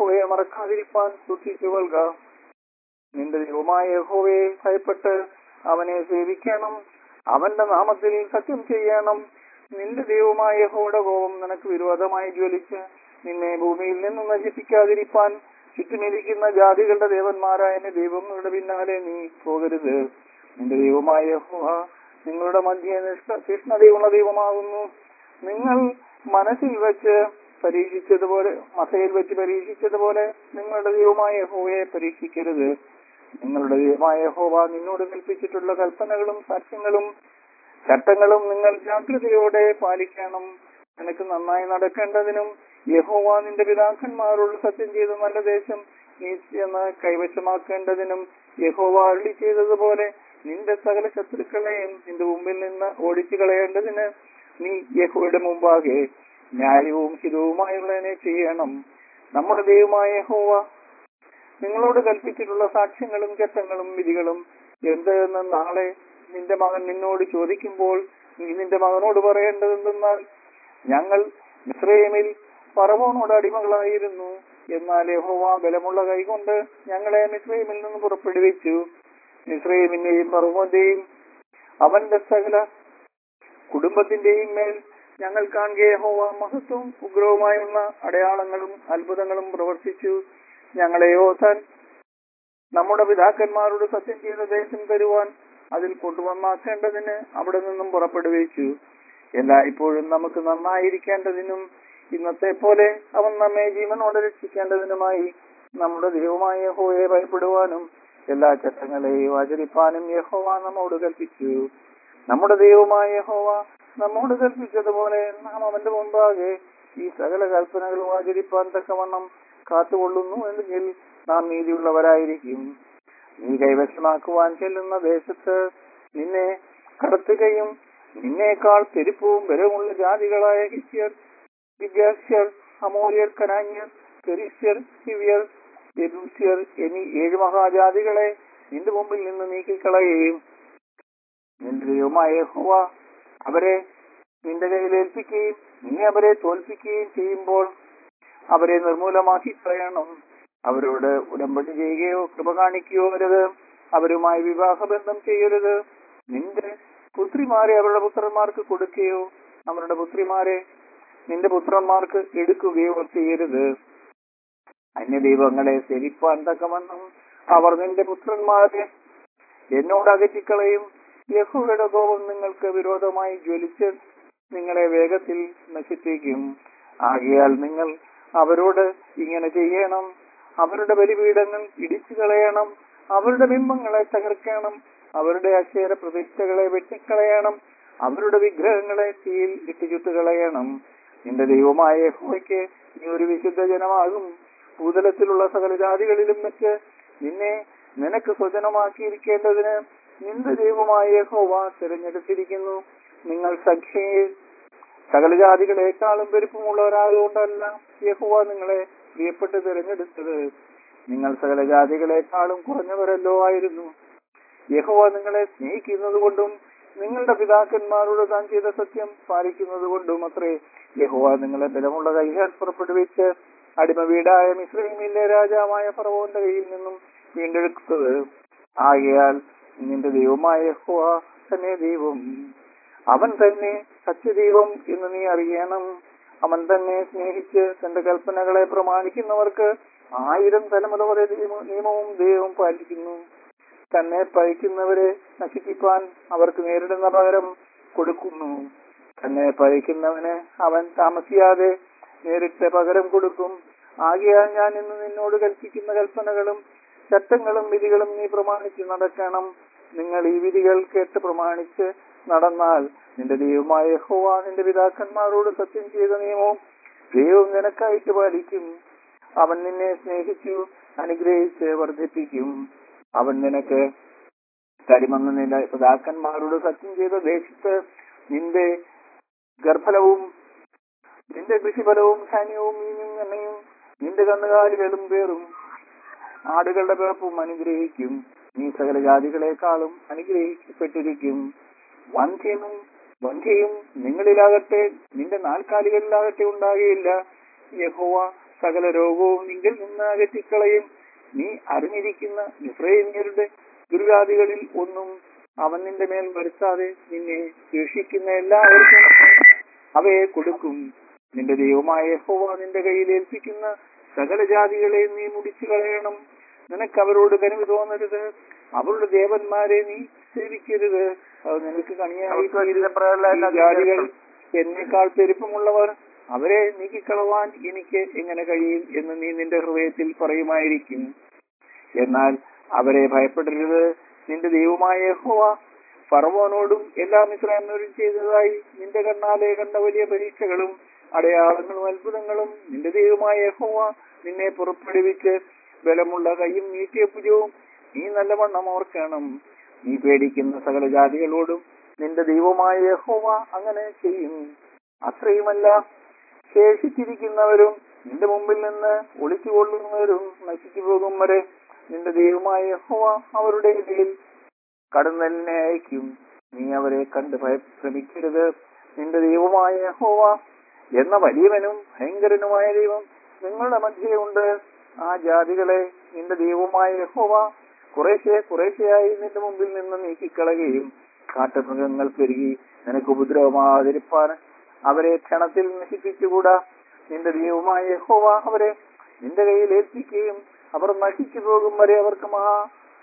യഹോവയെ മറക്കാതിരിപ്പാൻ സൂക്ഷിച്ചു കൊള്ളുക നിന്റെ ദൈവമായ യഹോവയെ ഭയപ്പെട്ട് അവനെ സേവിക്കണം അവന്റെ നാമത്തിൽ സത്യം ചെയ്യണം നിന്റെ ദൈവമായ യഹോയുടെ കോപം നിനക്ക് വിരോധമായി ജ്വലിച്ച് നിന്നെ ഭൂമിയിൽ നിന്നും നശിപ്പിക്കാതിരിപ്പാൻ ചുറ്റുമിരിക്കുന്ന ജാതികളുടെ ദേവന്മാരായ എന്റെ ദൈവങ്ങളുടെ പിന്നാലെ നീ പോകരുത് നിന്റെ ദൈവമായ യഹോവ നിങ്ങളുടെ മധ്യ തീഷ്ണതയുള്ള ദൈവമാകുന്നു നിങ്ങൾ മനസ്സിൽ വെച്ച് പരീക്ഷിച്ചതുപോലെ മസയിൽ വെച്ച് പരീക്ഷിച്ചതുപോലെ നിങ്ങളുടെ ദൈവമായ യഹോവയെ പരീക്ഷിക്കരുത് നിങ്ങളുടെ ദൈവമായ യഹോവ നിന്നോട് കൽപ്പിച്ചിട്ടുള്ള കൽപ്പനകളും സത്യങ്ങളും ചട്ടങ്ങളും നിങ്ങൾ ജാഗ്രതയോടെ പാലിക്കണം നിനക്ക് നന്നായി നടക്കേണ്ടതിനും യഹോവ നിന്റെ പിതാക്കന്മാരോട് സത്യം ചെയ്ത നല്ല ദേശം നീ ചെന്ന് കൈവശമാക്കേണ്ടതിനും യഹോവ അരുളി ചെയ്തതുപോലെ നിന്റെ സകല ശത്രുക്കളെയും നിന്റെ മുമ്പിൽ നിന്ന് ഓടിച്ചു കളയേണ്ടതിന് നീ യഹോയുടെ മുമ്പാകെ ന്യായവും ഹിതവുമായുള്ളതിനെ ചെയ്യണം നമ്മുടെ ദൈവമായ യഹോവ നിങ്ങളോട് കൽപ്പിച്ചിട്ടുള്ള സാക്ഷ്യങ്ങളും ചട്ടങ്ങളും വിധികളും എന്ത് എന്ന് നാളെ നിന്റെ മകൻ നിന്നോട് ചോദിക്കുമ്പോൾ നീ നിന്റെ മകനോട് പറയേണ്ടതെന്തെന്നാൽ ഞങ്ങൾ മിസ്രൈമിൽ പറവോനോട് അടിമകളായിരുന്നു എന്നാൽ യഹോവ ബലമുള്ള കൈകൊണ്ട് ഞങ്ങളെ മിസ്രൈമിൽ നിന്ന് പുറപ്പെടുവിച്ചു മിസ്രൈമിന്റെയും പറവോന്റെയും അവന്റെ സകല കുടുംബത്തിന്റെയും മേൽ ഞങ്ങൾ കാണുക യഹോവ മഹത്വവും ഉഗ്രവുമായുള്ള അടയാളങ്ങളും അത്ഭുതങ്ങളും പ്രവർത്തിച്ചു ഞങ്ങളെ ഓസാൻ നമ്മുടെ പിതാക്കന്മാരോട് സത്യം ചെയ്ത ദേശം തരുവാൻ അതിൽ കൊണ്ടുവന്നാക്കേണ്ടതിന് അവിടെ നിന്നും പുറപ്പെടുവിച്ചു എല്ലായ്പ്പോഴും നമുക്ക് നന്നായിരിക്കേണ്ടതിനും ഇന്നത്തെ പോലെ അവൻ നമ്മെ ജീവനോടെ രക്ഷിക്കേണ്ടതിനുമായി നമ്മുടെ ദൈവമായ യഹോവയെ ഭയപ്പെടുവാനും എല്ലാ ചട്ടങ്ങളെയും ആചരിപ്പാനും യഹോവ നമ്മോട് കൽപ്പിച്ചു നമ്മുടെ ദൈവമായ യഹോവ നമ്മോട് കൽപ്പിച്ചതുപോലെ നാം അവന്റെ മുമ്പാകെ ഈ സകല കൽപ്പനകളും ആചരിപ്പാൻ തക്കവണ്ണം കാത്തുകൊള്ളുന്നു എങ്കിൽ നാം നീതിയുള്ളവരായിരിക്കും നീ കൈവശമാക്കുവാൻ ചെല്ലുന്ന ദേശത്ത് നിന്നെ കടത്തുകയും നിന്നേക്കാൾ പെരുപ്പവും ബലവുമുള്ള ജാതികളായ ഹിത്യർ വിദ്യാസ്യർ അമോര്യർ കനാന്യർ പെരിസ്യർ ഹിവ്യർ യെബൂസ്യർ എന്നീ ഏഴ് മഹാജാതികളെ നിന്റെ മുമ്പിൽ നിന്ന് നീക്കിക്കളയുകയും നിന്റെ ദൈവമായ യഹോവ അവരെ നിന്റെ കയ്യിൽ ഏൽപ്പിക്കുകയും നീ അവരെ തോൽപ്പിക്കുകയും ചെയ്യുമ്പോൾ അവരെ നിർമൂലമാക്കി കളയണം അവരോട് ഉടമ്പടി ചെയ്യുകയോ കൃപ കാണിക്കുകയോ അരുത് അവരുമായി വിവാഹബന്ധം ചെയ്യരുത് നിന്റെ പുത്രിമാരെ അവരുടെ പുത്രന്മാർക്ക് കൊടുക്കുകയോ അവരുടെ പുത്രിമാരെ നിന്റെ പുത്രന്മാർക്ക് എടുക്കുകയോ ചെയ്യരുത് അന്യദൈവങ്ങളെ സേവിപ്പാൻ തക്കവണ്ണം അവർ നിന്റെ പുത്രന്മാരെ എന്നോട് അകറ്റിക്കളയും യഹോയുടെ കോപം നിങ്ങൾക്ക് വിരോധമായി ജ്വലിച്ച് നിങ്ങളെ വേഗത്തിൽ നശിപ്പിക്കും ആകയാൽ നിങ്ങൾ അവരോട് ഇങ്ങനെ ചെയ്യണം അവരുടെ ബലിപീഠങ്ങൾ ഇടിച്ചു കളയണം അവരുടെ ബിംബങ്ങളെ തകർക്കണം അവരുടെ അക്ഷര പ്രതിഷ്ഠകളെ വെട്ടിക്കളയണം അവരുടെ വിഗ്രഹങ്ങളെ തീയിൽ ഇട്ട് ചുട്ടുകളയണം നിന്റെ ദൈവമായ യഹോവയ്ക്ക് നീ ഒരു വിശുദ്ധ ജനമാകും ഭൂതലത്തിലുള്ള സകല ജാതികളിലും വെച്ച് നിന്നെ നിനക്ക് സ്വജനമാക്കിയിരിക്കേണ്ടതിന് നിന്റെ ദൈവമായ യഹോവ തിരഞ്ഞെടുത്തിരിക്കുന്നു നിങ്ങൾ സഖ്യയിൽ സകല ജാതികളെക്കാളും പെരുപ്പമുള്ളവരായതുകൊണ്ടല്ല യഹോവ നിങ്ങളെ പ്രിയപ്പെട്ട് തിരഞ്ഞെടുത്തത് നിങ്ങൾ സകല ജാതികളെക്കാളും കുറഞ്ഞവരല്ലോ ആയിരുന്നു യഹോവ നിങ്ങളെ സ്നേഹിക്കുന്നത് കൊണ്ടും നിങ്ങളുടെ പിതാക്കന്മാരോട് താൻ ചെയ്ത സത്യം പാലിക്കുന്നത് കൊണ്ടും അത്രേ യഹോവ നിങ്ങളെ ബലമുള്ള കൈകാൽ പുറപ്പെടുവിച്ച് അടിമ വീടായ മിശ്രമിലെ രാജാവായ ഫറവോന്റെ കയ്യിൽ നിന്നും വീണ്ടെടുത്തത് ആകയാൽ നിന്റെ ദൈവമായ യഹോവ തന്നെ ദൈവം അവൻ തന്നെ സത്യദൈവം എന്ന് നീ അറിയണം അവൻ തന്നെ സ്നേഹിച്ച് തന്റെ കൽപ്പനകളെ പ്രമാണിക്കുന്നവർക്ക് ആയിരം തലമുറ വരെ ദൈവ- നിയമവും ദൈവവും പാലിക്കുന്നു തന്നെ പഴിക്കുന്നവരെ നശിപ്പിക്കാൻ അവർക്ക് നേരിടുന്ന പകരം കൊടുക്കുന്നു തന്നെ പഴിക്കുന്നവന് അവൻ താമസിയാതെ നേരിട്ട് പകരം കൊടുക്കും ആകയാൽ ഞാൻ ഇന്ന് നിന്നോട് കൽപ്പിക്കുന്ന കൽപ്പനകളും ചട്ടങ്ങളും വിധികളും നീ പ്രമാണിച്ച് നടക്കണം നിങ്ങൾ ഈ വിധികൾ കേട്ട് പ്രമാണിച്ച് നടന്നാൽ നിന്റെ ദൈവമായ യഹോവ നിന്റെ പിതാക്കന്മാരോട് സത്യം ചെയ്ത നിയമവും ദൈവം നിനക്കായിട്ട് പാലിക്കും അവൻ നിന്നെ സ്നേഹിച്ചു അനുഗ്രഹിച്ച് വർദ്ധിപ്പിക്കും അവൻ നിനക്ക് കരിമന്ന നില പിതാക്കന്മാരോട് സത്യം ചെയ്ത ദേശത്ത് നിന്റെ ഗർഭലവും നിന്റെ കൃഷിഫലവും ധാന്യവും മീനും എണ്ണയും നിന്റെ കന്നുകാലികളും പേറും ആടുകളുടെ പിറപ്പും അനുഗ്രഹിക്കും നീ സകല ജാതികളെക്കാളും അനുഗ്രഹിക്കപ്പെട്ടിരിക്കും വന്ധ്യനും വന്ധ്യയും നിങ്ങളിലാകട്ടെ നിന്റെ നാൽക്കാലികളിലാകട്ടെ ഉണ്ടാകുകയില്ല യഹോവ സകല രോഗവും നിങ്കിൽ നിന്ന് അകറ്റിക്കളയും നീ അറിഞ്ഞിരിക്കുന്ന ഇസ്രയേലിയരുടെ ദുർഗാദികളിൽ ഒന്നും അവൻ നിന്റെ മേൽ വരുത്താതെ നിന്നെ ശേഷിക്കുന്ന എല്ലാവർക്കും അവയെ കൊടുക്കും നിന്റെ ദൈവമായ യഹോവ നിന്റെ കയ്യിൽ ഏൽപ്പിക്കുന്ന സകല ജാതികളെ നീ മുടിച്ചു കളയണം നിനക്ക് അവരോട് കനിവ് തോന്നരുത് അവരുടെ ദേവന്മാരെ നീ സേവിക്കരുത് അത് നിനക്ക് കണിയായി തീരും. ഈ ജാതികൾ എന്നേക്കാൾ പെരുപ്പമുള്ളവർ അവരെ നീക്കിക്കളവാൻ എനിക്ക് എങ്ങനെ കഴിയും എന്ന് നീ നിന്റെ ഹൃദയത്തിൽ പറയുമായിരിക്കും എന്നാൽ അവരെ ഭയപ്പെടരുത് നിന്റെ ദൈവമായ യഹോവ ഫറവോനോടും എല്ലാ മിശ്രമോടും ചെയ്തതായി നിന്റെ കണ്ണാലെ കണ്ട വലിയ പരീക്ഷകളും അടയാളങ്ങളും അത്ഭുതങ്ങളും നിന്റെ ദൈവമായ യഹോവ നിന്നെ പുറപ്പെടുവിച്ച് ബലമുള്ള കൈയും നീട്ടിയ ഭുജവും നീ നല്ലവണ്ണം ഓർക്കണം നീ പേടിക്കുന്ന സകല ജാതികളോടും നിന്റെ ദൈവമായ യഹോവ അങ്ങനെ ചെയ്യും അത്രയുമല്ല ശേഷിച്ചിരിക്കുന്നവരും നിന്റെ മുമ്പിൽ നിന്ന് ഒളിച്ചുകൊള്ളുന്നവരും നശിച്ചു പോകും വരെ നിന്റെ ദൈവമായ യഹോവ അവരുടെ ഇടയിൽ കടന്നലിനെ അയക്കും നീ അവരെ കണ്ട് ഭയഭ്രമിക്കരുത് നിന്റെ ദൈവമായ യഹോവ എന്ന വലിയവനും ഭയങ്കരനുമായ ദൈവം നിങ്ങളുടെ മധ്യയുണ്ട് ആ ജാതികളെ നിന്റെ ദൈവമായ യഹോവ കുറേശ്ശെ കുറേശ്ശെയായി നിന്റെ മുമ്പിൽ നിന്ന് നീക്കിക്കളയുകയും കാട്ടുമൃഗങ്ങൾ പെരുകി നിനക്ക് ഉപദ്രവമാതിരിപ്പാൻ അവരെ ക്ഷണത്തിൽ നശിപ്പിച്ചുകൂടാ നിന്റെ ദൈവമായ യഹോവ അവരെ നിന്റെ കയ്യിൽ ഏൽപ്പിക്കുകയും അവർ നശിച്ചു പോകും വരെ അവർക്ക് മഹാ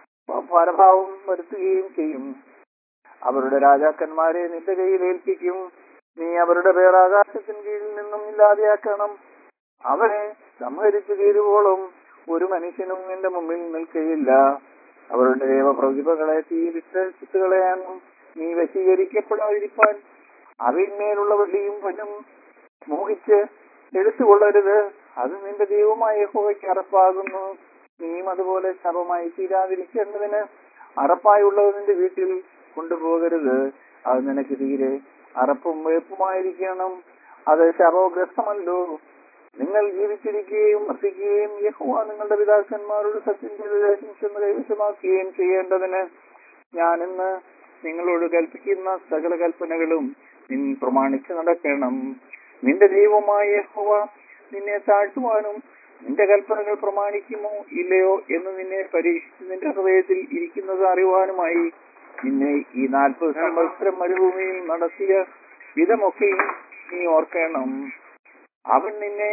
ഫലഭാവം വരുത്തുകയും ചെയ്യും അവരുടെ രാജാക്കന്മാരെ നിന്റെ കയ്യിൽ ഏൽപ്പിക്കും നീ അവരുടെ പേർ ആകാശത്തിന് കീഴിൽ നിന്നും ഇല്ലാതെയാക്കണം അവരെ സംഹരിച്ചു തീരുവോളം ഒരു മനുഷ്യനും നിന്റെ മുമ്പിൽ നിൽക്കുകയില്ല അവരുടെ ദേവപ്രതിഭകളെ തീരിട്ട് ചുറ്റുകളയാനും നീ വശീകരിക്കപ്പെടാതിരിപ്പാൻ അവയിന്മേലുള്ള വെള്ളിയും പൊന്നും മോഹിച്ച് എടുത്തുകൊള്ളരുത് അത് നിന്റെ ദൈവമായ യഹോവയ്ക്ക് അറപ്പാകുന്നു നീയും അതുപോലെ ശവമായി തീരാതിരിക്കേണ്ടതിന് അറപ്പായുള്ളത് നിന്റെ വീട്ടിൽ കൊണ്ടുപോകരുത് അത് നിനക്ക് തീരെ അറപ്പും വേപ്പുമായിരിക്കണം അത് ശവഗ്രസ്തമല്ലോ നിങ്ങൾ ജീവിച്ചിരിക്കുകയും വർദ്ധിക്കുകയും യഹോവ നിങ്ങളുടെ പിതാക്കന്മാരോട് സത്യം ചെയ്ത് ദേശം ചെന്ന് കൈവശമാക്കുകയും ചെയ്യേണ്ടതിന് ഞാനിന്ന് നിങ്ങളോട് കൽപ്പിക്കുന്ന സകല കൽപ്പനകളും നിൻ പ്രമാണിച്ച് നടക്കണം നിന്റെ ദൈവമായ യഹോവ നിന്നെ താഴ്ത്തുവാനും നിന്റെ കൽപ്പനകൾ പ്രമാണിക്കുമോ ഇല്ലയോ എന്ന് നിന്നെ പരീക്ഷിച്ച് നിന്റെ ഹൃദയത്തിൽ ഇരിക്കുന്നത് അറിയുവാനുമായി നിന്നെ ഈ നാൽപ്പത് സംവത്സരം മരുഭൂമിയിൽ നടത്തിയ വിധമൊക്കെയും നീ ഓർക്കണം അവൻ നിന്നെ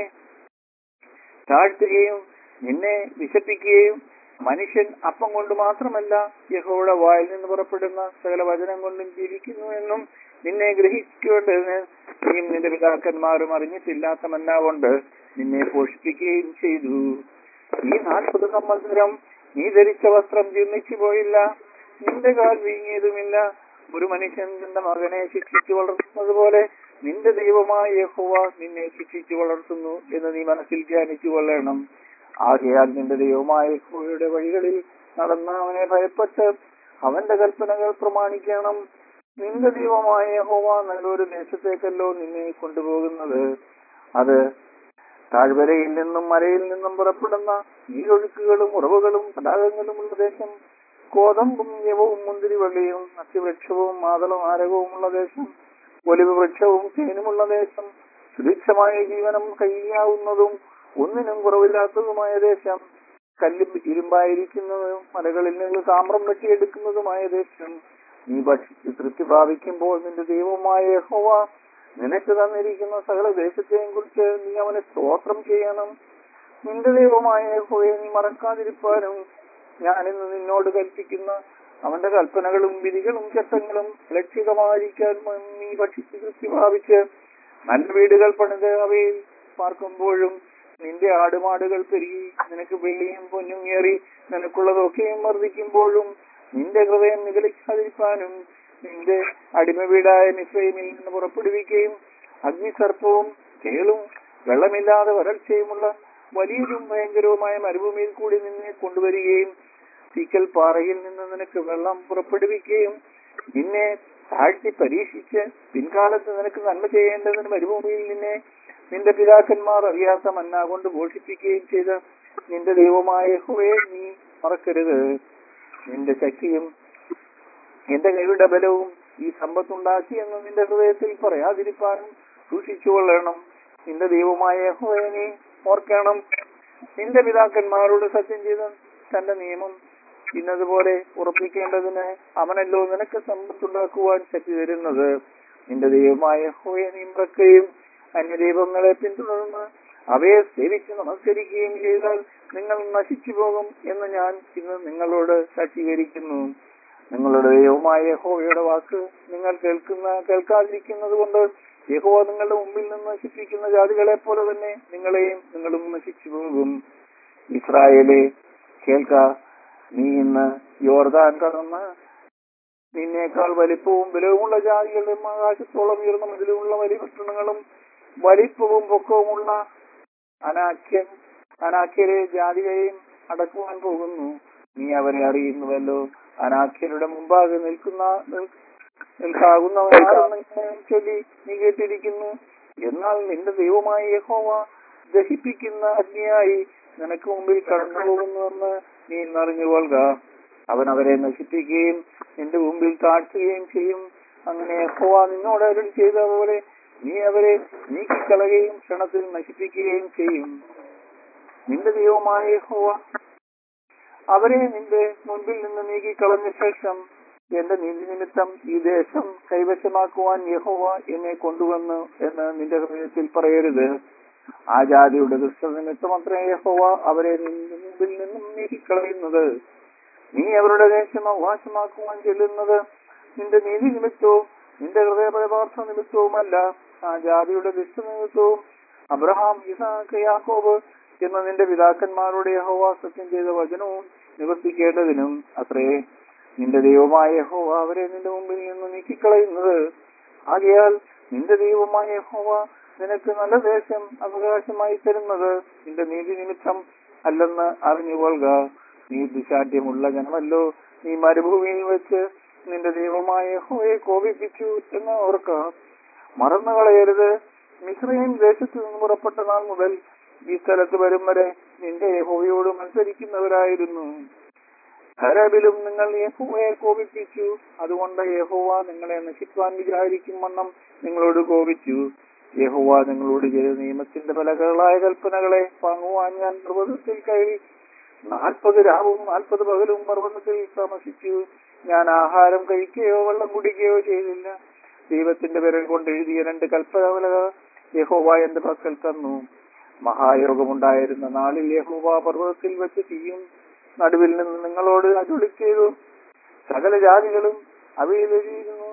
താഴ്ത്തുകയും നിന്നെ വിശപ്പിക്കുകയും മനുഷ്യൻ അപ്പം കൊണ്ട് മാത്രമല്ല യഹോയുടെ വായിൽ നിന്ന് പുറപ്പെടുന്ന സകല വചനം കൊണ്ടും ജീവിക്കുന്നു എന്നും നിന്നെ ഗ്രഹിക്കേണ്ടതിന് നീയും നിന്റെ പിതാക്കന്മാരും അറിഞ്ഞിട്ടില്ലാത്ത മന്ന കൊണ്ട് നിന്നെ പോഷിപ്പിക്കുകയും ചെയ്തു ഈ നാൽപ്പത് സംവത്സരം നീ ധരിച്ച വസ്ത്രം ജീർണിച്ചു പോയില്ല നിന്റെ കാൽ വീങ്ങിയതുമില്ല ഒരു മനുഷ്യൻ തന്റെ മകനെ ശിക്ഷിച്ചു വളർത്തുന്നത് പോലെ നിന്റെ ദൈവമായ യഹോവ നിന്നെ ശിക്ഷിച്ചു വളർത്തുന്നു എന്ന് നീ മനസ്സിൽ ധ്യാനിച്ചു കൊള്ളണം ആകയാൽ നിന്റെ ദൈവമായ യഹോവയുടെ വഴികളിൽ നടന്ന അവനെ ഭയപ്പെട്ട് അവന്റെ കൽപ്പനകൾ പ്രമാണിക്കണം നിന്റെ ദൈവമായ യഹോവ നല്ലൊരു ദേശത്തേക്കല്ലോ നിന്നെ കൊണ്ടുപോകുന്നത് അത് താഴ്വരയിൽ നിന്നും മലയിൽ നിന്നും പുറപ്പെടുന്ന നീരൊഴുക്കുകളും ഉറവുകളും തടാകങ്ങളുമുള്ള ദേശം കോതമ്പും യവവും മുന്തിരിവള്ളിയും അത്തിവൃക്ഷവും മാതളം ആരകവുമുള്ള ദേശം ഒലിവ് വൃക്ഷവും തേനുമുള്ള ദേശം സുഭിക്ഷമായ ജീവനം കഴിയാവുന്നതും ഒന്നിനും കുറവില്ലാത്തതുമായ ദേശം കല്ലും ഇരുമ്പായിരിക്കുന്നതും മലകളിൽ നിന്ന് താമ്രം വെട്ടിയെടുക്കുന്നതുമായ ദേശം നീ ഭക്ഷിച്ച് തൃപ്തി പ്രാപിക്കുമ്പോൾ നിന്റെ ദൈവമായ യഹോവ നിനക്ക് തന്നിരിക്കുന്ന സകല ദേശത്തെയും കുറിച്ച് നീ അവനെ സ്തോത്രം ചെയ്യണം നിന്റെ ദൈവമായ യഹോവയെ നീ മറക്കാതിരിപ്പാനും ഞാനിന്ന് നിന്നോട് കൽപ്പിക്കുന്ന അവന്റെ കൽപ്പനകളും വിധികളും ചട്ടങ്ങളും ലക്ഷിതമായിരിക്കാൻ നീ ഭക്ഷിച്ച് തൃപ്തി പ്രാപിച്ച് നല്ല വീടുകൾ പണിത് അവയിൽ പാർക്കുമ്പോഴും നിന്റെ ആടുമാടുകൾ പെരുകി നിനക്ക് വെള്ളിയും പൊന്നും ഏറി നിനക്കുള്ളതൊക്കെയും വർദ്ധിക്കുമ്പോഴും നിന്റെ ഹൃദയം നിഗളിക്കാതിരിക്കാനും നിന്റെ അടിമ വീടായ മിശ്രൈമിൽ നിന്ന് പുറപ്പെടുവിക്കുകയും അഗ്നിസർപ്പവും തേളും വെള്ളമില്ലാതെ വരൾച്ചയുമുള്ള വലിയതും ഭയങ്കരവുമായ മരുഭൂമിയിൽ കൂടി നിന്നെ കൊണ്ടുവരികയും തീക്കൽ പാറയിൽ നിന്ന് നിനക്ക് വെള്ളം പുറപ്പെടുവിക്കുകയും നിന്നെ താഴ്ത്തി പരീക്ഷിച്ച് പിൻകാലത്ത് നിനക്ക് നന്മ ചെയ്യേണ്ടതിന് മരുഭൂമിയിൽ നിന്നെ നിന്റെ പിതാക്കന്മാർ അറിയാത്ത മന്ന കൊണ്ട് പോഷിപ്പിക്കുകയും ചെയ്ത നിന്റെ ദൈവമായ യഹോവയെ നീ മറക്കരുത് നിന്റെ ശക്തിയും എന്റെ കൈയുടെ ബലവും ഈ സമ്പത്തുണ്ടാക്കി എന്ന് നിന്റെ ഹൃദയത്തിൽ പറയാതിരിക്കാനും സൂക്ഷിച്ചുകൊള്ളണം നിന്റെ ദൈവമായ യഹോവയെ നീ ഓർക്കണം നിന്റെ പിതാക്കന്മാരോട് സത്യം ചെയ്ത തന്റെ നിയമം ഇന്നതുപോലെ ഉറപ്പിക്കേണ്ടതിന് അവനല്ലോ നിനക്ക് സമ്പത്തുണ്ടാക്കുവാൻ ശക്തി തരുന്നത് നിന്റെ ദൈവമായ ഹോയെ നിമ്രക്കുകയും അന്യദൈവങ്ങളെ പിന്തുടർന്ന് അവയെ സേവിച്ച് നമസ്കരിക്കുകയും ചെയ്താൽ നിങ്ങൾ നശിച്ചു പോകും എന്ന് ഞാൻ ഇന്ന് നിങ്ങളോട് സാക്ഷീകരിക്കുന്നു നിങ്ങളുടെ ദൈവമായ യഹോവയുടെ വാക്ക് നിങ്ങൾ കേൾക്കുന്ന കേൾക്കാതിരിക്കുന്നത് കൊണ്ട് യഹോവ നിങ്ങളുടെ മുമ്പിൽ നിന്ന് നശിപ്പിക്കുന്ന ജാതികളെ പോലെ തന്നെ നിങ്ങളെയും നിങ്ങളും നശിച്ചു പോകും ഇസ്രായേലെ കേൾക്ക നീ ഇന്ന് യോർദാൻ കടന്ന് നിന്നേക്കാൾ വലിപ്പവും ബലവുമുള്ള ജാതികളും ആകാശത്തോളം ഉയർന്ന മതിലുമുള്ള വലിയ പട്ടണങ്ങളും വലിപ്പവും പൊക്കവുമുള്ള അനാഖ്യൻ അനാഖ്യരെ ജാതികളെയും അടക്കുവാൻ പോകുന്നു നീ അവരെ അറിയുന്നുവല്ലോ അനാഖ്യരുടെ മുമ്പാകെ നിൽക്കുന്ന നിൽ- നിൽക്കാകുന്നവനാണെന്ന് ചൊല്ലി നീ കേട്ടിരിക്കുന്നു എന്നാൽ നിന്റെ ദൈവമായ യഹോവ ദഹിപ്പിക്കുന്ന അഗ്നിയായി നിനക്ക് മുമ്പിൽ കടന്നു പോകുന്നുവെന്ന് നീ അറിഞ്ഞുകൊള്ളുക അവൻ അവരെ നശിപ്പിക്കുകയും നിന്റെ മുമ്പിൽ താഴ്ത്തുകയും ചെയ്യും അങ്ങനെ യഹോവ നിന്നോട് അരുൾ ചെയ്ത പോലെ നീ അവരെ നീക്കിക്കളയുകയും ക്ഷണത്തിൽ നശിപ്പിക്കുകയും ചെയ്യും നിന്റെ ദൈവമായ യഹോവ അവരെ നിന്റെ മുൻപിൽ നിന്ന് നീക്കിക്കളഞ്ഞ ശേഷം എന്റെ നീതി നിമിത്തം ഈ ദേശം കൈവശമാക്കുവാൻ യഹോവ എന്നെ കൊണ്ടുവന്നു എന്ന് നിന്റെ ഹൃദയത്തിൽ പറയരുത് ആ ജാതിയുടെ ദുഷ്ട നിമിത്തം അത്രേ യഹോവ അവരെ നിന്റെ മുമ്പിൽ നിന്നും നീക്കിക്കളയുന്നത് നീ അവരുടെ ദേശം അവകാശമാക്കുവാൻ ചെല്ലുന്നത് നിന്റെ നീതി നിമിത്തവും നിന്റെ ഹൃദയപരമാർത്ഥ നിമിത്തവുമല്ല ആ ജാതിയുടെ ദുഷ്ട നിമിത്തവും അബ്രഹാം ഇസാക്ക് യാക്കോബ് എന്ന നിന്റെ പിതാക്കന്മാരുടെ യഹോവ സത്യം ചെയ്ത വചനവും നിവർത്തിക്കേണ്ടതിനും അത്രേ നിന്റെ ദൈവമായ യഹോവ അവരെ നിന്റെ മുമ്പിൽ നിന്ന് നീക്കിക്കളയുന്നത് ആകയാൽ നിന്റെ ദൈവമായ യഹോവ നിനക്ക് നല്ല ദേശം അവകാശമായി തരുന്നത് നിന്റെ നീതി നിമിത്തം അല്ലെന്ന് അറിഞ്ഞുകൊള്ളുക നീ ദുശാഠ്യമുള്ള ജനമല്ലോ നീ മരുഭൂമിയിൽ വെച്ച് നിന്റെ ദൈവമായ യഹോവയെ കോപിപ്പിച്ചു എന്ന് ഓർക്കാം മറന്നു കളയരുത് മിശ്രയും ദേശത്തു നിന്ന് പുറപ്പെട്ട നാൾ മുതൽ ഈ സ്ഥലത്ത് വരും വരെ നിന്റെ യഹോവയോട് മത്സരിക്കുന്നവരായിരുന്നു ഹരബിലും നിങ്ങൾ യഹോവയെ കോപിപ്പിച്ചു അതുകൊണ്ട് യഹോവ നിങ്ങളെ നശിപ്പാൻ വിചാരിക്കും വണ്ണം നിങ്ങളോട് കോപിച്ചു യഹോവ നിങ്ങളോട് ചെയ്ത നിയമത്തിന്റെ പലകളായ കൽപ്പനകളെ വാങ്ങുവാൻ ഞാൻ പർവ്വതത്തിൽ കയറി നാൽപ്പത് രാവും നാൽപ്പത് പകലും പർവ്വതത്തിൽ താമസിച്ചു ഞാൻ ആഹാരം കഴിക്കുകയോ വെള്ളം കുടിക്കുകയോ ചെയ്തില്ല ദൈവത്തിന്റെ വിരൽ കൊണ്ട് എഴുതിയ രണ്ട് കൽപ്പനകൾ യഹോവ എന്റെ പക്കൽ തന്നു മഹായോഗമുണ്ടായിരുന്ന നാളിൽ യഹോവ പർവ്വതത്തിൽ വെച്ച് തീയും നടുവിൽ നിന്ന് നിങ്ങളോട് അരുളി ചെയ്തു സകല ജാതികളും അവയിൽ എഴുതിയിരുന്നു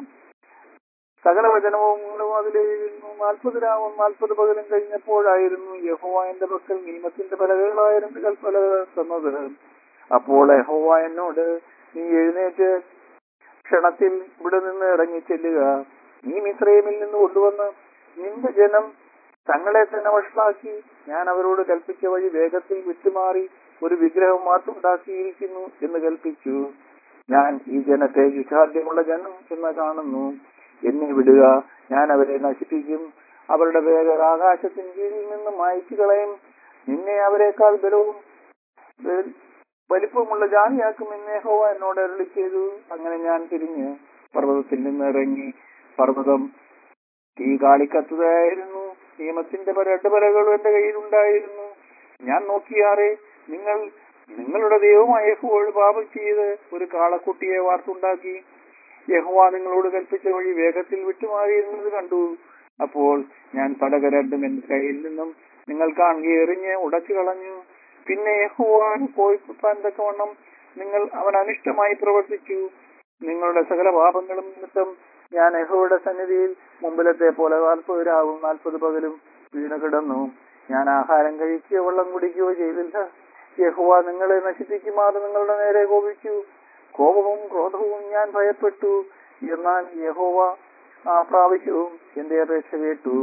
സകല വചനവും അതിലെഴുതിയിരുന്നു നാൽപ്പത് രാവും നാൽപ്പത് പകലും കഴിഞ്ഞപ്പോഴായിരുന്നു യഹോവ എന്റെ പക്കൽ നിയമത്തിന്റെ പലകളായ രണ്ട് കൽപ്പനകൾ തന്നത് അപ്പോൾ യഹോവ എന്നോട് നീ എഴുന്നേറ്റ് ക്ഷണത്തിൽ ഇവിടെ നിന്ന് ഇറങ്ങി ചെല്ലുക നീ മിശ്രൈമിൽ നിന്ന് കൊണ്ടുവന്ന് നിന്റെ ജനം തങ്ങളെ തന്നെ വഷളാക്കി ഞാൻ അവരോട് കൽപ്പിച്ച വഴി വേഗത്തിൽ വിട്ടുമാറി ഒരു വിഗ്രഹം മാത്രമുണ്ടാക്കിയിരിക്കുന്നു എന്ന് കൽപ്പിച്ചു ഞാൻ ഈ ജനത്തെ വിശാദ്യമുള്ള ജനം എന്ന് കാണുന്നു എന്നെ വിടുക ഞാൻ അവരെ നശിപ്പിക്കും അവരുടെ പേര് ആകാശത്തിന് കീഴിൽ നിന്ന് മായ്ച്ചു കളയും നിന്നെ അവരെക്കാൾ ബലവും വെ- വലിപ്പമുള്ള ജാതിയാക്കും എന്നെ ഹോവ എന്നോട് അരുളി ചെയ്തു അങ്ങനെ ഞാൻ തിരിഞ്ഞ് പർവ്വതത്തിൽ നിന്ന് ഇറങ്ങി പർവ്വതം തീ കാളിക്കത്തുകയായിരുന്നു നിയമത്തിന്റെ പല രണ്ട് പലകളും എന്റെ കയ്യിലുണ്ടായിരുന്നു ഞാൻ നോക്കിയാറെ നിങ്ങൾ നിങ്ങളുടെ ദൈവമായ യഹോവോട് പാപം ചെയ്ത് ഒരു കാളക്കുട്ടിയെ വാർത്തുണ്ടാക്കി യഹോവ നിങ്ങളോട് കൽപ്പിച്ച വഴി വേഗത്തിൽ വിട്ടുമാറിയിരുന്നത് കണ്ടു അപ്പോൾ ഞാൻ പടക രണ്ടും എന്റെ കയ്യിൽ നിന്നും നിങ്ങൾ കാണുക എറിഞ്ഞ് ഉടച്ചു കളഞ്ഞു പിന്നെ യഹോവ കോഴിക്കുത്താൻ തക്കവണ്ണം നിങ്ങൾ അവൻ അനിഷ്ടമായി പ്രവർത്തിച്ചു നിങ്ങളുടെ സകല പാപങ്ങളും നിമിത്തം ഞാൻ യഹോയുടെ സന്നിധിയിൽ മുമ്പിലത്തെ പോലെ നാൽപ്പത് രാവും നാൽപ്പത് പകലും വീണ് കിടന്നു ഞാൻ ആഹാരം കഴിക്കുകയോ വെള്ളം കുടിക്കുകയോ ചെയ്തില്ല യഹോവ നിങ്ങളെ നശിപ്പിക്കുമാറ് നിങ്ങളുടെ നേരെ കോപിച്ചു കോപവും ക്രോധവും ഞാൻ ഭയപ്പെട്ടു എന്നാൽ യഹോവ ആ പ്രാവശ്യവും എന്റെ അപേക്ഷ കേട്ടു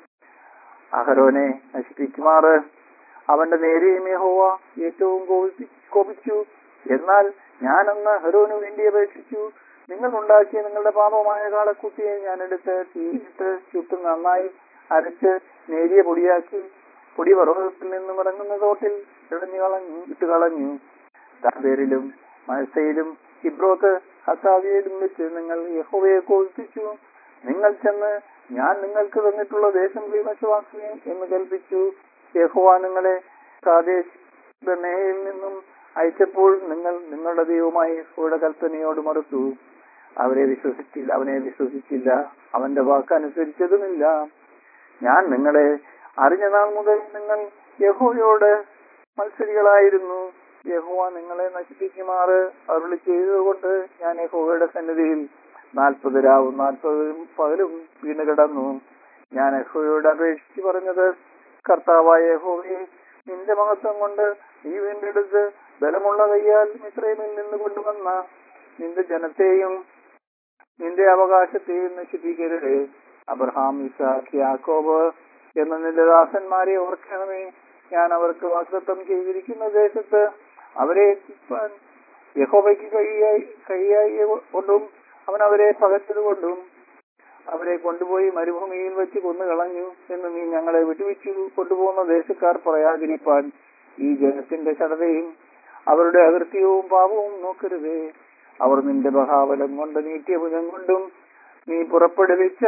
അഹരോനെ നശിപ്പിക്കുമാറ് അവന്റെ നേരെയും യഹോവ ഏറ്റവും കോപിപ്പി- കോപിച്ചു എന്നാൽ ഞാനന്ന് അഹരോന് വേണ്ടി അപേക്ഷിച്ചു നിങ്ങൾ ഉണ്ടാക്കിയ നിങ്ങളുടെ പാപമായ കാളക്കുട്ടിയെ ഞാൻ എടുത്ത് തീയിട്ട് ചുട്ടും നന്നായി അരച്ച് നേരിയ പൊടിയാക്കി പൊടി പർവ്വതത്തിൽ നിന്നും ഇറങ്ങുന്ന തോട്ടിൽ ഇടഞ്ഞു കളഞ്ഞു ഇട്ട് കളഞ്ഞു താബേരിലും മത്സയിലും ഇബ്രോത്ത് ഹസാവിയയിലും വെച്ച് നിങ്ങൾ യഹോവയെ കോപിപ്പിച്ചു നിങ്ങൾ ചെന്ന് ഞാൻ നിങ്ങൾക്ക് തന്നിട്ടുള്ള ദേശം കൈവശമാക്കുകയും എന്ന് കൽപ്പിച്ചു യഹോവ നിങ്ങളെ കാദേശ് ബർണയിൽ നിന്നും അയച്ചപ്പോൾ നിങ്ങൾ നിങ്ങളുടെ ദൈവമായ യഹോവയുടെ കൽപ്പനയോട് മറുത്തു അവരെ വിശ്വസിച്ചില്ല അവനെ വിശ്വസിച്ചില്ല അവന്റെ വാക്ക് അനുസരിച്ചതുമില്ല ഞാൻ നിങ്ങളെ അറിഞ്ഞ നാൾ മുതൽ നിങ്ങൾ യഹോവയോട് മത്സരികളായിരുന്നു യഹോവ നിങ്ങളെ നശിപ്പിക്കുമാറ് അരുളി ചെയ്തതുകൊണ്ട് ഞാൻ യഹോവയുടെ സന്നിധിയിൽ നാൽപ്പത് രാവും നാൽപ്പത് പകലും വീണ് കിടന്നു ഞാൻ യഹോവയോട് അപേക്ഷിച്ച് പറഞ്ഞത് കർത്താവായ യഹോവയെ നിന്റെ മഹത്വം കൊണ്ട് നീ വീണ്ടെടുത്ത് ബലമുള്ള കയ്യാൽ മിത്രയിൽ നിന്ന് കൊണ്ടുവന്ന നിന്റെ ജനത്തെയും നിന്റെ അവകാശത്തെയും നശിപ്പിക്കരുത് അബ്രഹാം ഇസാഖ് യാക്കോബ് എന്ന നിന്റെ ദാസന്മാരെ ഓർക്കണമേ ഞാൻ അവർക്ക് വാഗ്ദത്തം ചെയ്തിരിക്കുന്ന ദേശത്ത് അവരെ എത്തിപ്പാൻ യഹോവയ്ക്ക് കൈയായി കൈയായി കൊണ്ടും അവൻ അവരെ പകച്ചതുകൊണ്ടും അവരെ കൊണ്ടുപോയി മരുഭൂമിയിൽ വെച്ച് കൊന്നുകളഞ്ഞു എന്ന് നീ ഞങ്ങളെ വിട്ടുവെച്ചു കൊണ്ടുപോകുന്ന ദേശക്കാർ പറയാതിരിപ്പാൻ ഈ ജനത്തിന്റെ ചടതയും അവരുടെ അകൃത്യവും പാപവും നോക്കരുതേ അവർ നിന്റെ മഹാബലം കൊണ്ട് നീട്ടിയ ഭുജം കൊണ്ടും നീ പുറപ്പെടുവിച്ച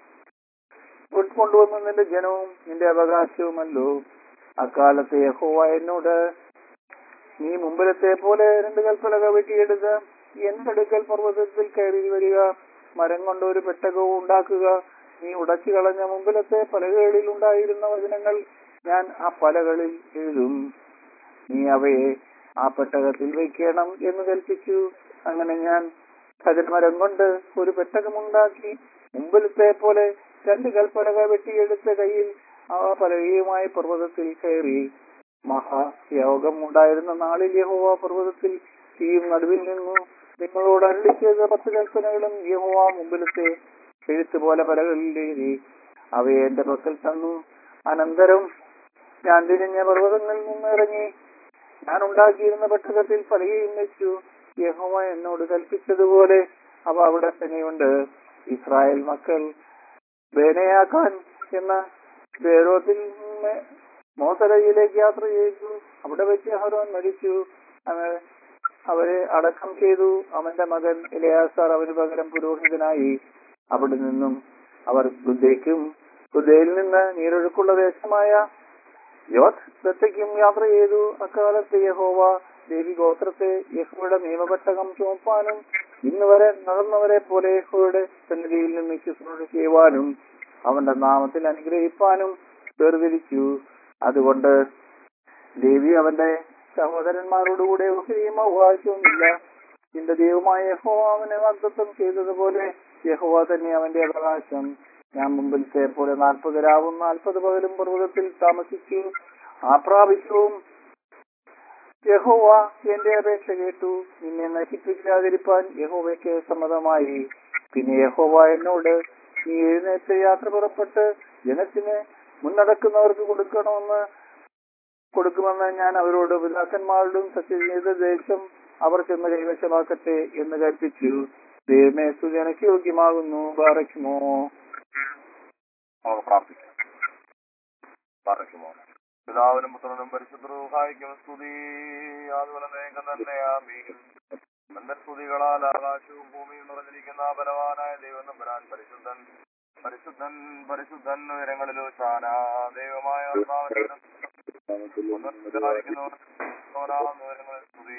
കൊണ്ടുവന്ന നിന്റെ ജനവും നിന്റെ അവകാശവുമല്ലോ അക്കാലത്തെ യഹോവ എന്നോട് നീ മുമ്പിലത്തെ പോലെ രണ്ട് കൽപ്പലക വെട്ടിയെടുത്ത് എന്റെ അടുക്കൽ പർവ്വതത്തിൽ കയറി വരിക മരം കൊണ്ട് ഒരു പെട്ടകവും ഉണ്ടാക്കുക നീ ഉടച്ചു കളഞ്ഞ മുമ്പിലത്തെ പലകകളിൽ ഉണ്ടായിരുന്ന വചനങ്ങൾ ഞാൻ ആ പലകളിൽ എഴുതും നീ അവയെ ആ പെട്ടകത്തിൽ വയ്ക്കണം എന്ന് കൽപ്പിച്ചു അങ്ങനെ ഞാൻ ഖജമരം കൊണ്ട് ഒരു പെട്ടകമുണ്ടാക്കി മുമ്പിലത്തെ പോലെ രണ്ട് കൽപ്പലക വെട്ടിയെടുത്ത കയ്യിൽ ആ പലകയുമായി പർവ്വതത്തിൽ കയറി മഹായോഗം ഉണ്ടായിരുന്ന നാളിൽ യഹോവ പർവ്വതത്തിൽ തീയും നടുവിൽ നിന്നു നിങ്ങളോട് അരളി ചെയ്ത പത്ത് കൽപ്പനകളും യഹോവ മുമ്പിലത്തെ എഴുത്ത് പോലെ പലകളിൽ എഴുതി അവയെ എന്റെ പക്കൽ തന്നു അനന്തരം ഞാൻ തിരിഞ്ഞ പർവ്വതങ്ങളിൽ നിന്ന് ഇറങ്ങി ഞാൻ ഉണ്ടാക്കിയിരുന്ന പെട്ടകത്തിൽ പലകയും വെച്ചു യഹോവ എന്നോട് കൽപ്പിച്ചതുപോലെ അവ അവിടെ തന്നെയുണ്ട് ഇസ്രായേൽ മക്കൾ ബേനയാക്കാൻ എന്ന ബേരോത്തിൽ നിന്ന് മോസരയിലേക്ക് യാത്ര ചെയ്തു അവിടെ വെച്ച് അഹരോൻ മരിച്ചു അങ്ങനെ അവരെ അടക്കം ചെയ്തു അവന്റെ മകൻ ഇലയാസാർ അവന് പകരം പുരോഹിതനായി അവിടെ നിന്നും അവർ ബുദ്ധയ്ക്കും ബുദ്ധയിൽ നിന്ന് നീരൊഴുക്കുള്ള ദേശമായ യോത് ബത്തയ്ക്കും യാത്ര ചെയ്തു അക്കാലത്ത് യഹോവ ദേവി ഗോത്രത്തെ യഹോയുടെ നിയമപെട്ടകം ചുമപ്പാനും ഇന്ന് വരെ നടന്നവരെ പോലെ യഹോയുടെ സന്നിധിയിൽ നിന്ന് ശുശ്രൂഷ ചെയ്യുവാനും അവന്റെ നാമത്തിൽ അനുഗ്രഹിപ്പാനും വേർതിരിച്ചു അതുകൊണ്ട് ദേവി അവന്റെ സഹോദരന്മാരോടുകൂടെ ഒത്തിരിയും അവകാശവുമില്ല നിന്റെ ദൈവമായ യഹോവ അവനെ വാഗ്ദത്തം ചെയ്തതുപോലെ യഹോവ തന്നെ അവന്റെ അവകാശം ഞാൻ മുമ്പിലത്തെ പോലെ നാൽപ്പത് രാവും നാൽപ്പത് പകലും പർവ്വതത്തിൽ താമസിച്ചു ആ പ്രാവശ്യവും യഹോവ എന്റെ അപേക്ഷ കേട്ടു നിന്നെ നശിപ്പിക്കാതിരിപ്പാൻ യഹോവയ്ക്ക് സമ്മതമായി പിന്നെ യഹോവ എന്നോട് നീ എഴുന്നേറ്റ് യാത്ര പുറപ്പെട്ട് ജനത്തിന് മുന്നടക്കുന്നവർക്ക് കൊടുക്കണമെന്ന് കൊടുക്കുമെന്ന് ഞാൻ അവരോട് പിതാക്കന്മാരോടും സത്യം ചെയ്ത ദേശം അവർ ചെന്ന് കൈവശമാക്കട്ടെ എന്ന് കൽപ്പിച്ചു ദൈവമേ സുജനക്ക് യോഗ്യമാകുന്നു ബാറയ്ക്കുമോ നമുക്ക് പ്രാർത്ഥിക്കാം പ്രാർത്ഥിക്കുമോ പിതാവിനും പുത്രനും പരിശുദ്ധഹായിക്കും സ്തുതി അതുപോലെ വേഗം തന്നെ ആമീൻ തന്റെ സ്തുതികളാൽ ആകാശവും ഭൂമിയും നിറഞ്ഞിരിക്കുന്ന ബലവാനായ ദൈവം നമ്പരാൻ പരിശുദ്ധൻ പരിശുദ്ധൻ പരിശുദ്ധൻ ഉയരങ്ങളിലോ ചാന ദൈവമായ കർത്താവിന്റെ ഉയരങ്ങളിൽ സ്തുതി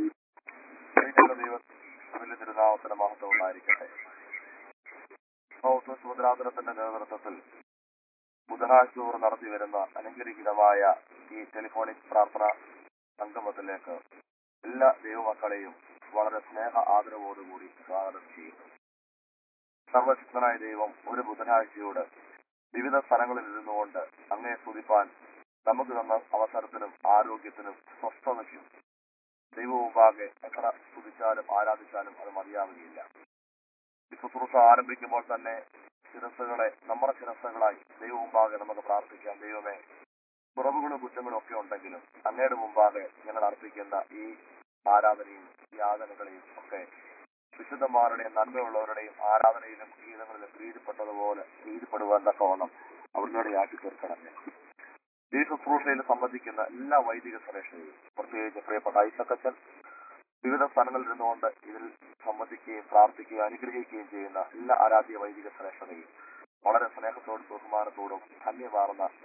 ദൈവത്തിന്റെ തിരുനാമത്തിന്റെ മഹത്വം ഉണ്ടായിരിക്കട്ടെ സുഭദ്രാന്തരത്തിന്റെ നേതൃത്വത്തിൽ ബുധനാഴ്ച നടത്തി വരുന്ന അനുഗ്രഹീതമായ ഈ ടെലിഫോണിക് പ്രാർത്ഥന സംഗമത്തിലേക്ക് എല്ലാ ദൈവമക്കളെയും വളരെ സ്നേഹ ആദരവോടുകൂടി സ്വാഗതം ചെയ്യുന്നു സർവശക്തനായ ദൈവം ഒരു ബുധനാഴ്ചയോട് വിവിധ സ്ഥലങ്ങളിൽ ഇരുന്നുകൊണ്ട് അങ്ങയെ സ്തുതിപ്പാൻ നമുക്ക് തന്ന അവസരത്തിനും ആരോഗ്യത്തിനും സ്വസ്ഥതയ്ക്കും ദൈവമുമ്പാകെ എത്ര സ്തുതിച്ചാലും ആരാധിച്ചാലും അത് മതിയാവുകയില്ല ഈ ശുശ്രൂഷ ആരംഭിക്കുമ്പോൾ തന്നെ ശിരസ്സുകളെ നമ്മുടെ ശിരസ്സുകളായി ദൈവമുമ്പാകെ നമുക്ക് പ്രാർത്ഥിക്കാം ദൈവമേ കുറവുകളും കുറ്റങ്ങളും ഒക്കെ ഉണ്ടെങ്കിലും അങ്ങയുടെ മുമ്പാകെ ഞങ്ങൾ അർപ്പിക്കുന്ന ഈ ആരാധനയും യാതനകളെയും ഒക്കെ വിശുദ്ധന്മാരുടെയും നന്മയുള്ളവരുടെയും ആരാധനയിലും ഗീതങ്ങളിലും പ്രീതിപ്പെട്ടതുപോലെ പ്രീതിപ്പെടുവാൻ തക്കവണ്ണം അവിടുന്ന് ആക്കി തീർക്കണമേ ഈ ശുശ്രൂഷയിൽ സംബന്ധിക്കുന്ന എല്ലാ വൈദിക ശ്രേഷ്ഠയും പ്രത്യേകിച്ച് പ്രിയപ്പെട്ട ഐസക്കച്ചൻ വിവിധ സ്ഥലങ്ങളിൽ നിന്നുകൊണ്ട് ഇതിൽ സംബന്ധിക്കുകയും പ്രാർത്ഥിക്കുകയും അനുഗ്രഹിക്കുകയും ചെയ്യുന്ന എല്ലാ ആരാധ്യ വൈദിക ശ്രേഷ്ഠതയും വളരെ സ്നേഹത്തോടും ബഹുമാനത്തോടും ധന്യമാർന്ന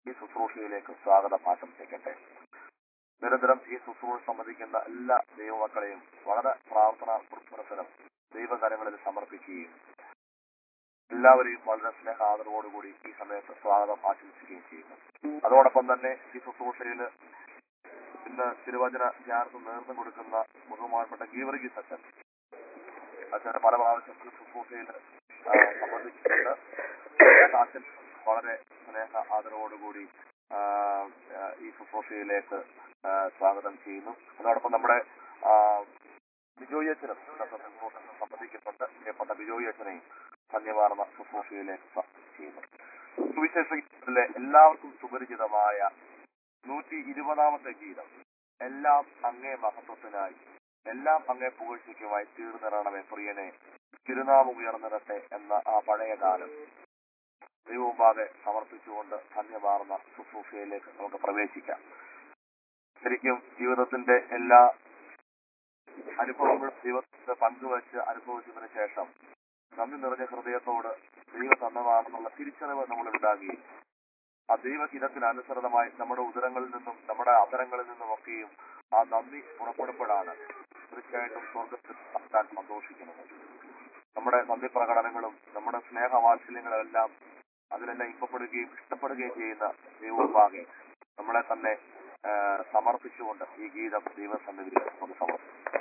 ഈ ശുശ്രൂഷയിലേക്ക് സ്വാഗതം ആശംസിക്കട്ടെ നിരന്തരം ഈ ശുശ്രൂഷ സംബന്ധിക്കുന്ന എല്ലാ ദൈവമക്കളെയും വളരെ പ്രാർത്ഥന പുരസ്സരം ദൈവകരങ്ങളിൽ സമർപ്പിക്കുകയും എല്ലാവരെയും വളരെ സ്നേഹ ആദരവോടുകൂടി ഈ സമയത്ത് സ്വാഗതം ആശംസിക്കുകയും ചെയ്യുന്നു അതോടൊപ്പം തന്നെ ഈ ശുശ്രൂഷയിൽ ഇന്ന് തിരുവചന ധ്യാനത്തിന് നേതൃത്വം കൊടുക്കുന്ന ബഹുമാനപ്പെട്ട ഗീവർഗീസ് അച്ഛൻ അച്ഛനെ പല പ്രാവശ്യം ഈ ശുശ്രൂഷയിൽ ആ, സംബന്ധിച്ചിട്ടുണ്ട് അച്ഛൻ വളരെ സ്നേഹ ആദരവോടുകൂടി ആ, ആ, ഈ ശുശ്രൂഷയിലേക്ക് ആ, സ്വാഗതം ചെയ്യുന്നു അതോടൊപ്പം നമ്മുടെ ആ, ബിജോയി അച്ഛനും ഇന്നത്തെ ശുശ്രൂഷയിൽ സംബന്ധിക്കുന്നുണ്ട് പ്രിയപ്പെട്ട ബിജോയി അച്ഛനെയും ധന്യവാർന്ന ശുശ്രൂഷയിലേക്ക് സ്വാഗതം ചെയ്യുന്നു സുവിശേഷത്തിലെ എല്ലാവർക്കും സുപരിചിതമായ നൂറ്റി ഇരുപതാമത്തെ ഗീതം എല്ലാം അങ്ങേ മഹത്വത്തിനായി എല്ലാം അങ്ങേ പുകഴ്ചയ്ക്കുമായി തീർന്നിറണമേ പ്രിയനെ തിരുനാമം ഉയർന്നിടട്ടെ എന്ന ആ പഴയ ഗാനം ദൈവമുമ്പാകെ സമർപ്പിച്ചുകൊണ്ട് ധന്യമാർന്ന ശുശ്രൂഷയിലേക്ക് നമുക്ക് പ്രവേശിക്കാം ശരിക്കും ജീവിതത്തിന്റെ എല്ലാ അനുഭവങ്ങളും ദൈവത്തെ പങ്കുവച്ച് അനുഭവിച്ചതിന് ശേഷം നന്ദി നിറഞ്ഞ ഹൃദയത്തോട് ദൈവം തന്നതാണെന്നുള്ള തിരിച്ചറിവ് നമ്മൾ ഉണ്ടാകുകയും ആ ദൈവഹിതത്തിനനുസൃതമായി നമ്മുടെ ഉദരങ്ങളിൽ നിന്നും നമ്മുടെ അധരങ്ങളിൽ നിന്നും ഒക്കെയും ആ നന്ദി പുറപ്പെടുമ്പോഴാണ് തീർച്ചയായിട്ടും സ്വർഗത്തിൽ എത്താൻ സന്തോഷിക്കുന്നത് നമ്മുടെ നന്ദി പ്രകടനങ്ങളും നമ്മുടെ സ്നേഹവാത്സല്യങ്ങളും എല്ലാം അതിലെല്ലാം ഇമ്പപ്പെടുകയും ഇഷ്ടപ്പെടുകയും ചെയ്യുന്ന ദൈവമുമ്പാകെ നമ്മളെ തന്നെ ആ, സമർപ്പിച്ചുകൊണ്ട് ഈ ഗീതം ദൈവസന്നിധിയിൽ നമുക്ക് സമർപ്പിക്കാം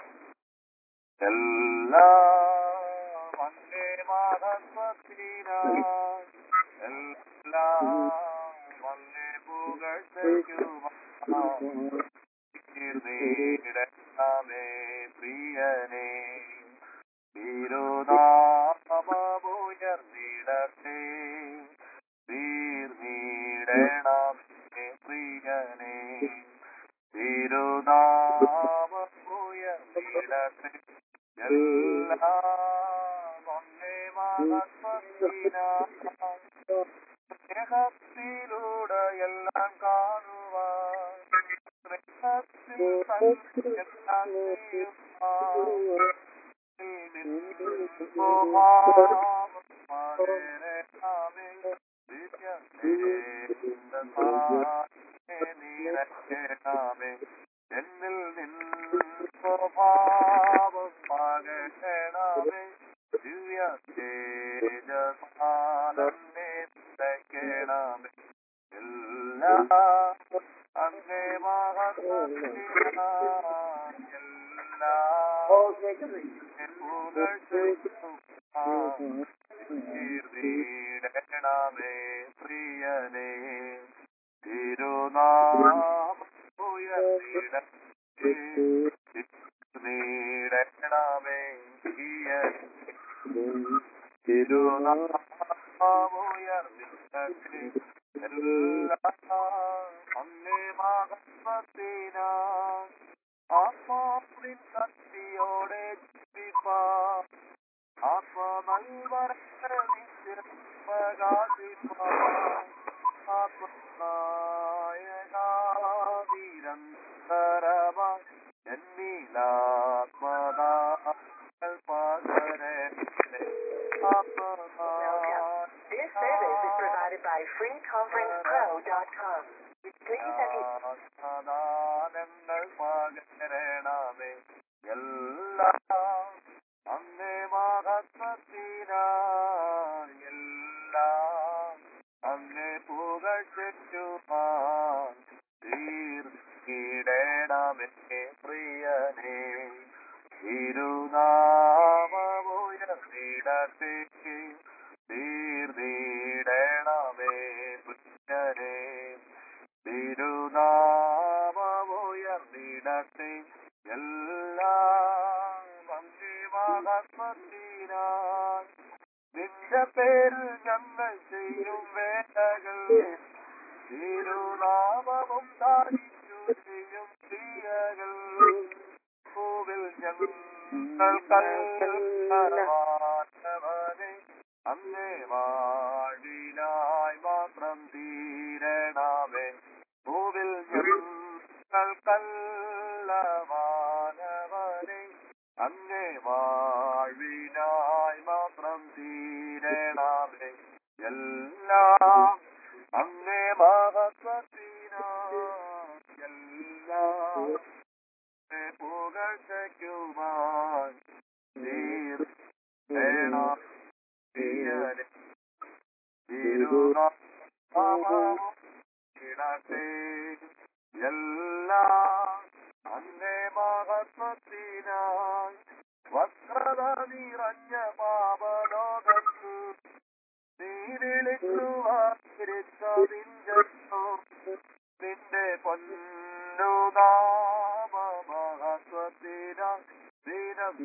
എല്ലാം അങ്ങേ മഹത്വത്തിനായി എല്ലാം അങ്ങേ പുകഴ്ചയ്ക്കുമായി തീർന്നിടണമേ പ്രിയനേ തിരുനാമമുയർന്നിടട്ടെ തീർന്നിടണമേ പ്രിയനേ തിരുനാമമുയർന്നിടട്ടെ എല്ലാം അങ്ങേ മഹത്വത്തിനായി സ്നേഹത്തിലൂടെ എല്ലാം കാണുവാൻ സ്നേഹത്തിൽ എല്ലാം ചെയ്യുവാൻ എന്നിൽ നിന്നോഭാവം പകരണമേ ദിവ്യ തേജസാലന്നെ തയ്ക്കണമേ എല്ലാം അങ്ങേ മഹത്വത്തിനായി എല്ലാം തീർന്നിടണമേ പ്രിയനേ തിരുനാമീടണമേ തിരുനാമുയർന്നിടട്ടെ എല്ലാം അങ്ങേ മഹത്വത്തിനാ ആത്മാവിൻ ശക്തിയോടെ ജീവിപ്പാൻ ആത്മനൽവരത്തെ നിത്യപ്രകാശിപ്പാൻ ആത്മനായകാതിരന്തരമായി എന്നിലാത്മനാൾ പകരട്ടെ This service is provided by freeconferencepro.com. Please have you ആത്മദാനങ്ങൾ പകരണമേ എല്ലാം അങ്ങേ മഹത്വത്തിനായി എല്ലാം അങ്ങേ പുകഴ്ചയ്ക്കുമാൻ തീർക്കിടണമേ പ്രിയനേ തിരുനാമമുയർന്നിടട്ടെ തീർന്നിടണമേ പ്രിയനേ തിരുനാമമുയർന്നിടട്ടെ എല്ലാം അങ്ങേ മഹത്വത്തിനായി നിന്റെ പേരിൽ ഞങ്ങൾ ചെയ്യും വേലകൾ തിരുനാമവും ദാരിച്ചു ചെയ്യും ക്രിയകൾ പൂവിൽ ഞങ്ങൾ കൽവനെ അങ്ങേ വാഴിനായി മാത്രം തീരണമേ പൂവിൽ ഞങ്ങൾ കല്ലവാനവനെ അങ്ങേ വാഴിനായി മാത്രം തീരണമേ എല്ലാം അങ്ങേ മഹത്വ പുകഴ്ചയ്ക്കുമായി തീർത്തേണം തീയരെ തിരുനാമവും ഇടട്ടെ എല്ലാം അങ്ങേ മഹത്വത്തിനായി വക്രത നിറഞ്ഞ പാപലോകത്തു നീ വിളിക്കുവാതിരിച്ചതിഞ്ചോ നിന്റെ പൊന്നുനാമ മഹത്വത്തിന ദിനം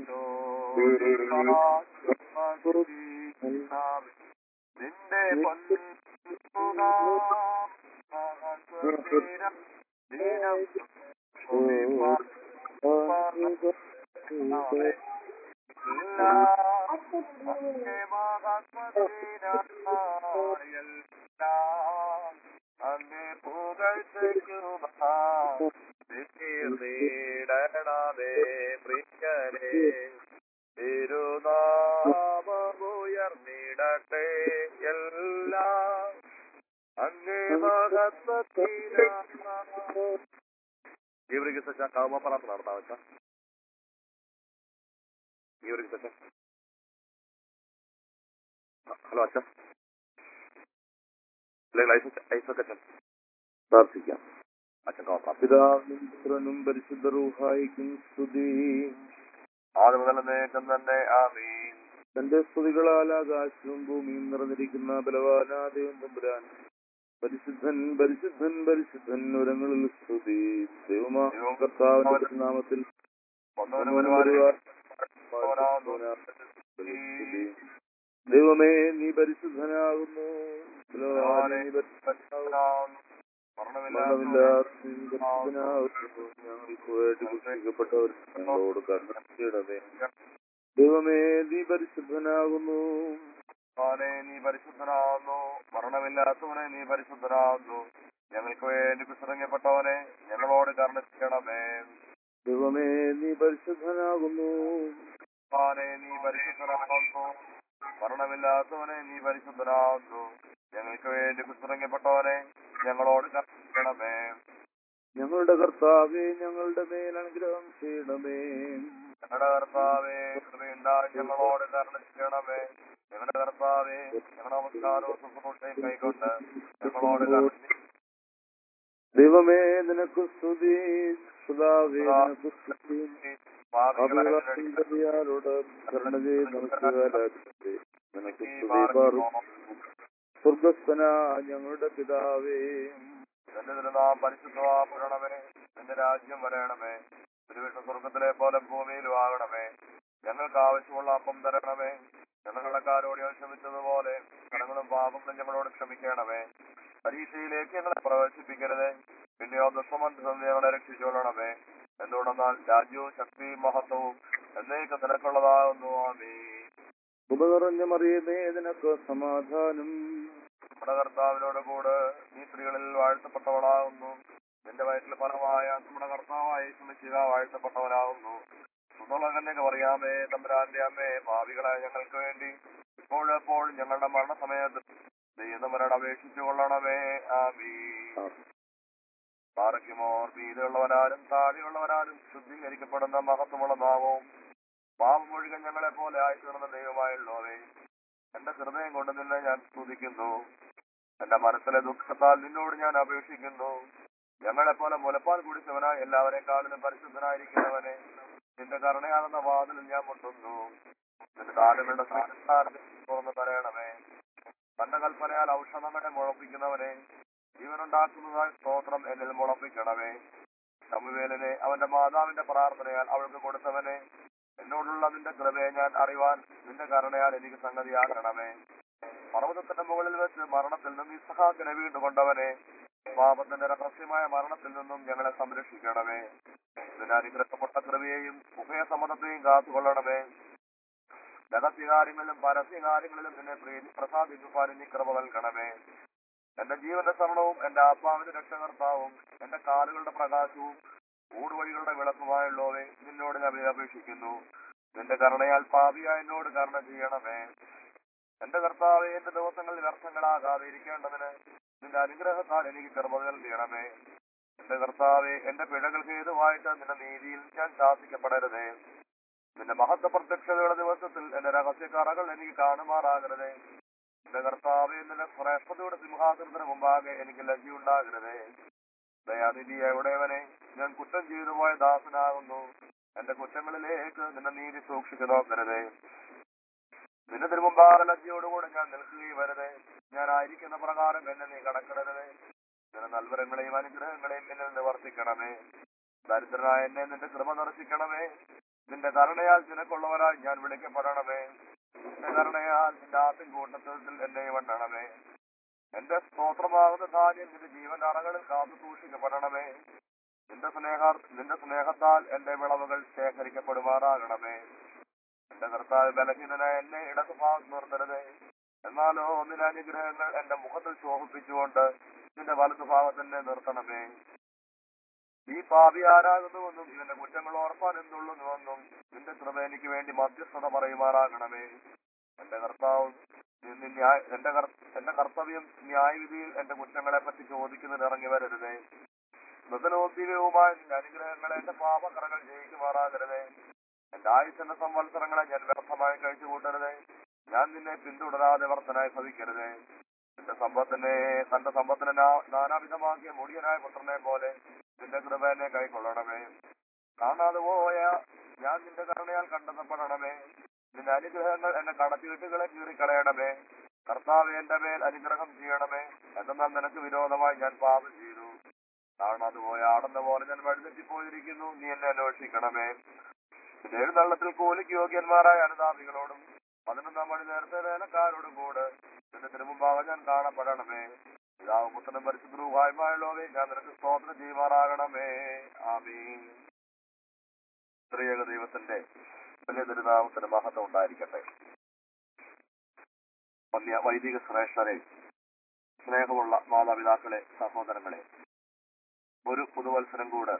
തോറിനാമി നിന്റെ പൊന്നുനാമ മഹത്വത്തിന ദിനം അങ്ങേ പുകഴ്ചയ്ക്കുമാടണമേ പ്രിയരേ തിരുനാമുയർന്നിടട്ടെ എല്ലാം അങ്ങേ മഹത്വത്തിന ಇವರಿಗೆ ಸಚ್ಚ ಕಾಮಪರಾಧ ಮಾಡ್ತಾ വെച്ചാ ಇವರಿಗೆ ಸಚ್ಚ ഹലോ അച്ഛൻ അല്ലെങ്കിൽ ഐസക് ഐസക് അച്ഛൻ പ്രാർത്ഥിക്കാം അച്ഛൻ പ്രാർത്ഥിക്കാം പിതാവിനും പുത്രനും പരിശുദ്ധ റൂഹായിക്കും സ്തുതി ആദ്യ മുതൽ നേക്കം തന്നെ ആമീൻ തന്റെ സ്തുതികളാൽ ആകാശവും ഭൂമിയും നിറഞ്ഞിരിക്കുന്ന ബലവാനാദൈവം തമ്പുരാൻ പരിശുദ്ധൻ പരിശുദ്ധൻ പരിശുദ്ധൻ ഉരങ്ങളിൽ സ്തുതി ദൈവമാ കർത്താവിന്റെ നാമത്തിൽ ഒന്നവനും ഒരുപാട് ദൈവമേ നീ പരിശുദ്ധനാകുന്നു ബലവാനെ നീ പരിശുദ്ധനാകുന്നു മരണമില്ലാത്ത നീ പരിശുദ്ധനാകുന്നു ഞങ്ങൾക്ക് വേണ്ടി കുഷിക്കപ്പെട്ടവർ ഞങ്ങളോട് കരുണ ചെയ്യണമേ ദൈവമേ നീ പരിശുദ്ധനാകുന്നു ാനെ നീ പരിശുദ്ധനാകുന്നു മരണമില്ലാത്തവനെ നീ പരിശുദ്ധനാകുന്നു ഞങ്ങൾക്ക് വേണ്ടി കുസൃങ്ങപ്പെട്ടവനെ ഞങ്ങളോട് കരുണ ചെയ്യണമേ ദൈവമേ നീ പരിശുദ്ധനാകുന്നു ാനെ നീ പരിശുദ്ധനാകുന്നു മരണമില്ലാത്തവനെ നീ പരിശുദ്ധനാകുന്നു ഞങ്ങൾക്ക് വേണ്ടി കുസൃങ്ങപ്പെട്ടവനെ ഞങ്ങളോട് കരുണ ചെയ്യണമേ ഞങ്ങളുടെ കർത്താവേ ഞങ്ങളുടെ മേൽ അനുഗ്രഹം ചെയ്യണമേ ഞങ്ങളുടെ കർത്താവേ കൃപയുണ്ടായി ഞങ്ങളോട് കരുണ ചെയ്യണമേ ഞങ്ങളുടെ കർത്താവേ ഞങ്ങളുടെ നമസ്കാരവും ശുശ്രൂഷയും കൈക്കൊണ്ട് ഞങ്ങളോട് കരുണ ചെയ്യണമേ. ദൈവമേ നിനക്ക് സ്തുതി കർത്താവേ നിനക്ക് സ്തുതി പാപികളെ ഞങ്ങളുടെ അഭിലാഷോട് കരുണ ചെയ്ത് നമസ്കാരാകട്ടെ നിനക്ക് ഈ സ്തുതി പാറും പാപികളെ സ്വർഗസ്ഥന ഞങ്ങളുടെ പിതാവേ നിന്റെ തിരുനാം പരിശുദ്ധമാപ്പെടണമേ നിന്റെ രാജ്യം വരയണമേ തിരുവിഷ്ണ സ്വർഗത്തിലെ പോലെ ഭൂമിയിലും ആകണമേ ഞങ്ങൾക്ക് ആവശ്യമുള്ള അപ്പം തരണമേ ഞങ്ങളുടെ ഞാൻ ക്ഷമിച്ചതുപോലെ കടങ്ങളും പാപങ്ങളും ഞങ്ങളോട് ക്ഷമിക്കണമേ പരീക്ഷയിലേക്ക് ഞങ്ങളെ പ്രവേശിപ്പിക്കരുതേ പിന്നെയോ ദുഷ്ടമന്ത്രം ഞങ്ങളെ രക്ഷിച്ചുകൊള്ളണമേ എന്തുകൊണ്ടെന്നാൽ രാജ്യവും ശക്തിയും മഹത്വവും എന്നേക്ക് നിനക്കുള്ളതാകുന്നു ആമീ കൃപ നിറഞ്ഞ മറിയമേ നിനക്ക് സമാധാനം നമ്മുടെ കർത്താവിനോട് കൂടെ നീ സ്ത്രീകളിൽ വാഴ്ത്തപ്പെട്ടവളാകുന്നു നിന്റെ വയറ്റിൽ ഫലമായ നമ്മുടെ കർത്താവായ ശ്രമിക്കുക വാഴ്ത്തപ്പെട്ടവനാകുന്നു സുതളകന്യൊക്കെ പറയാമേ തമ്പുരാന്റെ അമ്മേ ഭാവികളായ ഞങ്ങൾക്ക് വേണ്ടി ഇപ്പോഴെപ്പോഴും ഞങ്ങളുടെ മരണസമയത്ത് ദൈവമരോട് അപേക്ഷിച്ചു കൊള്ളണമേ ആമീ പാറയ്ക്കുമോർ വീതിയുള്ളവരാലും താഴെയുള്ളവരാലും ശുദ്ധീകരിക്കപ്പെടുന്ന മഹത്വമുള്ള നാമവും പാപമൊഴുകൻ ഞങ്ങളെ പോലെ ആയിത്തീർന്ന ദൈവമായുള്ളവേ എന്റെ ഹൃദയം കൊണ്ട് നിന്നെ ഞാൻ സ്തുതിക്കുന്നു എന്റെ മനസ്സിലെ ദുഃഖത്താൽ നിന്നോട് ഞാൻ അപേക്ഷിക്കുന്നു ഞങ്ങളെ പോലെ മുലപ്പാൽ കുടിച്ചവനായി എല്ലാവരെക്കാളിലും പരിശുദ്ധനായിരിക്കുന്നവനെ നിന്റെ കരുണയാണെന്ന വാതിലിൽ ഞാൻ മുട്ടുന്നു നിന്റെ കാലുകളുടെ സാക്ഷാത്കാരത്തിൽ തുറന്നു തരയണമേ തന്റെ കൽപ്പനയാൽ ഔഷധങ്ങളെ മുളപ്പിക്കുന്നവനെ ജീവനുണ്ടാക്കുന്നതായി സ്തോത്രം എന്നിൽ മുളപ്പിക്കണമേ ശമുവേലിനെ അവന്റെ മാതാവിന്റെ പ്രാർത്ഥനയാൽ അവൾക്ക് കൊടുത്തവനെ എന്നോടുള്ള നിന്റെ കൃപയെ ഞാൻ അറിവാൻ നിന്റെ കരുണയാൽ എനിക്ക് സംഗതിയാക്കണമേ പർവ്വതത്തിന്റെ മുകളിൽ വെച്ച് മരണത്തിൽ നിന്നും ഇസഹാക്കിനെ വീണ്ടുകൊണ്ടവനെ പാപത്തിന്റെ രഹസ്യമായ മരണത്തിൽ നിന്നും ഞങ്ങളെ സംരക്ഷിക്കണമേ നിന്റെ അനുഗ്രഹപ്പെട്ട കൃപയെയും ഉഭയസമ്മതത്തെയും കാത്തുകൊള്ളണമേ രഹസ്യകാര്യങ്ങളിലും പരസ്യകാര്യങ്ങളിലും നിന്നെ പ്രീതി പ്രസാദിക്കുവാൻ നീ കൃപ നൽകണമേ എന്റെ ജീവന്റെ ശരണവും എന്റെ ആത്മാവിന്റെ രക്ഷകർത്താവും എന്റെ കാലുകളുടെ പ്രകാശവും ഊടുവഴികളുടെ വിളക്കുമായുള്ളവേ നിന്നോട് ഞാൻ അപേക്ഷിക്കുന്നു നിന്റെ കരുണയാൽ പാപിയായ എന്നോട് കരുണ ചെയ്യണമേ എന്റെ കർത്താവെ എന്റെ ദിവസങ്ങളിൽ വ്യർത്ഥങ്ങളാകാതെ ഇരിക്കേണ്ടതിന് നിന്റെ അനുഗ്രഹത്താൽ എനിക്ക് കൃപ നൽകണമേ എന്റെ കർത്താവെ എന്റെ പിഴകൾക്ക് ഹേതുവായിട്ട് നിന്റെ നീതിയിൽ ഞാൻ ശാസിക്കപ്പെടരുതേ നിന്റെ മഹത്വ പ്രത്യക്ഷതയുടെ ദിവസത്തിൽ എന്റെ രഹസ്യക്കറകൾ എനിക്ക് കാണുമാറാകരുതേ എന്റെ കർത്താവെ നിന്റെ ശ്രേഷ്ഠതയുടെ സിംഹാസനത്തിന് മുമ്പാകെ എനിക്ക് ലജ്ജയുണ്ടാകരുതേ ദയാനിധി എവിടെവനെ ഞാൻ കുറ്റം ചെയ്തു പോയ ദാസനാകുന്നു എന്റെ കുറ്റങ്ങളിലേക്ക് നിന്റെ നീതി സൂക്ഷിച്ചു നോക്കരുതേ നിന്റെ തിരുമുമ്പാകെ ലജ്ജയോടുകൂടെ ഞാൻ നിൽക്കുകയും വരുതേ ഞാൻ ആയിരിക്കുന്ന പ്രകാരം എന്നെ നീ കടക്കിടരുതേ നിന്റെ നൽവരങ്ങളെയും അനുഗ്രഹങ്ങളെയും എന്നിൽ നിവർത്തിക്കണമേ ദരിദ്രനായ എന്നെ നിന്റെ കൃപ ദർശിക്കണമേ നിന്റെ കരുണയാൽ നിനക്കുള്ളവരായി ഞാൻ വിളിക്കപ്പെടണമേ നിന്റെ കരുണയാൽ നിന്റെ ആട്ടിൻ കൂട്ടത്തിൽ എന്നെ വണ്ണണമേ എന്റെ സ്തോത്രമാകുന്ന ധാന്യം നിന്റെ ജീവന്റെ അറകളിൽ കാത്തു സൂക്ഷിക്കപ്പെടണമേ നിന്റെ സ്നേഹ നിന്റെ സ്നേഹത്താൽ എന്റെ വിളവുകൾ ശേഖരിക്കപ്പെടുമാറാകണമേ എന്റെ കർത്താവ് ബലഹീനനായ എന്നെ ഇടതുഭാഗത്ത് നിർത്തരുതേ എന്നാലോ നിന്റെ അനുഗ്രഹങ്ങൾ എന്റെ മുഖത്തിൽ ശോഭിപ്പിച്ചുകൊണ്ട് നിന്റെ വലതുഭാഗത്തന്നെ നിർത്തണമേ ഈ പാപി ആരാകുന്നുവെന്നും ഇവന്റെ കുറ്റങ്ങൾ ഓർപ്പാൻ എന്തുള്ളുന്നുവെന്നും നിന്റെ കൃപ എനിക്ക് വേണ്ടി മധ്യസ്ഥത പറയുമാറാകണമേ എന്റെ കർത്താവ് നി- നി- ന്യായ- എന്റെ കർ- എന്റെ കർത്തവ്യം ന്യായവിധിയിൽ എന്റെ കുറ്റങ്ങളെ പറ്റി ചോദിക്കുന്നതിന് ഇറങ്ങി വരരുതേ മൃതനോദ്ദീപവുമായ നിന്റെ അനുഗ്രഹങ്ങളെ എന്റെ പാപകറകൾ ജയിക്കുമാറാകരുതേ എന്റെ ആയുസന്റെ സംവത്സരങ്ങളെ ഞാൻ വ്യർത്ഥമായി കഴിച്ചു കൂട്ടരുതേ ഞാൻ നിന്നെ പിന്തുടരാതെ വർത്തനായി ഭവിക്കരുതേ നിന്റെ സമ്പത്തിനെ തന്റെ സമ്പത്തിനെ നാ- നാനാവിധമാക്കിയ മുടിയനായ പുത്രനെ പോലെ നിന്റെ കൃപ എന്നെ കൈക്കൊള്ളണമേ കാണാതെ പോയ ഞാൻ നിന്റെ കരുണയാൽ കണ്ടെത്തപ്പെടണമേ നിന്റെ അനുഗ്രഹങ്ങൾ എന്റെ കടത്തിവിട്ടുകളെ കീറിക്കളയണമേ കർത്താവ് എന്റെ മേൽ അനുഗ്രഹം ചെയ്യണമേ എന്തെന്നാൽ നിനക്ക് വിരോധമായി ഞാൻ പാപം ചെയ്തു കാണാതെ പോയ ആടെന്ന പോലെ ഞാൻ വഴിതെറ്റിപ്പോയിരിക്കുന്നു നീ എന്നെ അന്വേഷിക്കണമേ നിന്റെ എഴുന്നള്ളത്തിൽ കൂലിക്ക് യോഗ്യന്മാരായ അനുതാപികളോടും പതിനൊന്നാം മണി നേരത്തെ വേലക്കാരോടും കൂടെ നിന്റെ തിരുമുമ്പാകെ ഞാൻ കാണപ്പെടണമേ പിതാവ് പുത്രനും പരിശുദ്ധവുമായുള്ളവേ ഞാൻ നിനക്ക് സ്തോത്രം ചെയ്യുമാറാകണമേ ആമീൻ സ്ത്രീയക ദൈവത്തിന്റെ വലിയ തിരുനാമത്തിന് മഹത്വം ഉണ്ടായിരിക്കട്ടെ വന്യ വൈദിക ശ്രേഷ്ഠരെ സ്നേഹമുള്ള മാതാപിതാക്കളെ സഹോദരങ്ങളെ ഒരു പുതുവത്സരം കൂടെ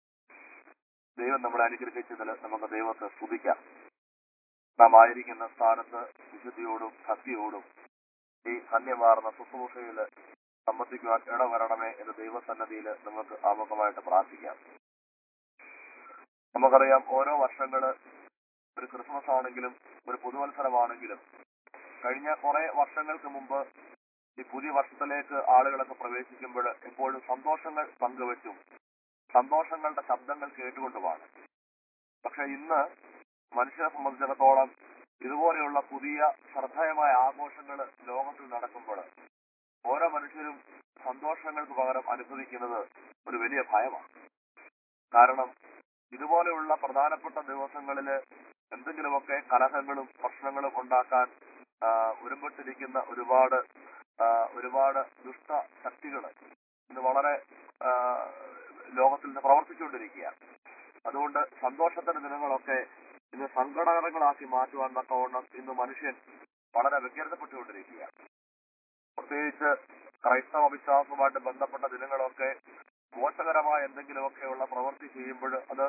ദൈവം നമ്മളെ അനുഗ്രഹിച്ചതിൽ നമുക്ക് ദൈവത്തെ സ്തുതിക്കാം നാം ആയിരിക്കുന്ന സ്ഥാനത്ത് വിശുദ്ധിയോടും ഭക്തിയോടും ഈ ധന്യമാർന്ന ശുശ്രൂഷയിൽ സംബന്ധിക്കുവാൻ ഇടവരണമേ എന്ന് ദൈവസന്നദ്ധിയിൽ നമുക്ക് ആമുഖമായിട്ട് പ്രാർത്ഥിക്കാം നമുക്കറിയാം ഓരോ വർഷങ്ങള് ഒരു ക്രിസ്മസ് ആണെങ്കിലും ഒരു പുതുവത്സരമാണെങ്കിലും കഴിഞ്ഞ കുറെ വർഷങ്ങൾക്ക് മുമ്പ് ഈ പുതിയ വർഷത്തിലേക്ക് ആളുകളൊക്കെ പ്രവേശിക്കുമ്പോൾ എപ്പോഴും സന്തോഷങ്ങൾ പങ്കുവച്ചും സന്തോഷങ്ങളുടെ ശബ്ദങ്ങൾ കേട്ടുകൊണ്ടുമാണ് പക്ഷെ ഇന്ന് മനുഷ്യരെ സംബന്ധിച്ചിടത്തോളം ഇതുപോലെയുള്ള പുതിയ ശ്രദ്ധേയമായ ആഘോഷങ്ങൾ ലോകത്തിൽ നടക്കുമ്പോൾ ഓരോ മനുഷ്യരും സന്തോഷങ്ങൾക്ക് പകരം അനുഭവിക്കുന്നത് ഒരു വലിയ ഭയമാണ് കാരണം ഇതുപോലെയുള്ള പ്രധാനപ്പെട്ട ദിവസങ്ങളിൽ എന്തെങ്കിലുമൊക്കെ കലഹങ്ങളും പ്രശ്നങ്ങളും ഉണ്ടാക്കാൻ ആ, ഒരുമ്പെട്ടിരിക്കുന്ന ഒരുപാട് ആ, ഒരുപാട് ദുഷ്ട ശക്തികൾ ഇന്ന് വളരെ ആ, ലോകത്തിൽ നിന്ന് പ്രവർത്തിച്ചുകൊണ്ടിരിക്കുകയാണ് അതുകൊണ്ട് സന്തോഷത്തിന്റെ ദിനങ്ങളൊക്കെ ഇന്ന് സങ്കടകരങ്ങളാക്കി മാറ്റുവാൻ തക്കവണ്ണം ഇന്ന് മനുഷ്യൻ വളരെ വ്യഗ്രതപ്പെട്ടുകൊണ്ടിരിക്കുകയാണ് പ്രത്യേകിച്ച് ക്രൈസ്തവ വിശ്വാസവുമായിട്ട് ബന്ധപ്പെട്ട ദിനങ്ങളൊക്കെ മോശകരമായ എന്തെങ്കിലുമൊക്കെയുള്ള പ്രവൃത്തി ചെയ്യുമ്പോൾ അത്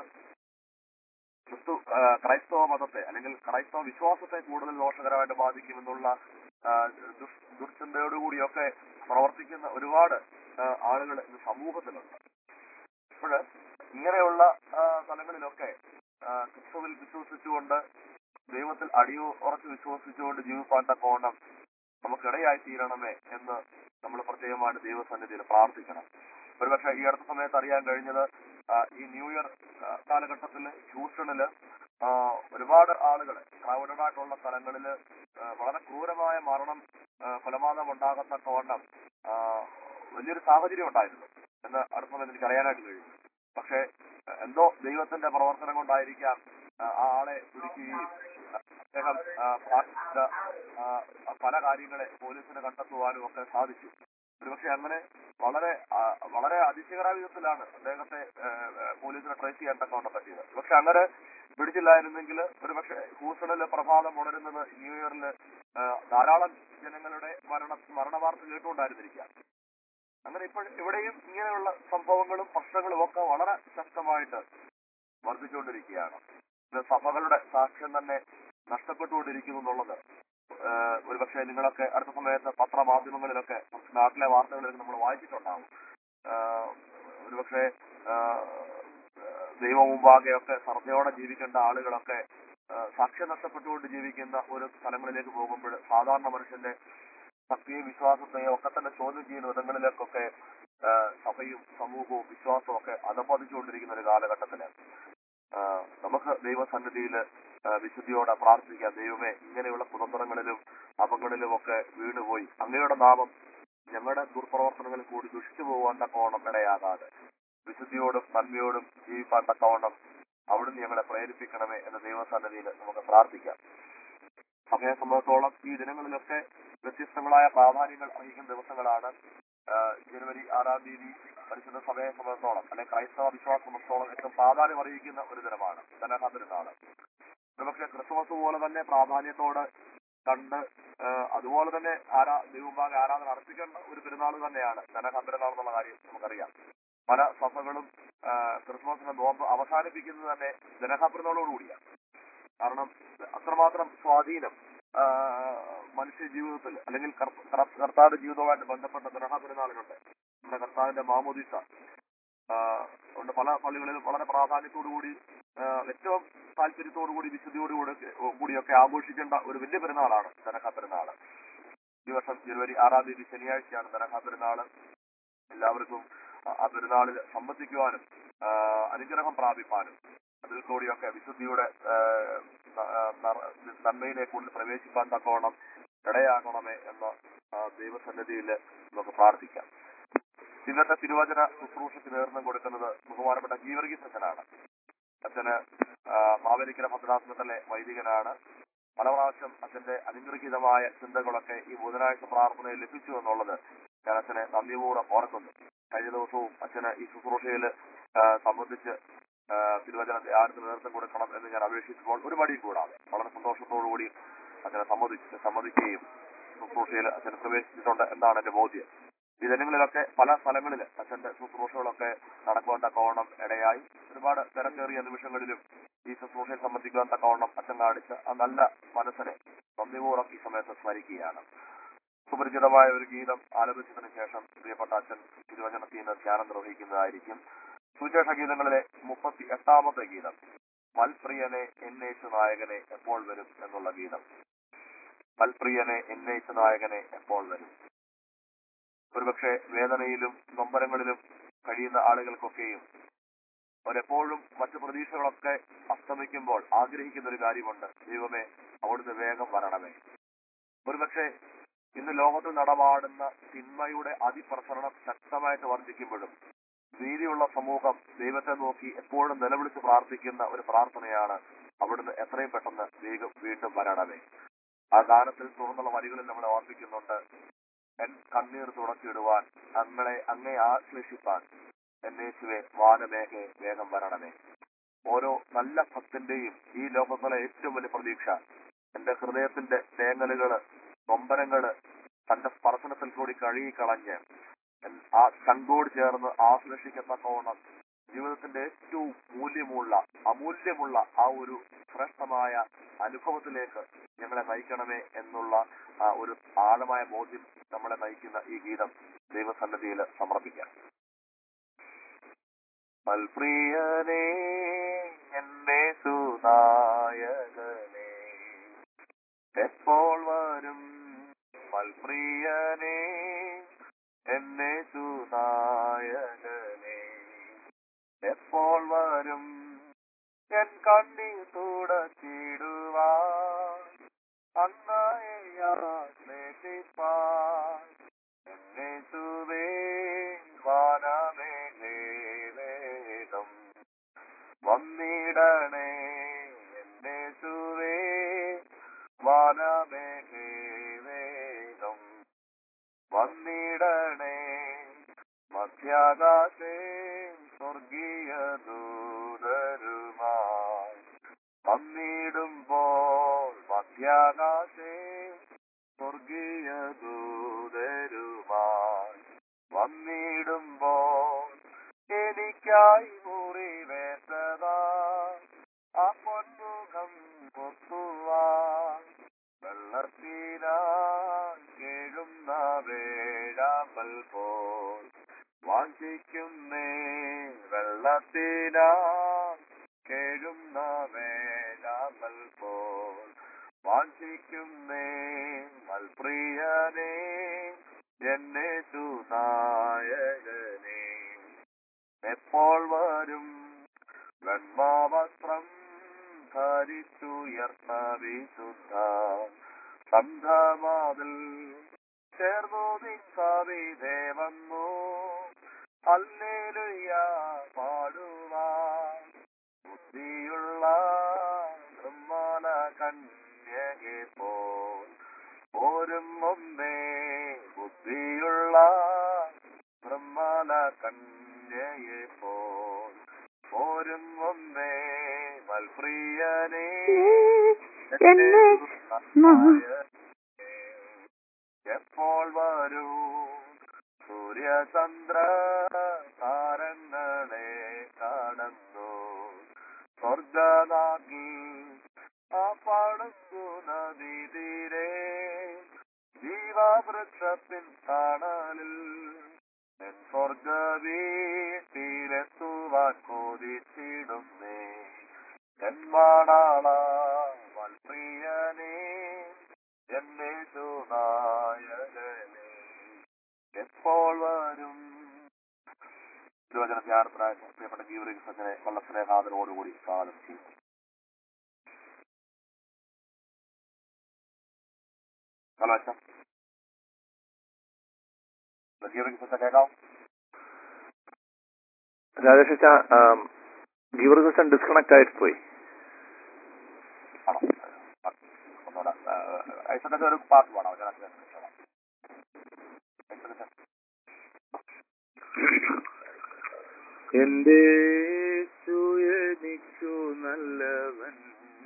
ക്രിസ്തു ആ, ക്രൈസ്തവ മതത്തെ അല്ലെങ്കിൽ ക്രൈസ്തവ വിശ്വാസത്തെ കൂടുതൽ ദോഷകരമായിട്ട് ബാധിക്കുമെന്നുള്ള ആ, ദുഷ്- ദുഷ്ചിന്തയോടുകൂടിയൊക്കെ പ്രവർത്തിക്കുന്ന ഒരുപാട് ആളുകൾ ഇന്ന് സമൂഹത്തിലുണ്ട് അപ്പോൾ ഇങ്ങനെയുള്ള ആ, സ്ഥലങ്ങളിലൊക്കെ ആ, ക്രിസ്തുവിൽ വിശ്വസിച്ചുകൊണ്ട് ദൈവത്തിൽ അടിയോ ഉറച്ച് വിശ്വസിച്ചുകൊണ്ട് ജീവിപ്പാൻ തക്കവണ്ണം നമുക്കിടയായി തീരണമേ എന്ന് നമ്മൾ പ്രത്യേകമായിട്ട് ദൈവസന്നിധിയിൽ പ്രാർത്ഥിക്കണം ഒരുപക്ഷെ ഈ അടുത്ത സമയത്ത് അറിയാൻ കഴിഞ്ഞത് ആ, ഈ ന്യൂ ഇയർ ആ, കാലഘട്ടത്തിൽ ഹ്യൂസ്റ്റണില് ആ, ഒരുപാട് ആളുകൾ ക്രൗഡഡ് ആയിട്ടുള്ള സ്ഥലങ്ങളിൽ വളരെ ക്രൂരമായ മരണം ആ, കൊലപാതകം ഉണ്ടാകത്തക്കവണ്ണം ആ, വലിയൊരു സാഹചര്യം ഉണ്ടായിരുന്നു എന്ന് അടുത്ത സമയത്ത് എനിക്ക് അറിയാനായിട്ട് കഴിഞ്ഞു പക്ഷേ ആ, എന്തോ ദൈവത്തിന്റെ പ്രവർത്തനം കൊണ്ടായിരിക്കാം ആ, ആ ആളെ പിടിക്കുകയും ആ, അദ്ദേഹം ആ, പ്രാർത്ഥിച്ച ആ, പല കാര്യങ്ങളെ പോലീസിന് കണ്ടെത്തുവാനും ഒക്കെ സാധിച്ചു ഒരുപക്ഷെ അങ്ങനെ വളരെ ആ, വളരെ അതിശയകരമായ വിധത്തിലാണ് അദ്ദേഹത്തെ ആ, ആ, പോലീസിനെ ട്രേസ് ചെയ്യാൻ തക്കവണ്ണം പറ്റിയത് പക്ഷെ അങ്ങനെ പിടിച്ചില്ലായിരുന്നെങ്കിൽ ഒരുപക്ഷെ ഹൂസ്റ്റണിലെ പ്രഭാതം ഉണരുന്നത് ന്യൂ ഇയറിൽ ധാരാളം ജനങ്ങളുടെ മരണ മരണവാർത്ത കേട്ടുകൊണ്ടായിരുന്നിരിക്കാം അങ്ങനെ ഇപ്പോൾ ഇവിടെയും ഇങ്ങനെയുള്ള സംഭവങ്ങളും പ്രശ്നങ്ങളും ഒക്കെ വളരെ ശക്തമായിട്ട് വർദ്ധിച്ചുകൊണ്ടിരിക്കുകയാണ് ഇത് സഭകളുടെ സാക്ഷ്യം തന്നെ നഷ്ടപ്പെട്ടുകൊണ്ടിരിക്കുന്നു എന്നുള്ളത് ഏഹ് ഒരുപക്ഷെ നിങ്ങളൊക്കെ അടുത്ത സമയത്ത് പത്രമാധ്യമങ്ങളിലൊക്കെ നാട്ടിലെ വാർത്തകളിലൊക്കെ നമ്മൾ വായിച്ചിട്ടുണ്ടാവും ഏഹ് ഒരുപക്ഷെ ആ, ദൈവം മുമ്പാകെയൊക്കെ ശ്രദ്ധയോടെ ജീവിക്കേണ്ട ആളുകളൊക്കെ ആ, സാക്ഷ്യം നഷ്ടപ്പെട്ടുകൊണ്ട് ജീവിക്കുന്ന ഒരു സ്ഥലങ്ങളിലേക്ക് പോകുമ്പോൾ സാധാരണ മനുഷ്യന്റെ ഭക്തിയും വിശ്വാസത്തെയും ഒക്കെ തന്നെ ചോദ്യം ചെയ്യുന്ന വിധങ്ങളിലേക്കൊക്കെ ആ, സഭയും സമൂഹവും വിശ്വാസവും ഒക്കെ അധപ്പതിച്ചുകൊണ്ടിരിക്കുന്ന ഒരു കാലഘട്ടത്തില് ആ, നമുക്ക് ദൈവസന്നിധിയിൽ വിശുദ്ധിയോടെ പ്രാർത്ഥിക്കാം ദൈവമേ ഇങ്ങനെയുള്ള കുതന്ത്രങ്ങളിലും അപങ്ങളിലും ഒക്കെ വീണുപോയി അങ്ങയുടെ നാമം ഞങ്ങളുടെ ദുർപ്രവർത്തനങ്ങളിൽ കൂടി ദുഷിച്ചു പോകാൻ തക്കവണ്ണം ഇടയാകാതെ വിശുദ്ധിയോടും നന്മയോടും ജീവിപ്പാൻ തക്കവണ്ണം അവിടുന്ന് ഞങ്ങളെ പ്രേരിപ്പിക്കണമേ എന്ന ദൈവസന്നിധിയിൽ നമുക്ക് പ്രാർത്ഥിക്കാം സമയെ സംബന്ധിച്ചോളം ഈ ദിനങ്ങളിലൊക്കെ വ്യത്യസ്തങ്ങളായ പ്രാധാന്യങ്ങൾ അർഹിക്കുന്ന ദിവസങ്ങളാണ് ആ, ജനുവരി ആറാം തീയതി പരിശുദ്ധ സമയെ സംബന്ധിച്ചോളം അല്ലെങ്കിൽ ക്രൈസ്തവ വിശ്വാസം സംബന്ധിച്ചോളം ഏറ്റവും പ്രാധാന്യം അറിയിക്കുന്ന ഒരു ദിനമാണ് ധനഹാ പെരുന്നാള് ഒരുപക്ഷെ ക്രിസ്മസ് പോലെ തന്നെ പ്രാധാന്യത്തോട് കണ്ട് ആ, അതുപോലെ തന്നെ ആരാ ദൈവഭാഗ ആരാധന അർപ്പിക്കേണ്ട ഒരു പെരുന്നാൾ തന്നെയാണ് ധനഹാ പെരുന്നാൾ എന്നുള്ള കാര്യം നമുക്കറിയാം പല സഭകളും ആ, ക്രിസ്മസിന്റെ നോമ്പ് അവസാനിപ്പിക്കുന്നത് തന്നെ ധനഹാ പെരുന്നാളോടുകൂടിയാണ് കാരണം അത്രമാത്രം സ്വാധീനം ആ, മനുഷ്യ ജീവിതത്തിൽ അല്ലെങ്കിൽ കർത്ത- കർ- കർത്താവിന്റെ ജീവിതവുമായിട്ട് ബന്ധപ്പെട്ട ഗ്രഹ പെരുന്നാളുകളുണ്ട് നമ്മുടെ കർത്താവിന്റെ മാമോദിസ ആ, ഉണ്ട് പല പള്ളികളിലും വളരെ പ്രാധാന്യത്തോടുകൂടി ആ, ഏറ്റവും താല്പര്യത്തോടുകൂടി വിശുദ്ധിയോടുകൂടി കൂടിയൊക്കെ ആഘോഷിക്കേണ്ട ഒരു വലിയ പെരുന്നാളാണ് ദനഹ പെരുന്നാള് ഈ വർഷം ജനുവരി ആറാം തീയതി ശനിയാഴ്ചയാണ് ദനഹ പെരുന്നാള് എല്ലാവർക്കും ആ- ആ പെരുന്നാളിൽ സംബന്ധിക്കുവാനും ആ, അനുഗ്രഹം പ്രാപിപ്പാനും അതിൽ കൂടിയൊക്കെ വിശുദ്ധിയുടെ ആ, ന- ആ, നറ- നന്മയിലേക്ക് കൂടുതൽ പ്രവേശിപ്പാൻ തക്കവണ്ണം ഇടയാകണമേ എന്ന ആ, ദൈവസന്നിധിയിൽ നമുക്ക് പ്രാർത്ഥിക്കാം ഇന്നത്തെ തിരുവചന ശുശ്രൂഷയ്ക്ക് നേതൃത്വം കൊടുക്കുന്നത് ബഹുമാനപ്പെട്ട ഗീവർഗീസ് അച്ഛനാണ് അച്ഛന് ആ, മാവേലിക്കര ഭദ്രാസനത്തിലെ വൈദികനാണ് പല പ്രാവശ്യം അച്ഛന്റെ അനുഗ്രഹീതമായ ചിന്തകളൊക്കെ ഈ ബുധനാഴ്ച പ്രാർത്ഥനയിൽ ലഭിച്ചു എന്നുള്ളത് ഞാൻ അച്ഛനെ നന്ദിപൂർവ്വം ഓർക്കുന്നു കഴിഞ്ഞ ദിവസവും അച്ഛന് ഈ ശുശ്രൂഷയിൽ സംബന്ധിച്ച് ആ, തിരുവചന ധ്യാനത്തിന് നേതൃത്വം കൊടുക്കണം എന്ന് ഞാൻ അപേക്ഷിച്ചപ്പോൾ ഒരു മടിയും കൂടാതെ വളരെ സന്തോഷത്തോടുകൂടി അച്ഛനെ സമ്മതിച്ച് സമ്മതിക്കുകയും ശുശ്രൂഷയിൽ അച്ഛൻ പ്രവേശിച്ചിട്ടുണ്ട് എന്നാണ് എന്റെ ബോധ്യം ഈ ദിനങ്ങളിലൊക്കെ പല സ്ഥലങ്ങളിൽ അച്ഛന്റെ ശുശ്രൂഷകളൊക്കെ നടക്കുവാൻ തക്കവണ്ണം ഇടയായി ഒരുപാട് തിരക്കേറിയ നിമിഷങ്ങളിലും ഈ ശുശ്രൂഷയെ സംബന്ധിക്കുവാൻ തക്കവണ്ണം അച്ഛൻ കാണിച്ച ആ നല്ല മനസ്സിനെ നന്ദിപൂർവ്വം ഈ സമയത്ത് സ്മരിക്കുകയാണ് സുപരിചിതമായ ഒരു ഗീതം ആലപിച്ചതിന് ശേഷം പ്രിയപ്പെട്ട അച്ഛൻ തിരുവചനത്തിൽ നിന്ന് ധ്യാനം നിർവഹിക്കുന്നതായിരിക്കും സുവിശേഷ ഗീതങ്ങളിലെ മുപ്പത്തി എട്ടാമത്തെ ഗീതം മൽപ്രിയനെ എന്നേശു നായകനെ എപ്പോൾ വരും എന്നുള്ള ഗീതം മൽപ്രിയനെ എന്നേശു നായകനെ എപ്പോൾ വരും ഒരുപക്ഷെ വേദനയിലും നൊമ്പരങ്ങളിലും കഴിയുന്ന ആളുകൾക്കൊക്കെയും അവരെപ്പോഴും മറ്റു പ്രതീക്ഷകളൊക്കെ അസ്തമിക്കുമ്പോൾ ആഗ്രഹിക്കുന്ന ഒരു കാര്യമുണ്ട് ദൈവമേ അവിടുന്ന് വേഗം വരണമേ ഒരുപക്ഷെ ഇന്ന് ലോകത്തിൽ നടമാടുന്ന തിന്മയുടെ അതിപ്രസരണം ശക്തമായിട്ട് വർദ്ധിക്കുമ്പോഴും നീതിയുള്ള സമൂഹം ദൈവത്തെ നോക്കി എപ്പോഴും നിലവിളിച്ച് പ്രാർത്ഥിക്കുന്ന ഒരു പ്രാർത്ഥനയാണ് അവിടുന്ന് എത്രയും പെട്ടെന്ന് വേഗം വീണ്ടും വരണമേ ആ ഗാനത്തിൽ തുറന്നുള്ള വരികളിൽ നമ്മളെ ഓർമ്മിക്കുന്നുണ്ട് എൻ കണ്ണീർ തുടച്ചിടുവാൻ ഞങ്ങളെ അങ്ങേ ആശ്ലേഷിപ്പാൻ എന്നേശുവെ വാനമേഘെ വേഗം വരണമേ ഓരോ നല്ല ഭക്തന്റെയും ഈ ലോകത്തിലെ ഏറ്റവും വലിയ പ്രതീക്ഷ എന്റെ ഹൃദയത്തിന്റെ തേങ്ങലുകള് നൊമ്പരങ്ങള് തന്റെ സ്പർശനത്തിൽ കൂടി കഴുകിക്കളഞ്ഞ് എൻ- ആ ചങ്കോട് ചേർന്ന് ആശ്ലേഷിക്കത്തക്കോണം ജീവിതത്തിന്റെ ഏറ്റവും മൂല്യമുള്ള അമൂല്യമുള്ള ആ ഒരു ശ്രേഷ്ഠമായ അനുഭവത്തിലേക്ക് ഞങ്ങളെ നയിക്കണമേ എന്നുള്ള ആ ഒരു ആഴമായ ബോധ്യം നമ്മളെ നയിക്കുന്ന ഈ ഗീതം ദൈവസന്നിധിയിൽ സമർപ്പിക്കാം മൽപ്രിയനേ എന്റെ സുനായകനേ എപ്പോൾ വരും മൽപ്രിയനേ എന്നെ സുനായകനേ എപ്പോൾ വരും എൻ കണ്ണീർ തുടച്ചിടുവാൻ അന്നയാശ്ലേഷിപ്പാൻ എന്നെ സുവേ വാനമേഘേ വേഗം വന്നിടണേ എന്നെ സുവേ വാനമേഘേ വേഗം വന്നിടണേ മധ്യാകാശേ സ്വർഗീയ ദൂതരുമായി വന്നിടുമ്പോൾ മധ്യാകാശേ സ്വർഗീയ ദൂതരുമായി വന്നിടുമ്പോൾ എനിക്കായി മുറിവേറ്റതാ ആ പൊന്മുഖം കൊത്തുവാൻ വെള്ളത്തിനാൽ കേഴുന്ന വേഴാമ്പൽ പോൽ വാഞ്ചിക്കുന്നേ വെള്ളത്തിനാ കേഴുന്ന വേഴാമ്പൽ പോൽ വാഞ്ചിക്കുന്നേ മൽപ്രിയനേ എന്നെ നായകനേ എപ്പോൾ വരും വെണ്മാവസ്ത്രം ധരിച്ചുയർത്ത വിശുദ്ധ സന്ധമാതിൽ ചേർന്നു നിൽക്കാവിധേ വന്നു അല്ലേലുയ്യ പാടുവാൻ ബുദ്ധിയുള്ള ബ്രഹ്മണ കന്യകെ പോൽ പോരും മുമ്പേ ബുദ്ധിയുള്ള ബ്രഹ്മണ കന്യകെ പോൽ പോരും മുമ്പേ മൽപ്രിയനേ എന്നെ എപ്പോൾ വരൂ സൂര്യചന്ദ്ര താരങ്ങളെ കടന്നു സ്വർഗനാട്ടിൽ ആ പടുക്കുന്ന തീരെ ജീവവൃക്ഷത്തിൻ തണലിൽ എൻ സ്വർഗ വീട്ടിലെത്തുവാൻ കൊതിച്ചിടുന്നേ എന്മാണാള വൽപ്രിയനേ എന്നെ നായകനേ എപ്പോൾ വരും തിരുവചന ധ്യാനത്തിനായി പ്രിയപ്പെട്ട ജീവരിക സജ്ജനെ വളരെ സ്നേഹാദരോടുകൂടി സ്വാഗതം ചെയ്യും ഹലോ അച്ഛൻ ജീവരിക സജ്ജ കേൾക്കാം രാജേഷ് ജീവർഗസൻ ഡിസ്കണക്ട് ആയിട്ട് പോയി ആണോ ഒന്നുകൂടെ ഐസക്കത്തെ ഒരു പാട്ട് പാടാം ഞാൻ ഐസക്കത്തെ എന്റെ യേശു എനിക്കു നല്ലവൻ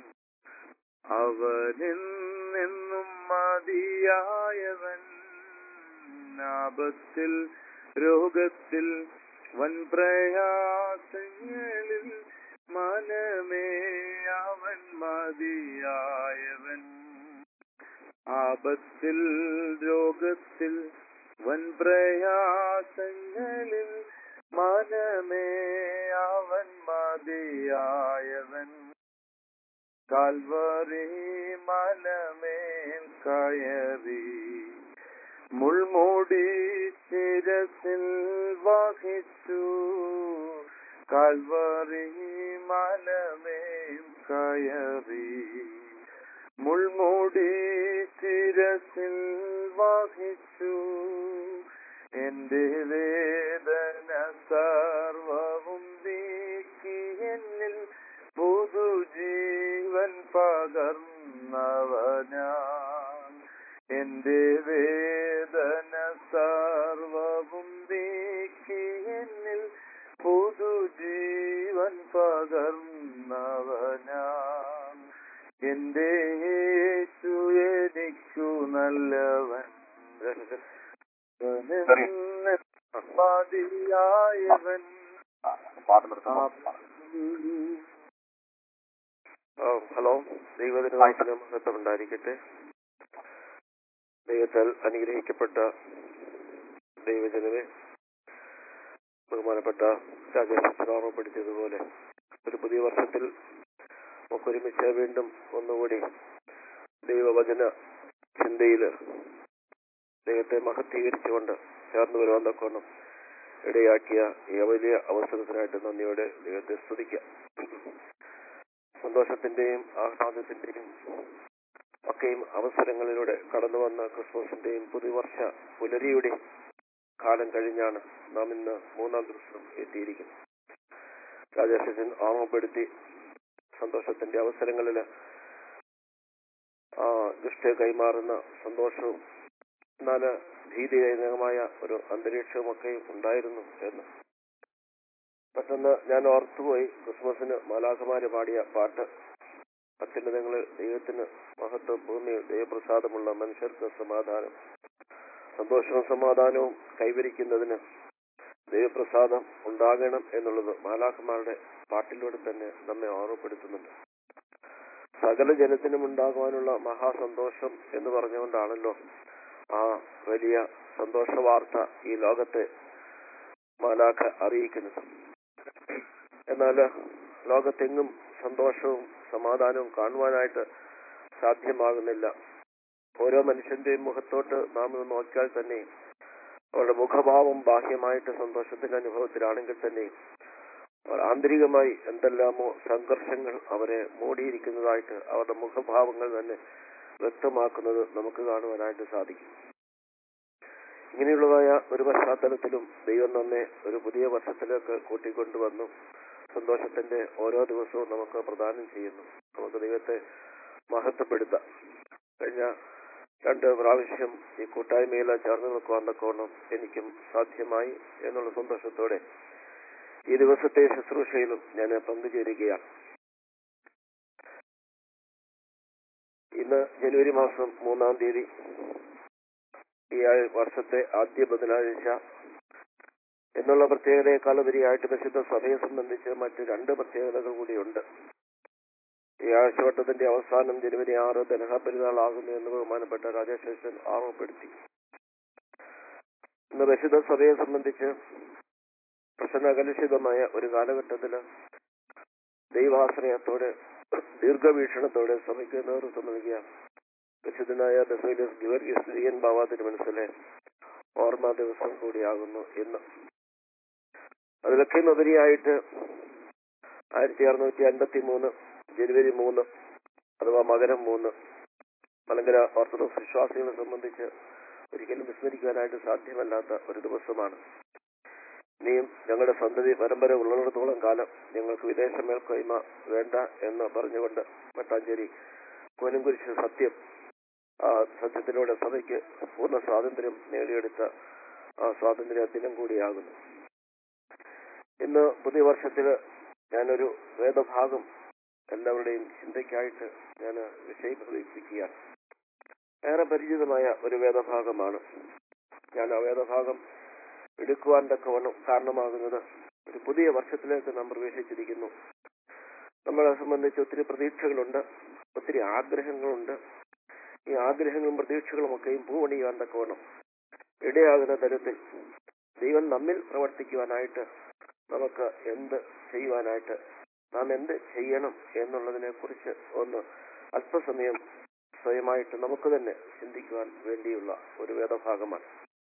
അവനെന്നും മതിയായവൻ ആപത്തിൽ രോഗത്തിൽ വൻ പ്രയാസങ്ങളിൽ മനമേ അവൻ മതിയായവൻ ആപത്തിൽ രോഗത്തിൽ വൻ പ്രയാസങ്ങളിൽ മനമേ അവൻ മതിയായവൻ കാൽവറി മലമേൽ കയറി മുൾമുടി ശിരസിൽ വഹിച്ചു കാൽവറി മലമേൽ കയറി മുൾമുടി ശിരസിൽ വഹിച്ചു എന്റെ വേദന സർവവും നീക്കി എന്നിൽ പുതുജീവൻ പകർന്നവനാൻ എന്റെ വേദന സർവവും നീക്കി എന്നിൽ പുതുജീവൻ പകർന്നവനാൻ എന്റെ യേശു എനിക്കു നല്ലവൻ മതിയായവൻ ആ, പാട്ട് നിർത്തുമ്പോൾ ഹലോ ദൈവത്തിന് മഹത്വം ഉണ്ടായിരിക്കട്ടെ ദൈവത്താൽ അനുഗ്രഹിക്കപ്പെട്ട ദൈവജനമേ ബഹുമാനപ്പെട്ട രാജേഷ് ഓർമ്മപ്പെടുത്തിയതുപോലെ ഒരു പുതിയ വർഷത്തിൽ നമുക്കൊരുമിച്ച് വീണ്ടും ഒന്നുകൂടി ദൈവവചന ചിന്തയില് ദൈവത്തെ മഹത്വീകരിച്ചുകൊണ്ട് ചേർന്ന് വരുവാൻ തക്കോണം ഇടയാക്കിയ ഈ വലിയ അവസരത്തിനായിട്ട് നന്ദിയോടെ ദൈവത്തെ സ്തുതിക്കാം സന്തോഷത്തിന്റെയും ആഹ്ലാദത്തിന്റെയും ഒക്കെയും അവസരങ്ങളിലൂടെ കടന്നു വന്ന ക്രിസ്മസിന്റെയും പുതുവർഷ പുലരിയുടെ കാലം കഴിഞ്ഞാണ് നാം ഇന്ന് മൂന്നാം ദിവസം എത്തിയിരിക്കുന്നത് രാജേഷൻ ഓർമ്മപ്പെടുത്തി സന്തോഷത്തിന്റെ അവസരങ്ങളിൽ ആ ദൃഷ്ടി കൈമാറുന്ന സന്തോഷവും എന്നാൽ ഭീതിജനകമായ ഒരു അന്തരീക്ഷവുമൊക്കെ ഉണ്ടായിരുന്നു എന്ന് പെട്ടെന്ന് ഞാൻ ഓർത്തുപോയി ക്രിസ്മസിന് മാലാഖമാര് പാടിയ പാട്ട് അത്യുന്നതങ്ങളിൽ ദൈവത്തിന് മഹത്വം ഭൂമിയിൽ ദൈവപ്രസാദമുള്ള മനുഷ്യർക്ക് സമാധാനം സന്തോഷവും സമാധാനവും കൈവരിക്കുന്നതിന് ദൈവപ്രസാദം ഉണ്ടാകണം എന്നുള്ളത് മാലാഖമാരുടെ പാട്ടിലൂടെ തന്നെ നമ്മെ ഓർമ്മപ്പെടുത്തുന്നുണ്ട് സകല ജനത്തിനും ഉണ്ടാകുവാനുള്ള മഹാസന്തോഷം എന്ന് പറഞ്ഞുകൊണ്ടാണല്ലോ ആ വലിയ സന്തോഷ വാർത്ത ഈ ലോകത്തെ മാലാഖ അറിയിക്കുന്നത് എന്നാൽ ലോകത്തെങ്ങും സന്തോഷവും സമാധാനവും കാണുവാനായിട്ട് സാധ്യമാകുന്നില്ല ഓരോ മനുഷ്യന്റെയും മുഖത്തോട്ട് നാം ഒന്ന് നോക്കിയാൽ തന്നെ അവരുടെ മുഖഭാവം ബാഹ്യമായിട്ട് സന്തോഷത്തിന്റെ അനുഭവത്തിലാണെങ്കിൽ തന്നെ അവർ ആന്തരികമായി എന്തെല്ലാമോ സംഘർഷങ്ങൾ അവരെ മൂടിയിരിക്കുന്നതായിട്ട് അവരുടെ മുഖഭാവങ്ങൾ തന്നെ വ്യക്തമാക്കുന്നത് നമുക്ക് കാണുവാനായിട്ട് സാധിക്കും ഇങ്ങനെയുള്ളതായ ഒരു പശ്ചാത്തലത്തിലും ദൈവം നമ്മെ ഒരു പുതിയ വർഷത്തിലേക്ക് കൂട്ടിക്കൊണ്ടുവന്നു സന്തോഷത്തിന്റെ ഓരോ ദിവസവും നമുക്ക് പ്രദാനം ചെയ്യുന്നു നമുക്ക് ദൈവത്തെ മഹത്വപ്പെടുത്താം കഴിഞ്ഞ രണ്ട് പ്രാവശ്യം ഈ കൂട്ടായ്മയിൽ ചേർന്ന് നിൽക്കുവാൻ തക്കോണം എനിക്കും സാധ്യമായി എന്നുള്ള സന്തോഷത്തോടെ ഈ ദിവസത്തെ ശുശ്രൂഷയിലും ഞാൻ പങ്കുചേരുകയാണ് ഇന്ന് ജനുവരി മാസം മൂന്നാം തീയതി ഈ ആഴ് വർഷത്തെ ആദ്യ ബുധനാഴ്ച എന്നുള്ള പ്രത്യേകതയെക്കാൾ ഉപരിയായിട്ട് പ്രസിദ്ധ സഭയെ സംബന്ധിച്ച് മറ്റ് രണ്ട് പ്രത്യേകതകൾ കൂടിയുണ്ട് ഈ ആഴ്ചവട്ടത്തിന്റെ അവസാനം ജനുവരി ആറ് ദനഹ പെരുന്നാളാകുന്നു എന്ന് ബഹുമാനപ്പെട്ട രാജശേഷൻ ആർവപ്പെടുത്തി ഇന്ന് പ്രസിദ്ധ സഭയെ സംബന്ധിച്ച് പ്രശ്നകലുഷിതമായ ഒരു കാലഘട്ടത്തില് ദൈവാശ്രയത്തോടെ ദീർഘവീക്ഷണത്തോടെ സഭയ്ക്ക് നേതൃത്വം നൽകിയ പ്രസിദ്ധനായ ബസേലിയസ് ഗിവർഗീസ് ലിയൻ ബാബ തിരുമനസിലെ ഓർമ്മ ദിവസം കൂടിയാകുന്നു ഇന്ന് അതിലൊക്കെ ഉപരിയായിട്ട് ആയിരത്തി അറുന്നൂറ്റി അൻപത്തി മൂന്ന് ജനുവരി മൂന്ന് അഥവാ മകരം മൂന്ന് മലങ്കര ഓർത്തഡോക്സ് വിശ്വാസികളെ സംബന്ധിച്ച് ഒരിക്കലും വിസ്മരിക്കാനായിട്ട് സാധ്യമല്ലാത്ത ഒരു ദിവസമാണ് ഇനിയും ഞങ്ങളുടെ സന്തതി പരമ്പര ഉള്ളിടത്തോളം കാലം ഞങ്ങൾക്ക് വിദേശ മേൽക്കൈമ വേണ്ട എന്ന് പറഞ്ഞുകൊണ്ട് മട്ടാഞ്ചേരി കോനംകുരിശ് സത്യം ആ സത്യത്തിലൂടെ സഭയ്ക്ക് പൂർണ്ണ സ്വാതന്ത്ര്യം നേടിയെടുത്ത ആ സ്വാതന്ത്ര്യ ദിനം കൂടിയാകുന്നു ഇന്ന് പുതിയ വർഷത്തില് ഞാനൊരു വേദഭാഗം എല്ലാവരുടെയും ചിന്തയ്ക്കായിട്ട് ഞാൻ വിഷയീഭവിപ്പിക്കുകയാണ് ഏറെ പരിചിതമായ ഒരു വേദഭാഗമാണ് ഞാൻ ആ വേദഭാഗം എടുക്കുവാൻ തക്കവണ്ണം കാരണമാകുന്നത് ഒരു പുതിയ വർഷത്തിലേക്ക് നാം പ്രവേശിച്ചിരിക്കുന്നു നമ്മളെ സംബന്ധിച്ച് ഒത്തിരി പ്രതീക്ഷകളുണ്ട് ഒത്തിരി ആഗ്രഹങ്ങളുണ്ട് ഈ ആഗ്രഹങ്ങളും പ്രതീക്ഷകളും ഒക്കെയും പൂവണിയാൻ തക്കവണ്ണം ഇടയാകുന്ന തരത്തിൽ ദൈവം നമ്മിൽ പ്രവർത്തിക്കുവാനായിട്ട് നമുക്ക് എന്ത് ചെയ്യുവാനായിട്ട് നാം എന്ത് ചെയ്യണം എന്നുള്ളതിനെ കുറിച്ച് ഒന്ന് അല്പസമയം സ്വയമായിട്ട് നമുക്ക് തന്നെ ചിന്തിക്കുവാൻ വേണ്ടിയുള്ള ഒരു വേദഭാഗമാണ്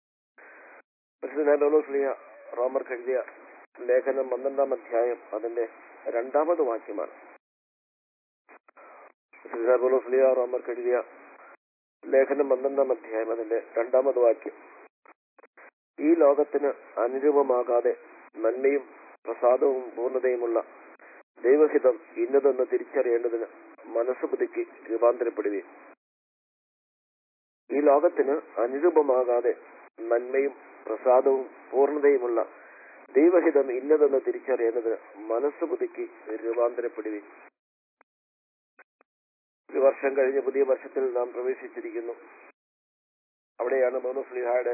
പ്രസിദ്ധ റോമർ എഴുതിയ ലേഖനം പന്ത്രണ്ടാം അധ്യായം അതിന്റെ രണ്ടാമത് വാക്യമാണ് പ്രസിദ്ധ റോമർ എഴുതിയ ലേഖനം പന്ത്രണ്ടാം അധ്യായം അതിന്റെ രണ്ടാമത് വാക്യം ഈ ലോകത്തിന് അനുരൂപമാകാതെ നന്മയും പ്രസാദവും പൂർണ്ണതയുമുള്ള ദൈവഹിതം ഇന്നതെന്ന് തിരിച്ചറിയേണ്ടതിന് മനസ്സ് പുതുക്കി രൂപാന്തരപ്പെടുകയും ഈ ലോകത്തിന് അനുരൂപമാകാതെ നന്മയും പ്രസാദവും പൂർണ്ണതയുമുള്ള ദൈവഹിതം ഇന്നതെന്ന് തിരിച്ചറിയേണ്ടതിന് മനസ്സ് പുതുക്കി രൂപാന്തരപ്പെടുകയും ഒരു വർഷം കഴിഞ്ഞ് പുതിയ വർഷത്തിൽ നാം പ്രവേശിച്ചിരിക്കുന്നു അവിടെയാണ് മോനുസ്ലിഹായുടെ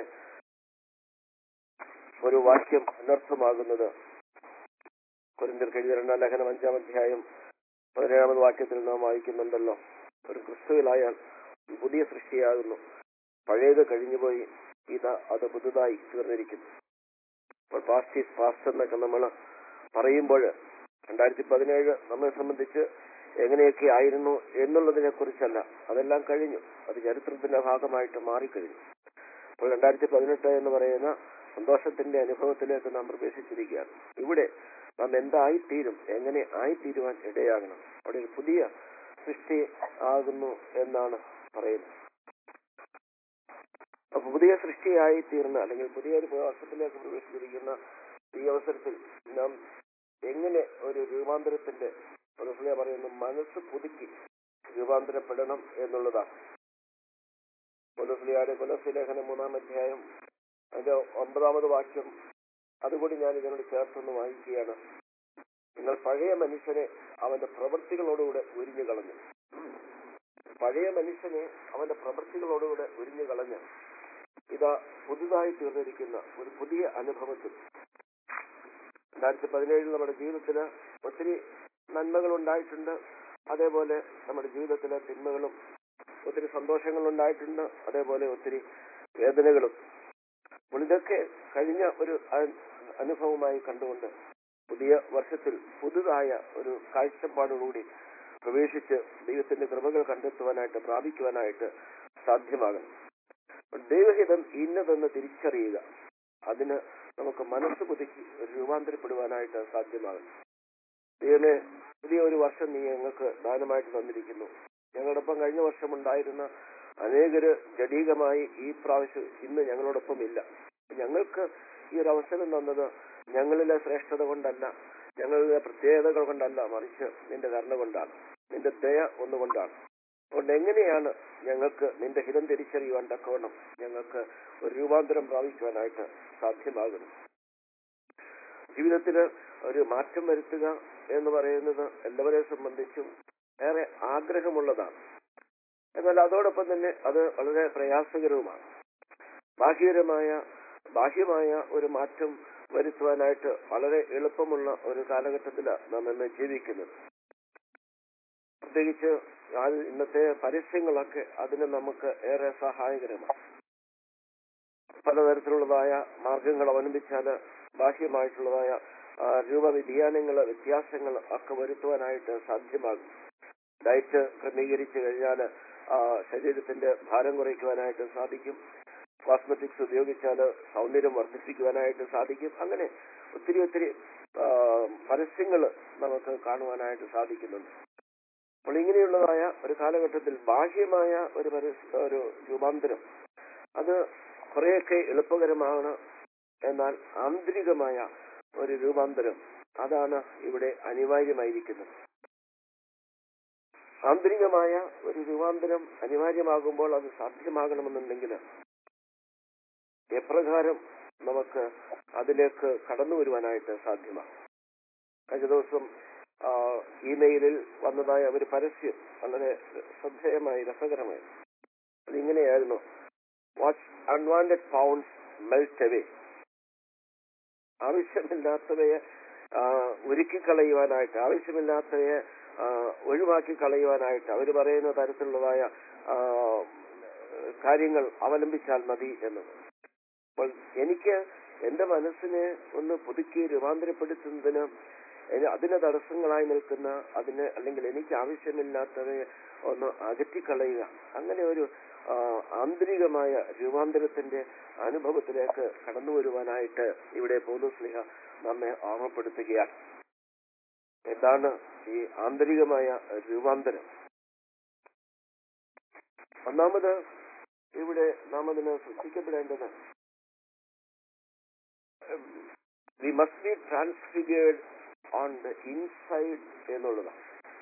ഒരു വാക്യം അനർത്ഥമാകുന്നത് കൊരിന്തിർ കഴിഞ്ഞ രണ്ടാം ലേഖനം അഞ്ചാം അധ്യായം പതിനേഴാമത് വാക്യത്തിൽ നാം വായിക്കുന്നുണ്ടല്ലോ ഒരു ക്രിസ്തുവിലായാൽ പുതിയ സൃഷ്ടിയാകുന്നു പഴയത് കഴിഞ്ഞുപോയി ഇതാ അത് പുതുതായി തീർന്നിരിക്കുന്നു ഇപ്പോൾ പാസ്റ്റ് ഈസ് പാസ്റ്റ് എന്നൊക്കെ നമ്മൾ പറയുമ്പോൾ രണ്ടായിരത്തി പതിനേഴ് നമ്മെ സംബന്ധിച്ച് എങ്ങനെയൊക്കെ ആയിരുന്നു എന്നുള്ളതിനെ കുറിച്ചല്ല അതെല്ലാം കഴിഞ്ഞു അത് ചരിത്രത്തിന്റെ ഭാഗമായിട്ട് മാറിക്കഴിഞ്ഞു അപ്പോൾ രണ്ടായിരത്തി പതിനെട്ട് എന്ന് പറയുന്ന സന്തോഷത്തിന്റെ അനുഭവത്തിലേക്ക് നാം പ്രവേശിച്ചിരിക്കുകയാണ് ഇവിടെ നാം എന്തായിത്തീരും എങ്ങനെ ആയിത്തീരുവാൻ ഇടയാകണം അവിടെ ഒരു പുതിയ സൃഷ്ടി ആകുന്നു എന്നാണ് പറയുന്നത് അപ്പൊ പുതിയ സൃഷ്ടിയായി തീർന്ന അല്ലെങ്കിൽ പുതിയ ഒരു വർഷത്തിലേക്ക് പ്രവേശിച്ചിരിക്കുന്ന ഈ അവസരത്തിൽ നാം എങ്ങനെ ഒരു രൂപാന്തരത്തിന്റെ മനസ്സിലെ പറയുന്ന മനസ്സ് പുതുക്കി രൂപാന്തരപ്പെടണം എന്നുള്ളതാണ് കൊലസ്ലിയാടെ കൊലസ്ലി ലേഖനം മൂന്നാം അധ്യായം അതിന്റെ ഒമ്പതാമത് വാക്യം അതുകൂടി ഞാൻ ഇതിനോട് ചേർത്തൊന്ന് വായിക്കുകയാണ് നിങ്ങൾ പഴയ മനുഷ്യനെ അവന്റെ പ്രവൃത്തികളോടുകൂടെ ഉരിഞ്ഞു കളഞ്ഞു പഴയ മനുഷ്യനെ അവന്റെ പ്രവൃത്തികളോടുകൂടെ ഉരിഞ്ഞു കളഞ്ഞ് ഇതാ പുതുതായി തീർന്നിരിക്കുന്ന ഒരു പുതിയ അനുഭവത്തിൽ രണ്ടായിരത്തി പതിനേഴിൽ നമ്മുടെ ജീവിതത്തിൽ ഒത്തിരി നന്മകൾ ഉണ്ടായിട്ടുണ്ട് അതേപോലെ നമ്മുടെ ജീവിതത്തിലെ തിന്മകളും ഒത്തിരി സന്തോഷങ്ങൾ ഉണ്ടായിട്ടുണ്ട് അതേപോലെ ഒത്തിരി വേദനകളും അപ്പോൾ ഇതൊക്കെ കഴിഞ്ഞ ഒരു അനുഭവമായി കണ്ടുകൊണ്ട് പുതിയ വർഷത്തിൽ പുതുതായ ഒരു കാഴ്ചപ്പാടോടുകൂടി പ്രവേശിച്ച് ദൈവത്തിന്റെ കൃപകൾ കണ്ടെത്തുവാനായിട്ട് പ്രാപിക്കുവാനായിട്ട് സാധ്യമാകണം ദൈവഹിതം ഇന്നതെന്ന് തിരിച്ചറിയുക അതിന് നമുക്ക് മനസ്സ് പുതുക്കി രൂപാന്തരപ്പെടുവാനായിട്ട് സാധ്യമാകും ദൈവമേ പുതിയ ഒരു വർഷം നീ ഞങ്ങൾക്ക് ദാനമായിട്ട് തന്നിരിക്കുന്നു ഞങ്ങളോടൊപ്പം കഴിഞ്ഞ വർഷം ഉണ്ടായിരുന്ന അനേകര് ജഡീകമായി ഈ പ്രാവശ്യം ഇന്ന് ഞങ്ങളോടൊപ്പം ഇല്ല ഞങ്ങൾക്ക് ഈ ഒരു അവസരം തന്നത് ഞങ്ങളിലെ ശ്രേഷ്ഠത കൊണ്ടല്ല ഞങ്ങളിലെ പ്രത്യേകതകൾ കൊണ്ടല്ല മറിച്ച് നിന്റെ കരുണ കൊണ്ടാണ് നിന്റെ ദയ ഒന്നുകൊണ്ടാണ് അതുകൊണ്ട് എങ്ങനെയാണ് ഞങ്ങൾക്ക് നിന്റെ ഹിതം തിരിച്ചറിയുവാൻ തക്കവണ്ണം ഞങ്ങൾക്ക് ഒരു രൂപാന്തരം പ്രാപിക്കുവാനായിട്ട് സാധ്യമാകുന്നു ജീവിതത്തിൽ ഒരു മാറ്റം വരുത്തുക എന്ന് പറയുന്നത് എല്ലാവരെ സംബന്ധിച്ചും ഏറെ ആഗ്രഹമുള്ളതാണ് എന്നാൽ അതോടൊപ്പം തന്നെ അത് വളരെ പ്രയാസകരവുമാണ് ബാഹ്യകരമായ ബാഹ്യമായ ഒരു മാറ്റം വരുത്തുവാനായിട്ട് വളരെ എളുപ്പമുള്ള ഒരു കാലഘട്ടത്തിലാണ് നാം ഇന്ന് ജീവിക്കുന്നത് പ്രത്യേകിച്ച് ആ ഇന്നത്തെ പരസ്യങ്ങളൊക്കെ അതിന് നമുക്ക് ഏറെ സഹായകരമാണ് പലതരത്തിലുള്ളതായ മാർഗങ്ങൾ അവലംബിച്ചാൽ ബാഹ്യമായിട്ടുള്ളതായ ആ, രൂപവ്യതിയാനങ്ങൾ വ്യത്യാസങ്ങൾ ഒക്കെ വരുത്തുവാനായിട്ട് സാധ്യമാകും ഡയറ്റ് ക്രമീകരിച്ചു കഴിഞ്ഞാൽ ശരീരത്തിന്റെ ഭാരം കുറയ്ക്കുവാനായിട്ട് സാധിക്കും കോസ്മെറ്റിക്സ് ഉപയോഗിച്ചാൽ സൗന്ദര്യം വർദ്ധിപ്പിക്കുവാനായിട്ട് സാധിക്കും അങ്ങനെ ഒത്തിരി ഒത്തിരി പരസ്യങ്ങൾ നമുക്ക് കാണുവാനായിട്ട് സാധിക്കുന്നുണ്ട് അപ്പോൾ ഇങ്ങനെയുള്ളതായ ഒരു കാലഘട്ടത്തിൽ ബാഹ്യമായ ഒരു പരസ് ഒരു രൂപാന്തരം അത് കുറെയൊക്കെ എളുപ്പകരമാണ് എന്നാൽ ആന്തരികമായ ഒരു രൂപാന്തരം അതാണ് ഇവിടെ അനിവാര്യമായിരിക്കുന്നത് ആന്തരികമായ ഒരു രൂപാന്തരം അനിവാര്യമാകുമ്പോൾ അത് സാധ്യമാകണമെന്നുണ്ടെങ്കിൽ എപ്രകാരം നമുക്ക് അതിലേക്ക് കടന്നു വരുവാനായിട്ട് സാധ്യമാണ് കഴിഞ്ഞ ദിവസം ആ, ഇമെയിലിൽ വന്നതായ ഒരു പരസ്യം വളരെ ശ്രദ്ധേയമായി രസകരമായി അതിങ്ങനെയായിരുന്നു watch unwanted pounds melt away ആവശ്യമില്ലാത്തവയെ ആ, ഒരുക്കിക്കളയുവാനായിട്ട് ആവശ്യമില്ലാത്തവയെ ആ, ഒഴിവാക്കി കളയുവാനായിട്ട് അവർ പറയുന്ന തരത്തിലുള്ളതായ ആ, കാര്യങ്ങൾ അവലംബിച്ചാൽ മതി എന്നത് അപ്പോൾ എനിക്ക് എന്റെ മനസ്സിനെ ഒന്ന് പുതുക്കി രൂപാന്തരപ്പെടുത്തുന്നതിന് എനി- അതിന് തടസ്സങ്ങളായി നിൽക്കുന്ന അതിന് അല്ലെങ്കിൽ എനിക്ക് ആവശ്യമില്ലാത്തവയെ ഒന്ന് അകറ്റിക്കളയുക അങ്ങനെ ഒരു ആ, ആന്തരികമായ രൂപാന്തരത്തിന്റെ അനുഭവത്തിലേക്ക് കടന്നു വരുവാനായിട്ട് ഇവിടെ പൗലോസ്ലിഹ നമ്മെ ഓർമ്മപ്പെടുത്തുകയാണ് എന്താണ് ഈ ആന്തരികമായ രൂപാന്തരം ഒന്നാമത് ഇവിടെ നാം അതിന് ശ്രദ്ധിക്കപ്പെടേണ്ടത് we must be transfigured on the inside എന്നുള്ളതാണ്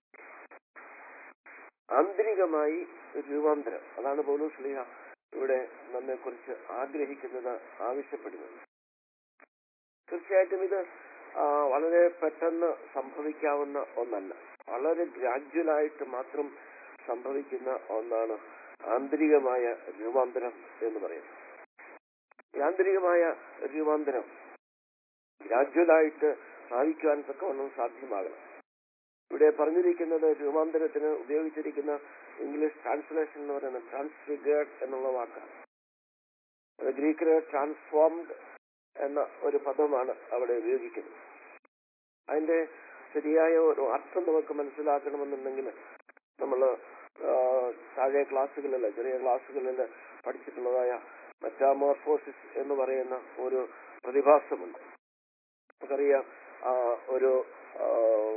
ആന്തരികമായി ഒരു രൂപാന്തരം അതാണ് പൗലോസ് ലീഹ ഇവിടെ നമ്മെ കുറിച്ച് ആഗ്രഹിക്കുന്നത് ആവശ്യപ്പെടുന്നത് തീർച്ചയായിട്ടും ഇത് ആ, വളരെ പെട്ടെന്ന് സംഭവിക്കാവുന്ന ഒന്നല്ല വളരെ ഗ്രാജുവലായിട്ട് മാത്രം സംഭവിക്കുന്ന ഒന്നാണ് ആന്തരികമായ രൂപാന്തരം എന്ന് പറയുന്നത് ഈ ആന്തരികമായ രൂപാന്തരം ഗ്രാജുവലായിട്ട് സാധിക്കുവാൻ തക്കവണ്ണം സാധ്യമാകണം ഇവിടെ പറഞ്ഞിരിക്കുന്നത് രൂപാന്തരത്തിന് ഉപയോഗിച്ചിരിക്കുന്ന ഇംഗ്ലീഷ് ട്രാൻസ്ലേഷൻ എന്ന് പറയുന്നത് ട്രാൻസ്ഫിഗേർഡ് എന്നുള്ള വാക്കാണ് അത് ഗ്രീക്കില് ട്രാൻസ്ഫോംഡ് എന്ന ഒരു പദമാണ് അവിടെ ഉപയോഗിക്കുന്നത് അതിന്റെ ശരിയായ ഒരു അർത്ഥം നമുക്ക് മനസ്സിലാക്കണമെന്നുണ്ടെങ്കിൽ നമ്മൾ താഴെ ക്ലാസ്സുകളിൽ ചെറിയ ക്ലാസ്സുകളിൽ പഠിച്ചിട്ടുള്ളതായ മെറ്റാമോർഫോസിസ് എന്ന് പറയുന്ന ഒരു പ്രതിഭാസമുണ്ട് നമുക്കറിയാം ആ, ഒരു ആ,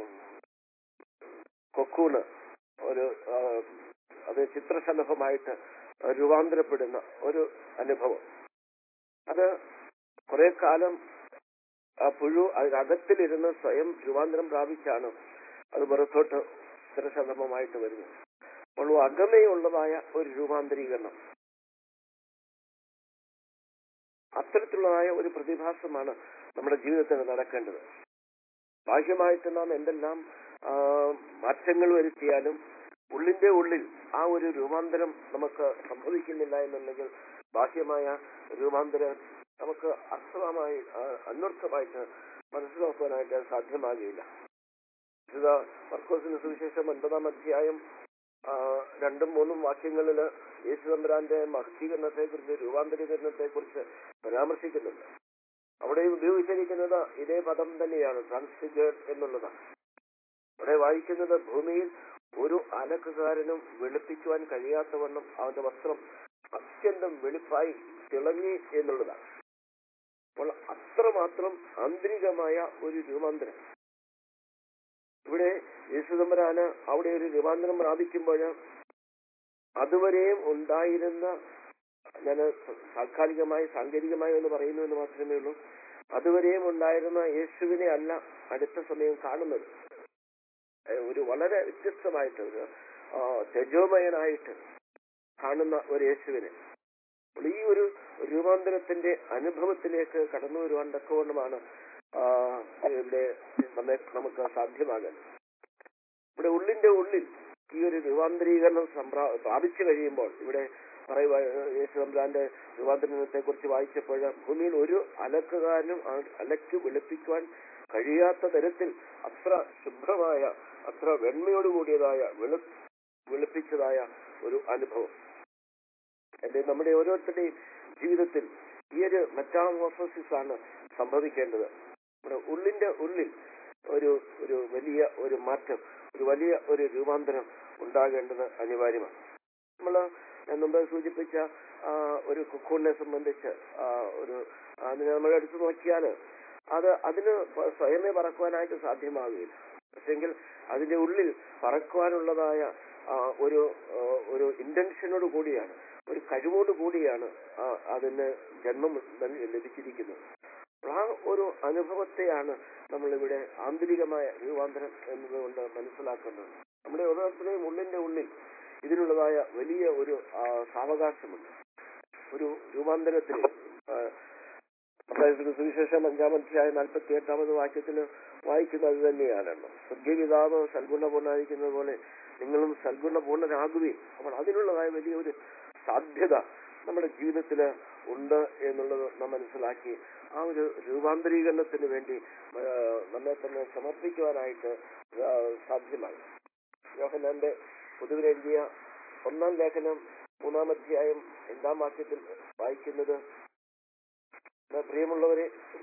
കൊക്കൂണ് ഒരു ആ, അത് ചിത്രശലഭമായിട്ട് രൂപാന്തരപ്പെടുന്ന ഒരു അനുഭവം അത് കുറെ കാലം ആ പുഴു അതിനകത്തിലിരുന്ന് സ്വയം രൂപാന്തരം പ്രാപിച്ചാണ് അത് പുറത്തോട്ട് ചിത്രശലഭമായിട്ട് വരുന്നത് അപ്പോൾ അകമയുള്ളതായ ഒരു രൂപാന്തരീകരണം അത്തരത്തിലുള്ളതായ ഒരു പ്രതിഭാസമാണ് നമ്മുടെ ജീവിതത്തിൽ നടക്കേണ്ടത് ബാഹ്യമായിട്ട് നാം എന്തെല്ലാം ആ, മാറ്റങ്ങൾ വരുത്തിയാലും ഉള്ളിന്റെ ഉള്ളിൽ ആ ഒരു രൂപാന്തരം നമുക്ക് സംഭവിക്കുന്നില്ല എന്നുണ്ടെങ്കിൽ ബാഹ്യമായ രൂപാന്തരം നമുക്ക് അർത്ഥമായി ആ, അന്വർത്ഥമായിട്ട് മനസ്സിലാക്കുവാനായിട്ട് സാധ്യമാകുകയില്ല വിശുദ്ധ മർക്കോസിന് സുവിശേഷം ഒൻപതാം അധ്യായം ആ, രണ്ടും മൂന്നും വാക്യങ്ങളിൽ യേശുതമ്പുരാന്റെ മഹത്വീകരണത്തെ കുറിച്ച് രൂപാന്തരീകരണത്തെ കുറിച്ച് പരാമർശിക്കുന്നുണ്ട് അവിടെ ഉപയോഗിച്ചിരിക്കുന്നത് ഇതേ പദം തന്നെയാണ് ട്രാൻസ്ഫിഗേർഡ് എന്നുള്ളത് അവിടെ വായിക്കുന്നത് ഭൂമിയിൽ ഒരു അലക്കുകാരനും വെളുപ്പിക്കുവാൻ കഴിയാത്തവണ്ണം അവന്റെ വസ്ത്രം അത്യന്തം വെളുപ്പായി തിളങ്ങി എന്നുള്ളതാണ് അപ്പോൾ അത്രമാത്രം ആന്തരികമായ ഒരു രൂപാന്തരം ഇവിടെ യേശുദമ്പരാന് അവിടെ ഒരു രൂപാന്തരം പ്രാപിക്കുമ്പോൾ അതുവരെയും ഉണ്ടായിരുന്ന ഞാൻ താൽക്കാലികമായി സാങ്കേതികമായി എന്ന് പറയുന്നു എന്ന് മാത്രമേ ഉള്ളൂ അതുവരെയും ഉണ്ടായിരുന്ന യേശുവിനെ അല്ല അടുത്ത സമയം കാണുന്നത് ഏഹ് ഒരു വളരെ വ്യത്യസ്തമായിട്ട് ഒരു ആ, തേജോമയനായിട്ട് കാണുന്ന ഒരു യേശുവിനെ അപ്പോൾ ഈ ഒരു രൂപാന്തരത്തിന്റെ അനുഭവത്തിലേക്ക് കടന്നു വരുവാൻ തക്കവണ്ണമാണ് ആ, ഇവിടെ നമ്മെ നമുക്ക് സാധ്യമാകുന്നത് ഇവിടെ ഉള്ളിന്റെ ഉള്ളിൽ ഈ ഒരു രൂപാന്തരീകരണം സംപ്രാ- പ്രാപിച്ചു കഴിയുമ്പോൾ ഇവിടെ പറയുക യേശു തമ്പുരാന്റെ രൂപാന്തരണത്തെ കുറിച്ച് വായിച്ചപ്പോൾ ഭൂമിയിൽ ഒരു അലക്കുകാരനും ആ- അലക്ക് വെളുപ്പിക്കുവാൻ കഴിയാത്ത തരത്തിൽ അത്ര ശുഭ്രമായ അത്ര വെണ്മയോട് കൂടിയതായ വെളു വെളുപ്പിച്ചതായ ഒരു അനുഭവം എന്റെ നമ്മുടെ ഓരോരുത്തരുടെയും ജീവിതത്തിൽ ഈ ഒരു മെറ്റാമോർഫോസിസ് ആണ് സംഭവിക്കേണ്ടത് നമ്മുടെ ഉള്ളിന്റെ ഉള്ളിൽ ഒരു ഒരു വലിയ ഒരു മാറ്റം ഒരു വലിയ ഒരു രൂപാന്തരം ഉണ്ടാകേണ്ടത് അനിവാര്യമാണ് നമ്മൾ ഞാൻ മുമ്പ് സൂചിപ്പിച്ച ആ, ഒരു കുക്കൂണിനെ സംബന്ധിച്ച് ആ, ഒരു അതിനെ നമ്മൾ എടുത്തു നോക്കിയാൽ അത് അതിന് പ- സ്വയമേ പറക്കുവാനായിട്ട് സാധ്യമാകുകയില്ല പക്ഷെങ്കിൽ അതിന്റെ ഉള്ളിൽ പറക്കുവാനുള്ളതായ ആ, ഒരു ആ, ഒരു ഇന്റൻഷനോട് കൂടിയാണ് ഒരു കഴിവോട് കൂടിയാണ് ആ, അതിന് ജന്മം നൽകി- ലഭിച്ചിരിക്കുന്നത് അപ്പോൾ ആ ഒരു അനുഭവത്തെയാണ് നമ്മളിവിടെ ആന്തരികമായ രൂപാന്തരം എന്നതുകൊണ്ട് മനസ്സിലാക്കുന്നത് നമ്മുടെ ഓരോരുത്തരുടെയും ഉള്ളിന്റെ ഉള്ളിൽ ഇതിനുള്ളതായ വലിയ ഒരു ആ, സാവകാശമുണ്ട് ഒരു രൂപാന്തരത്തിൽ മത്തായിയുടെ സുവിശേഷം അഞ്ചാം അധ്യായം നാൽപ്പത്തി എട്ടാമത് വാക്യത്തിൽ വായിക്കുന്നത് തന്നെയാണല്ലോ സ്വർഗീയപിതാവ് സൽഗുണപൂർണ്ണായിരിക്കുന്നത് പോലെ നിങ്ങളും സൽഗുണപൂർണ്ണരാകുകയും അപ്പോൾ അതിനുള്ളതായ വലിയൊരു സാധ്യത നമ്മുടെ ജീവിതത്തിൽ ഉണ്ട് എന്നുള്ളത് നാം മനസ്സിലാക്കി ആ ഒരു രൂപാന്തരീകരണത്തിന് വേണ്ടി ആ, നമ്മെ തന്നെ സമർപ്പിക്കുവാനായിട്ട് ആ, സാധ്യമായി യോഹനാന്റെ പൊതുവിലെഴുതിയ ഒന്നാം ലേഖനം മൂന്നാം അധ്യായം രണ്ടാം വാക്യത്തിൽ വായിക്കുന്നത് നാം പ്രിയമുള്ളവരെ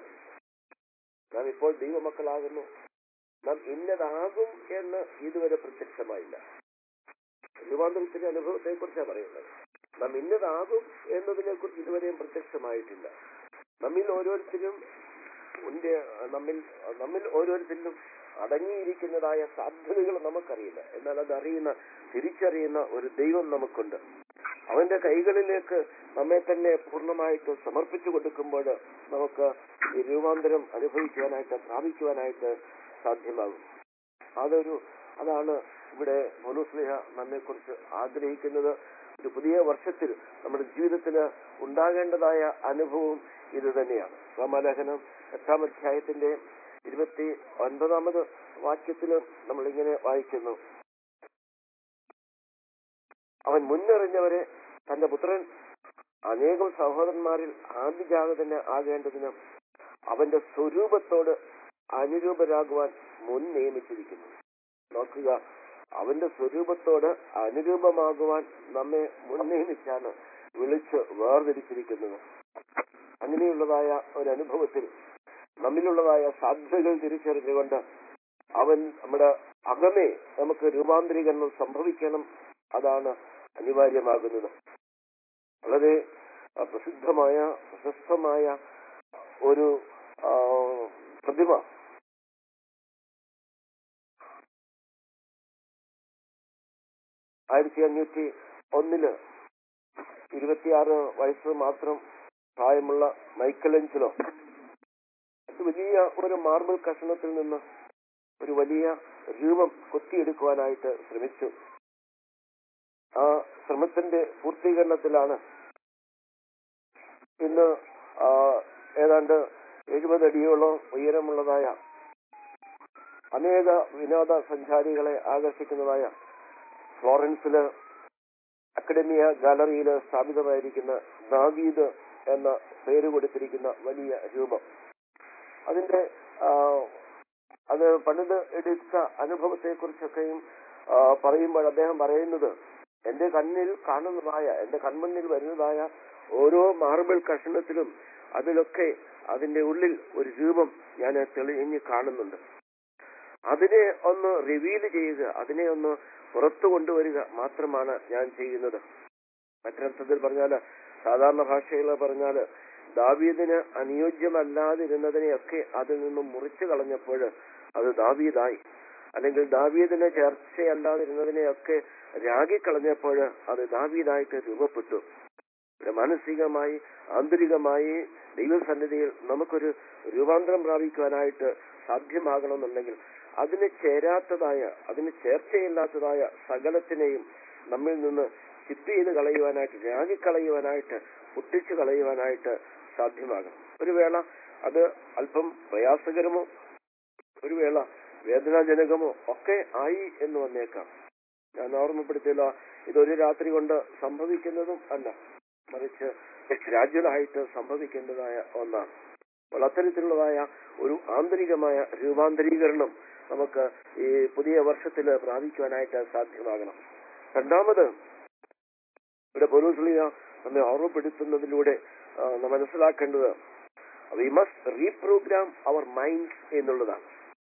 നാം ഇപ്പോൾ ദൈവമക്കളാകുന്നു നാം ഇന്നതാകും എന്ന് ഇതുവരെ പ്രത്യക്ഷമായില്ല രൂപാന്തരത്തിന്റെ അനുഭവത്തെ കുറിച്ചാണ് പറയുന്നത് നാം ഇന്നതാകും എന്നതിനെ കുറിച്ച് ഇതുവരെയും പ്രത്യക്ഷമായിട്ടില്ല നമ്മിൽ ഓരോരുത്തരും ഉണ്ട് നമ്മിൽ നമ്മിൽ ഓരോരുത്തരിലും അടങ്ങിയിരിക്കുന്നതായ സാധ്യതകൾ നമുക്കറിയില്ല എന്നാൽ അത് അറിയുന്ന തിരിച്ചറിയുന്ന ഒരു ദൈവം നമുക്കുണ്ട് അവന്റെ കൈകളിലേക്ക് നമ്മെ തന്നെ പൂർണ്ണമായിട്ട് സമർപ്പിച്ചു കൊടുക്കുമ്പോൾ നമുക്ക് ഈ രൂപാന്തരം അനുഭവിക്കുവാനായിട്ട് പ്രാപിക്കുവാനായിട്ട് സാധ്യമാകും അതൊരു അതാണ് ഇവിടെ മനുസ്ലിഹ നമ്മെ കുറിച്ച് ആഗ്രഹിക്കുന്നത് ഒരു പുതിയ വർഷത്തിൽ നമ്മുടെ ജീവിതത്തിൽ ഉണ്ടാകേണ്ടതായ അനുഭവം ഇത് തന്നെയാണ് റോമാലേഖനം എട്ടാം അധ്യായത്തിന്റെ ഇരുപത്തി ഒൻപതാമത് വാക്യത്തിൽ നമ്മൾ ഇങ്ങനെ വായിക്കുന്നു അവൻ മുന്നറിഞ്ഞവരെ തന്റെ പുത്രൻ അനേകം സഹോദരന്മാരിൽ ആദ്യജാതന് ആകേണ്ടതിന് അവന്റെ സ്വരൂപത്തോട് അനുരൂപരാകുവാൻ മുൻ നിയമിച്ചിരിക്കുന്നു നോക്കുക അവന്റെ സ്വരൂപത്തോട് അനുരൂപമാകുവാൻ നമ്മെ മുൻ നിയമിച്ചാണ് വിളിച്ച് വേർതിരിച്ചിരിക്കുന്നത് അങ്ങനെയുള്ളതായ ഒരു അനുഭവത്തിൽ നമ്മിലുള്ളതായ സാധ്യതകൾ തിരിച്ചറിഞ്ഞുകൊണ്ട് അവൻ നമ്മുടെ അകമേ നമുക്ക് രൂപാന്തരീകരണം സംഭവിക്കണം അതാണ് അനിവാര്യമാകുന്നത് വളരെ ആ, പ്രസിദ്ധമായ പ്രശസ്തമായ ഒരു ആ, പ്രതിമ ആയിരത്തി അഞ്ഞൂറ്റി ഒന്നില് ഇരുപത്തിയാറ് വയസ്സ് മാത്രം പ്രായമുള്ള മൈക്കലഞ്ചലോ ഇത് വലിയ ഒരു മാർബിൾ കഷണത്തിൽ നിന്ന് ഒരു വലിയ രൂപം കൊത്തിയെടുക്കുവാനായിട്ട് ശ്രമിച്ചു ആ ശ്രമത്തിന്റെ പൂർത്തീകരണത്തിലാണ് ഇന്ന് ആ, ഏതാണ്ട് എഴുപത് അടിയോളം ഉയരമുള്ളതായ അനേക വിനോദ സഞ്ചാരികളെ ആകർഷിക്കുന്നതായ ഫ്ലോറൻസില് അക്കഡമിയ ഗാലറിയിൽ സ്ഥാപിതമായിരിക്കുന്ന ദാവീദ് എന്ന പേര് കൊടുത്തിരിക്കുന്ന വലിയ രൂപം അതിന്റെ ആ, അത് പണിത് എടുത്ത അനുഭവത്തെ കുറിച്ചൊക്കെയും പറയുമ്പോൾ അദ്ദേഹം പറയുന്നത് എന്റെ കണ്ണിൽ കാണുന്നതായ എന്റെ കൺമുന്നിൽ വരുന്നതായ ഓരോ മാർബിൾ കഷണത്തിലും അതിലൊക്കെ അതിന്റെ ഉള്ളിൽ ഒരു രൂപം ഞാൻ തെളിഞ്ഞ് കാണുന്നുണ്ട് അതിനെ ഒന്ന് റിവീൽ ചെയ്യുക അതിനെ ഒന്ന് പുറത്തു കൊണ്ടുവരിക മാത്രമാണ് ഞാൻ ചെയ്യുന്നത് മറ്റൊരർത്ഥത്തിൽ പറഞ്ഞാൽ സാധാരണ ഭാഷയിൽ പറഞ്ഞാൽ ദാവീദിന് അനുയോജ്യമല്ലാതിരുന്നതിനെയൊക്കെ അതിൽ നിന്നും മുറിച്ചു കളഞ്ഞപ്പോൾ അത് ദാവീദായി അല്ലെങ്കിൽ ദാവീദിന് ചേർച്ചയല്ലാതിരുന്നതിനെയൊക്കെ രാഗിക്കളഞ്ഞപ്പോൾ അത് ദാവീദായിട്ട് രൂപപ്പെട്ടു ഇവിടെ മാനസികമായി ആന്തരികമായി ദൈവസന്നിധിയിൽ നമുക്കൊരു രൂപാന്തരം പ്രാപിക്കുവാനായിട്ട് സാധ്യമാകണമെന്നുണ്ടെങ്കിൽ അതിന് ചേരാത്തതായ അതിന് ചേർച്ചയില്ലാത്തതായ സകലത്തിനെയും നമ്മിൽ നിന്ന് ചിപ്പ് ചെയ്ത് കളയുവാനായിട്ട് രാഗിക്കളയുവാനായിട്ട് പൊട്ടിച്ചു കളയുവാനായിട്ട് സാധ്യമാകണം ഒരു വേള അത് അല്പം പ്രയാസകരമോ ഒരു വേള വേദനാജനകമോ ഒക്കെ ആയി എന്ന് വന്നേക്കാം ഞാൻ ഓർമ്മപ്പെടുത്തിയല്ലോ ഇതൊരു രാത്രി കൊണ്ട് സംഭവിക്കുന്നതും അല്ല മറിച്ച് ഗ്രാജുവലായിട്ട് സംഭവിക്കേണ്ടതായ ഒന്നാണ് അപ്പോൾ അത്തരത്തിലുള്ളതായ ഒരു ആന്തരികമായ രൂപാന്തരീകരണം നമുക്ക് ഈ പുതിയ വർഷത്തിൽ പ്രാപിക്കുവാനായിട്ട് സാധ്യമാകണം രണ്ടാമത് ഇവിടെ പൊലൂസ്ലിയ നമ്മെ ഓർമ്മപ്പെടുത്തുന്നതിലൂടെ ആ, നാം മനസ്സിലാക്കേണ്ടത് we must reprogram our minds എന്നുള്ളതാണ്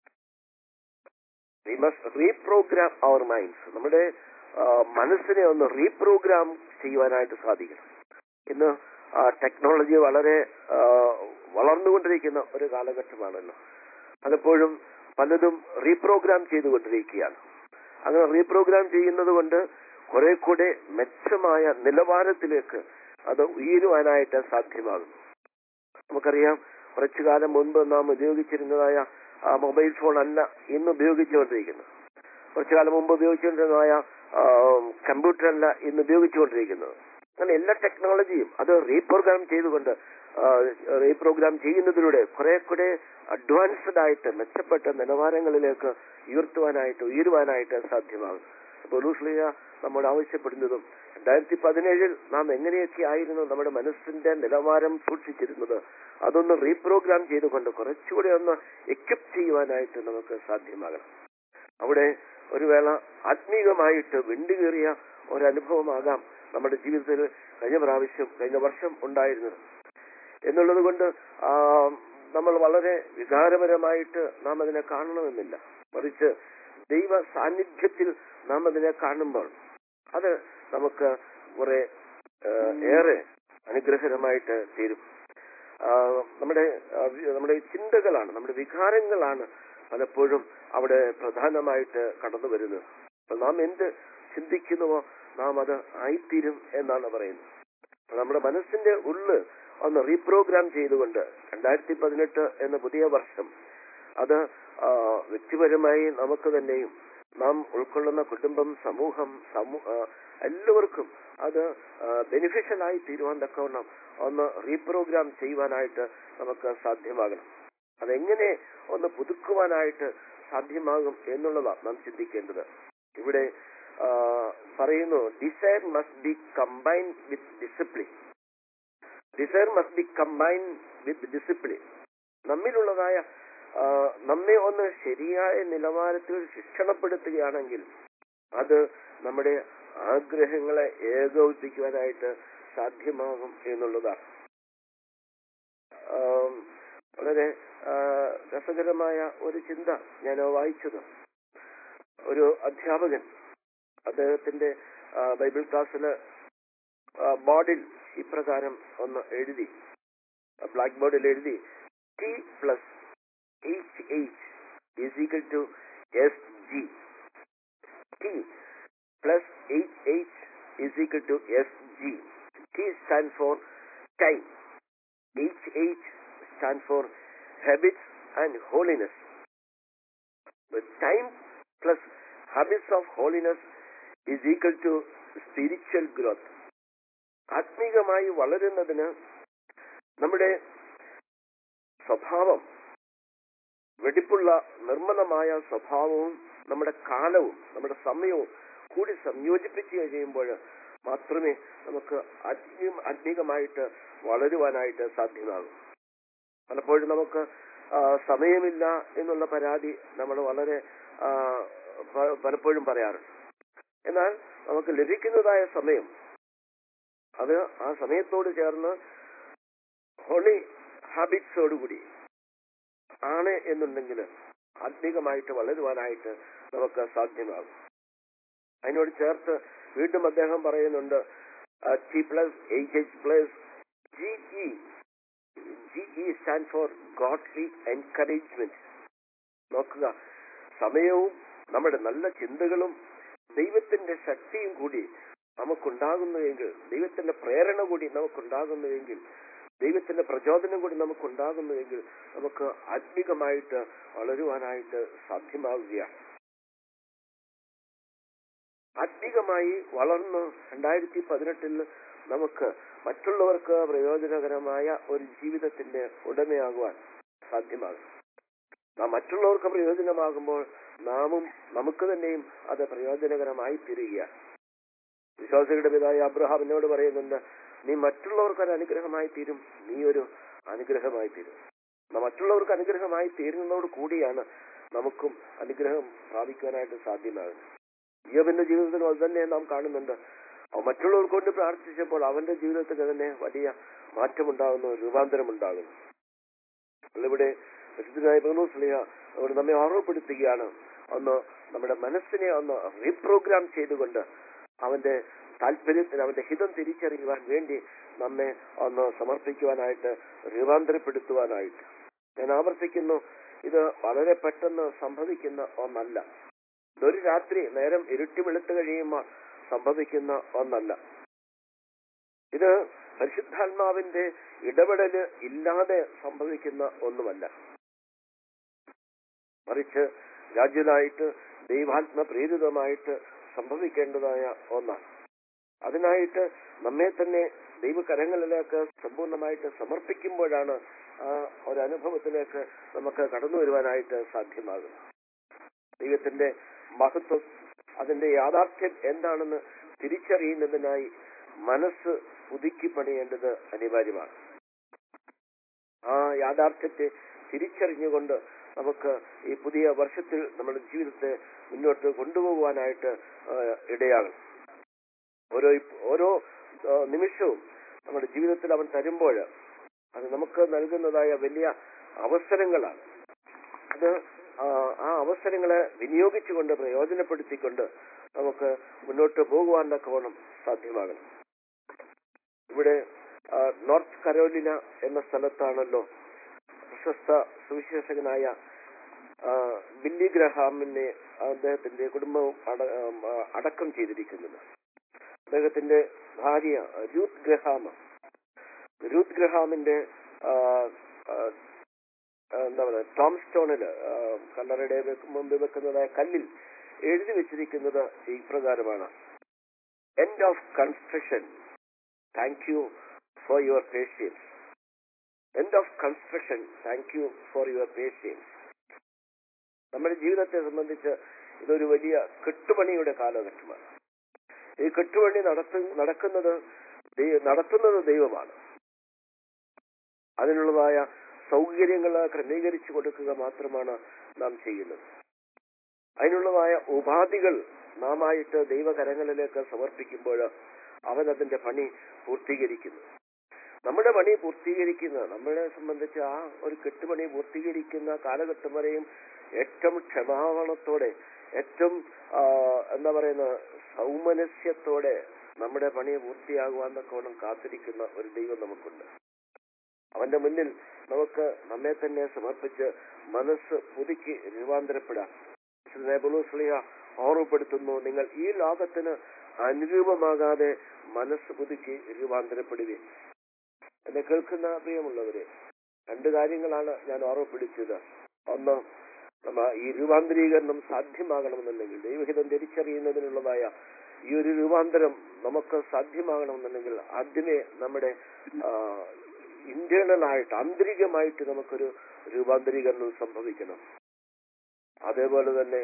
we must reprogram our minds നമ്മുടെ ആ, മനസ്സിനെ ഒന്ന് റീപ്രോഗ്രാം ചെയ്യുവാനായിട്ട് സാധിക്കണം ഇന്ന് ടെക്നോളജി വളരെ ആ, വളർന്നുകൊണ്ടിരിക്കുന്ന ഒരു കാലഘട്ടമാണല്ലോ പലപ്പോഴും പലതും റീപ്രോഗ്രാം ചെയ്തുകൊണ്ടിരിക്കുകയാണ് അങ്ങനെ റീപ്രോഗ്രാം ചെയ്യുന്നത് കൊണ്ട് കുറെ കൂടെ മെച്ചമായ നിലവാരത്തിലേക്ക് അത് ഉയരുവാനായിട്ട് സാധ്യമാകുന്നു നമുക്കറിയാം കുറച്ചു കാലം മുൻപ് നാം ഉപയോഗിച്ചിരുന്നതായ ആ മൊബൈൽ ഫോൺ അല്ല ഇന്ന് ഉപയോഗിച്ചുകൊണ്ടിരിക്കുന്നത് കുറച്ചു കാലം മുമ്പ് ഉപയോഗിച്ചുകൊണ്ടിരുന്നതായ ആ, കമ്പ്യൂട്ടർ അല്ല ഇന്ന് ഉപയോഗിച്ചുകൊണ്ടിരിക്കുന്നത് അങ്ങനെ എല്ലാ ടെക്നോളജിയും അത് റീപ്രോഗ്രാം ചെയ്തുകൊണ്ട് ആ, റീപ്രോഗ്രാം ചെയ്യുന്നതിലൂടെ കുറെ കൂടെ അഡ്വാൻസ്ഡ് ആയിട്ട് മെച്ചപ്പെട്ട നിലവാരങ്ങളിലേക്ക് ഉയർത്തുവാനായിട്ട് ഉയരുവാനായിട്ട് സാധ്യമാകും അപ്പോൾ ലൂസ്ലിയ നമ്മോട് ആവശ്യപ്പെടുന്നതും രണ്ടായിരത്തി പതിനേഴിൽ നാം എങ്ങനെയൊക്കെ ആയിരുന്നു നമ്മുടെ മനസ്സിന്റെ നിലവാരം സൂക്ഷിച്ചിരുന്നത് അതൊന്ന് റീപ്രോഗ്രാം ചെയ്തുകൊണ്ട് കുറച്ചുകൂടി ഒന്ന് എക്വിപ്പ് ചെയ്യുവാനായിട്ട് നമുക്ക് സാധ്യമാകണം അവിടെ ഒരു വേള ആത്മീകമായിട്ട് വിണ്ടുകീറിയ ഒരനുഭവമാകാം നമ്മുടെ ജീവിതത്തിൽ കഴിഞ്ഞ പ്രാവശ്യം കഴിഞ്ഞ വർഷം ഉണ്ടായിരുന്നത് എന്നുള്ളത് കൊണ്ട് ആ, നമ്മൾ വളരെ വികാരപരമായിട്ട് നാം അതിനെ കാണണമെന്നില്ല മറിച്ച് ദൈവ സാന്നിധ്യത്തിൽ നാം അതിനെ കാണുമ്പോൾ അത് നമുക്ക് കുറെ ആ, ഏറെ അനുഗ്രഹകരമായിട്ട് തീരും ആ, നമ്മുടെ ആ, വി- നമ്മുടെ ചിന്തകളാണ് നമ്മുടെ വികാരങ്ങളാണ് പലപ്പോഴും അവിടെ പ്രധാനമായിട്ട് കടന്നു വരുന്നത് അപ്പോൾ നാം എന്ത് ചിന്തിക്കുന്നുവോ നാം അത് ആയിത്തീരും എന്നാണ് പറയുന്നത് അപ്പോൾ നമ്മുടെ മനസ്സിന്റെ ഉള്ള് ഒന്ന് റീപ്രോഗ്രാം ചെയ്തുകൊണ്ട് രണ്ടായിരത്തി പതിനെട്ട് എന്ന പുതിയ വർഷം അത് ആ, വ്യക്തിപരമായി നമുക്ക് തന്നെയും നാം ഉൾക്കൊള്ളുന്ന കുടുംബം സമൂഹം സമൂ ആ, എല്ലാവർക്കും അത് ബെനിഫിഷ്യൽ ആയി തീരുവാൻ തക്കവണ്ണം ഒന്ന് റീപ്രോഗ്രാം ചെയ്യുവാനായിട്ട് നമുക്ക് സാധ്യമാകണം അതെങ്ങനെ ഒന്ന് പുതുക്കുവാനായിട്ട് സാധ്യമാകും എന്നുള്ളതാണ് നാം ചിന്തിക്കേണ്ടത് ഇവിടെ ആ, പറയുന്നു desire must be combine with discipline desire must be combine with discipline നമ്മിലുള്ളതായ ആ, നമ്മെ ഒന്ന് ശരിയായ നിലവാരത്തിൽ ശിക്ഷണപ്പെടുത്തുകയാണെങ്കിൽ അത് നമ്മുടെ ആഗ്രഹങ്ങളെ ഏകോപിപ്പിക്കുവാനായിട്ട് സാധ്യമാകും എന്നുള്ളതാണ് ആം, വളരെ ആ, രസകരമായ ഒരു ചിന്ത ഞാൻ വായിച്ചത് ഒരു അധ്യാപകൻ അദ്ദേഹത്തിന്റെ ആ, ബൈബിൾ ക്ലാസ്സില് ബോർഡിൽ ഇപ്രകാരം ഒന്ന് എഴുതി ബ്ലാക്ക് ബോർഡിൽ എഴുതി T plus H H is equal to S G T plus H H is equal to S G T stand for time H H stand for habits and holiness. The time plus habits of holiness is equal to spiritual growth. ആത്മീകമായി വളരുന്നതിന് നമ്മുടെ സ്വഭാവം വെടിപ്പുള്ള നിർമ്മലമായ സ്വഭാവവും നമ്മുടെ കാലവും നമ്മുടെ സമയവും കൂടി സംയോജിപ്പിച്ച് കഴിയുമ്പോൾ മാത്രമേ നമുക്ക് ആത്മീയ ആത്മീകമായിട്ട് വളരുവാനായിട്ട് സാധ്യമാകൂ പലപ്പോഴും നമുക്ക് ആ, സമയമില്ല എന്നുള്ള പരാതി നമ്മൾ വളരെ ആ, പ- പലപ്പോഴും പറയാറുണ്ട് എന്നാൽ നമുക്ക് ലഭിക്കുന്നതായ സമയം അത് ആ സമയത്തോട് ചേർന്ന് ഹോളി ഹാബിറ്റ്സോടുകൂടി ആണ് എന്നുണ്ടെങ്കിൽ ആത്മീകമായിട്ട് വളരുവാനായിട്ട് നമുക്ക് സാധ്യമാകും അതിനോട് ചേർത്ത് വീണ്ടും അദ്ദേഹം പറയുന്നുണ്ട് T plus H H plus G E G E stand for godly encouragement നോക്കുക സമയവും നമ്മുടെ നല്ല ചിന്തകളും ദൈവത്തിന്റെ ശക്തിയും കൂടി നമുക്കുണ്ടാകുന്നുവെങ്കിൽ ദൈവത്തിന്റെ പ്രേരണ കൂടി നമുക്കുണ്ടാകുന്നുവെങ്കിൽ ദൈവത്തിന്റെ പ്രചോദനം കൂടി നമുക്കുണ്ടാകുന്നുവെങ്കിൽ നമുക്ക് ആത്മീകമായിട്ട് വളരുവാനായിട്ട് സാധ്യമാവുകയാണ് ആത്മീകമായി വളർന്ന് രണ്ടായിരത്തി പതിനെട്ടിൽ നമുക്ക് മറ്റുള്ളവർക്ക് പ്രയോജനകരമായ ഒരു ജീവിതത്തിന്റെ ഉടമയാകുവാൻ സാധ്യമാകും നാം മറ്റുള്ളവർക്ക് പ്രയോജനമാകുമ്പോൾ നാമും നമുക്ക് തന്നെയും അത് പ്രയോജനകരമായി തീരുകയാണ് വിശ്വാസികളുടെ പിതായ അബ്രഹാം എന്നോട് പറയുന്നുണ്ട് നീ മറ്റുള്ളവർക്ക് ഒരു അനുഗ്രഹമായി തീരും നീ ഒരു അനുഗ്രഹമായി തീരും നാം മറ്റുള്ളവർക്ക് അനുഗ്രഹമായി തീരുന്നതോട് കൂടിയാണ് നമുക്കും അനുഗ്രഹം പ്രാപിക്കാനായിട്ട് സാധ്യമാകുന്നത് യോബിന്റെ ജീവിതത്തിൽ അത് തന്നെ നാം കാണുന്നുണ്ട് അവൻ മറ്റുള്ളവർക്ക് കൊണ്ട് പ്രാർത്ഥിച്ചപ്പോൾ അവന്റെ ജീവിതത്തിൽ തന്നെ വലിയ മാറ്റമുണ്ടാകുന്നു രൂപാന്തരമുണ്ടാകുന്നു ഇവിടെ പരിശുദ്ധനായ പൗലോസ്ലിഹ അവിടെ നമ്മെ ഓർമ്മപ്പെടുത്തുകയാണ് ഒന്ന് നമ്മുടെ മനസ്സിനെ ഒന്ന് റീപ്രോഗ്രാം ചെയ്തുകൊണ്ട് അവന്റെ താല്പര്യത്തിന് അവന്റെ ഹിതം തിരിച്ചറിയുവാൻ വേണ്ടി നമ്മെ ഒന്ന് സമർപ്പിക്കുവാനായിട്ട് രൂപാന്തരപ്പെടുത്തുവാനായിട്ട് ഞാൻ ആവർത്തിക്കുന്നു ഇത് വളരെ പെട്ടെന്ന് സംഭവിക്കുന്ന ഒന്നല്ല ഇതൊരു രാത്രി നേരം ഇരുട്ടി വെളുത്തു കഴിയുമ്പോൾ സംഭവിക്കുന്ന ഒന്നല്ല ഇത് പരിശുദ്ധാത്മാവിന്റെ ഇടപെടല് ഇല്ലാതെ സംഭവിക്കുന്ന ഒന്നുമല്ല മറിച്ച് രാജ്യതായിട്ട് ദൈവാത്മ പ്രേരിതമായിട്ട് സംഭവിക്കേണ്ടതായ ഒന്നാണ് അതിനായിട്ട് നമ്മെ തന്നെ ദൈവകരങ്ങളിലേക്ക് സമ്പൂർണ്ണമായിട്ട് സമർപ്പിക്കുമ്പോഴാണ് ആ ഒരു അനുഭവത്തിലേക്ക് നമുക്ക് കടന്നു വരുവാനായിട്ട് സാധ്യമാകുന്നത് ദൈവത്തിന്റെ മഹത്വം അതിന്റെ യാഥാർത്ഥ്യം എന്താണെന്ന് തിരിച്ചറിയുന്നതിനായി മനസ്സ് പുതുക്കി പണിയേണ്ടത് അനിവാര്യമാണ് ആ യാഥാർത്ഥ്യത്തെ തിരിച്ചറിഞ്ഞുകൊണ്ട് നമുക്ക് ഈ പുതിയ വർഷത്തിൽ നമ്മുടെ ജീവിതത്തെ മുന്നോട്ട് കൊണ്ടുപോകുവാനായിട്ട് ആ, ഇടയാകും ഓരോ ഓരോ ആ, നിമിഷവും നമ്മുടെ ജീവിതത്തിൽ അവൻ തരുമ്പോൾ അത് നമുക്ക് നൽകുന്നതായ വലിയ അവസരങ്ങളാണ് അത് ആ, ആ അവസരങ്ങളെ വിനിയോഗിച്ചുകൊണ്ട് പ്രയോജനപ്പെടുത്തിക്കൊണ്ട് നമുക്ക് മുന്നോട്ട് പോകുവാൻ തക്കവണ്ണം സാധ്യമാകണം ഇവിടെ ആ, നോർത്ത് കരോലിന എന്ന സ്ഥലത്താണല്ലോ പ്രശസ്ത സുവിശേഷകനായ ആ, ബില്ലി ഗ്രഹാമിനെ അദ്ദേഹത്തിന്റെ കുടുംബവും അട- ആ, അടക്കം ചെയ്തിരിക്കുന്നത് അദ്ദേഹത്തിന്റെ ഭാര്യ രൂത്ത് ഗ്രഹാമ രൂത്ത് ഗ്രഹാമിന്റെ ആ, ആ, ആ, എന്താ പറയുക ടോം സ്റ്റോണില് ആ, കല്ലറയുടെ വെക്ക് മുമ്പിൽ വെക്കുന്നതായ കല്ലിൽ എഴുതി വെച്ചിരിക്കുന്നത് ഈ പ്രകാരമാണ് end of construction thank you for your patience end of construction thank you for your patience നമ്മുടെ ജീവിതത്തെ സംബന്ധിച്ച് ഇതൊരു വലിയ കെട്ടുപണിയുടെ കാലഘട്ടമാണ് ഈ കെട്ടുപണി നടത്തു നടക്കുന്നത് ദൈ- നടത്തുന്നത് ദൈവമാണ് അതിനുള്ളതായ സൗകര്യങ്ങൾ ക്രമീകരിച്ചു കൊടുക്കുക മാത്രമാണ് നാം ചെയ്യുന്നത് അതിനുള്ളതായ ഉപാധികൾ നാം ആയിട്ട് ദൈവകരങ്ങളിലേക്ക് സമർപ്പിക്കുമ്പോൾ അവൻ അതിന്റെ പണി പൂർത്തീകരിക്കുന്നു നമ്മുടെ പണി പൂർത്തീകരിക്കുന്ന നമ്മളെ സംബന്ധിച്ച് ആ ഒരു കെട്ടുപണി പൂർത്തീകരിക്കുന്ന കാലഘട്ടം വരെയും ഏറ്റവും ക്ഷമാപണത്തോടെ ഏറ്റവും ആ, എന്താ പറയുന്ന സൗമനസ്യത്തോടെ നമ്മുടെ പണി പൂർത്തിയാകുവാൻ തക്കോണം കാത്തിരിക്കുന്ന ഒരു ദൈവം നമുക്കുണ്ട് അവന്റെ മുന്നിൽ നമുക്ക് നമ്മെ തന്നെ സമർപ്പിച്ച് മനസ്സ് പുതുക്കി രൂപാന്തരപ്പെടാം ബുലൂസ്ലിയ ഓർമ്മപ്പെടുത്തുന്നു നിങ്ങൾ ഈ ലോകത്തിന് അനുരൂപമാകാതെ മനസ്സ് പുതുക്കി രൂപാന്തരപ്പെടുകയും എന്നെ കേൾക്കുന്ന പ്രിയമുള്ളവരെ രണ്ട് കാര്യങ്ങളാണ് ഞാൻ ഓർമ്മപ്പെടുത്തിയത് ഒന്ന് നമ്മ ഈ രൂപാന്തരീകരണം സാധ്യമാകണമെന്നുണ്ടെങ്കിൽ ദൈവഹിതം തിരിച്ചറിയുന്നതിനുള്ളതായ ഈ ഒരു രൂപാന്തരം നമുക്ക് സാധ്യമാകണമെന്നുണ്ടെങ്കിൽ ആദ്യമേ നമ്മുടെ ഇന്റേണൽ ആയിട്ട് ആന്തരികമായിട്ട് നമുക്കൊരു രൂപാന്തരീകരണം സംഭവിക്കണം അതേപോലെ തന്നെ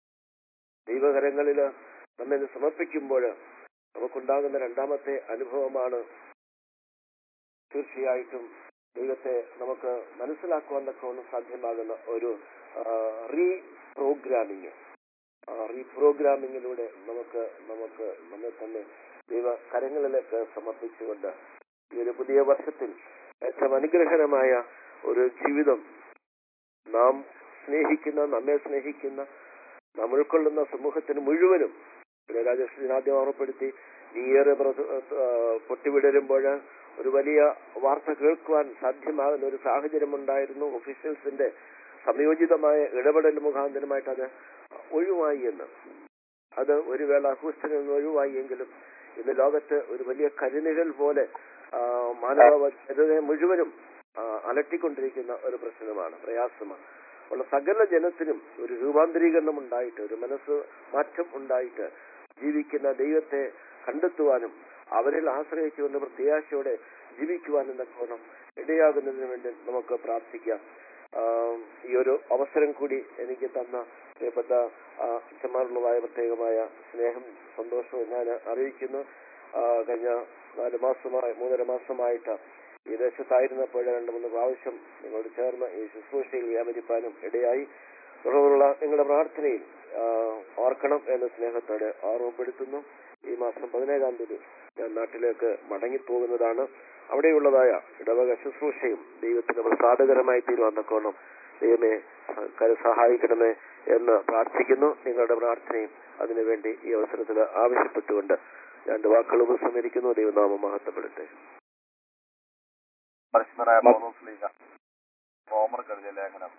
ദൈവകരങ്ങളിൽ നമ്മെ ഇത് സമർപ്പിക്കുമ്പോൾ നമുക്കുണ്ടാകുന്ന രണ്ടാമത്തെ അനുഭവമാണ് തീർച്ചയായിട്ടും ദൈവത്തെ നമുക്ക് മനസ്സിലാക്കുവാൻ തക്കവണ്ണം സാധ്യമാകുന്ന ഒരു റീ പ്രോഗ്രാമിങ് റീപ്രോഗ്രാമിങ്ങിലൂടെ നമുക്ക് നമുക്ക് നമ്മെ തന്നെ ദൈവ കരങ്ങളിലേക്ക് സമർപ്പിച്ചുകൊണ്ട് ഈ ഒരു പുതിയ വർഷത്തിൽ ഏറ്റവും അനുഗ്രഹരമായ ഒരു ജീവിതം നാം സ്നേഹിക്കുന്ന നമ്മെ സ്നേഹിക്കുന്ന നാം ഉൾക്കൊള്ളുന്ന സമൂഹത്തിന് മുഴുവനും പിന്നെ രാജേഷ് ആദ്യം ഓർമ്മപ്പെടുത്തി നീ ഏറെ പ്രസ- ആ, പൊട്ടിവിടരുമ്പോൾ ഒരു വലിയ വാർത്ത കേൾക്കുവാൻ സാധ്യമാകുന്ന ഒരു സാഹചര്യം ഉണ്ടായിരുന്നു ഒഫീഷ്യൽസിന്റെ സംയോജിതമായ ഇടപെടൽ മുഖാന്തരമായിട്ട് അത് ഒഴിവായി എന്ന് അത് ഒരു വേള ഹൂസ്റ്റണിൽ നിന്ന് ഒഴിവായി എങ്കിലും ഇന്ന് ലോകത്ത് ഒരു വലിയ കരിനിഴൽ പോലെ ആ, മാനവ ജനതയെ മുഴുവനും ആ, അലട്ടിക്കൊണ്ടിരിക്കുന്ന ഒരു പ്രശ്നമാണ് പ്രയാസമാണ് ഉള്ള സകല ജനത്തിനും ഒരു രൂപാന്തരീകരണം ഉണ്ടായിട്ട് ഒരു മനസ്സ് മാറ്റം ഉണ്ടായിട്ട് ജീവിക്കുന്ന ദൈവത്തെ കണ്ടെത്തുവാനും അവരിൽ ആശ്രയിച്ചുകൊണ്ട് പ്രത്യാശയോടെ ജീവിക്കുവാനും തക്കോണം ഇടയാകുന്നതിന് വേണ്ടി നമുക്ക് പ്രാർത്ഥിക്കാം ആ, ഈ ഒരു അവസരം കൂടി എനിക്ക് തന്ന പ്രിയപ്പെട്ട ആ, അച്ഛന്മാരുള്ളതായ പ്രത്യേകമായ സ്നേഹം സന്തോഷവും ഞാൻ അറിയിക്കുന്നു ആ, കഴിഞ്ഞ നാല് മാസമായി മൂന്നര മാസമായിട്ട് ഈ ദേശത്തായിരുന്നപ്പോൾ രണ്ട് മൂന്ന് പ്രാവശ്യം നിങ്ങളോട് ചേർന്ന് ഈ ശുശ്രൂഷയിൽ വ്യാപരിപ്പാനും ഇടയായി തുടർന്നുള്ള നിങ്ങളുടെ പ്രാർത്ഥനയിൽ ആ, ഓർക്കണം എന്ന സ്നേഹത്തോടെ ഓർമ്മപ്പെടുത്തുന്നു ഈ മാസം പതിനേഴാം തീയതി ഞാൻ നാട്ടിലേക്ക് മടങ്ങിപ്പോകുന്നതാണ് അവിടെയുള്ളതായ ഇടവക ശുശ്രൂഷയും ദൈവത്തിന് പ്രസാദകരമായി തീരുവാൻ തക്കോണം ദൈവമേ കര സഹായിക്കണമേ എന്ന് പ്രാർത്ഥിക്കുന്നു നിങ്ങളുടെ പ്രാർത്ഥനയും അതിനുവേണ്ടി ഈ അവസരത്തിൽ ആവശ്യപ്പെട്ടുകൊണ്ട് രണ്ട് വാക്കുകൾ ഉപസംഹരിക്കുന്നു ദൈവനാമം മഹത്വപ്പെടുത്തേ പരിശുദ്ധനായ പൗലോസ് ലീഗ റോമർ കഴുതിയ ലേഖനം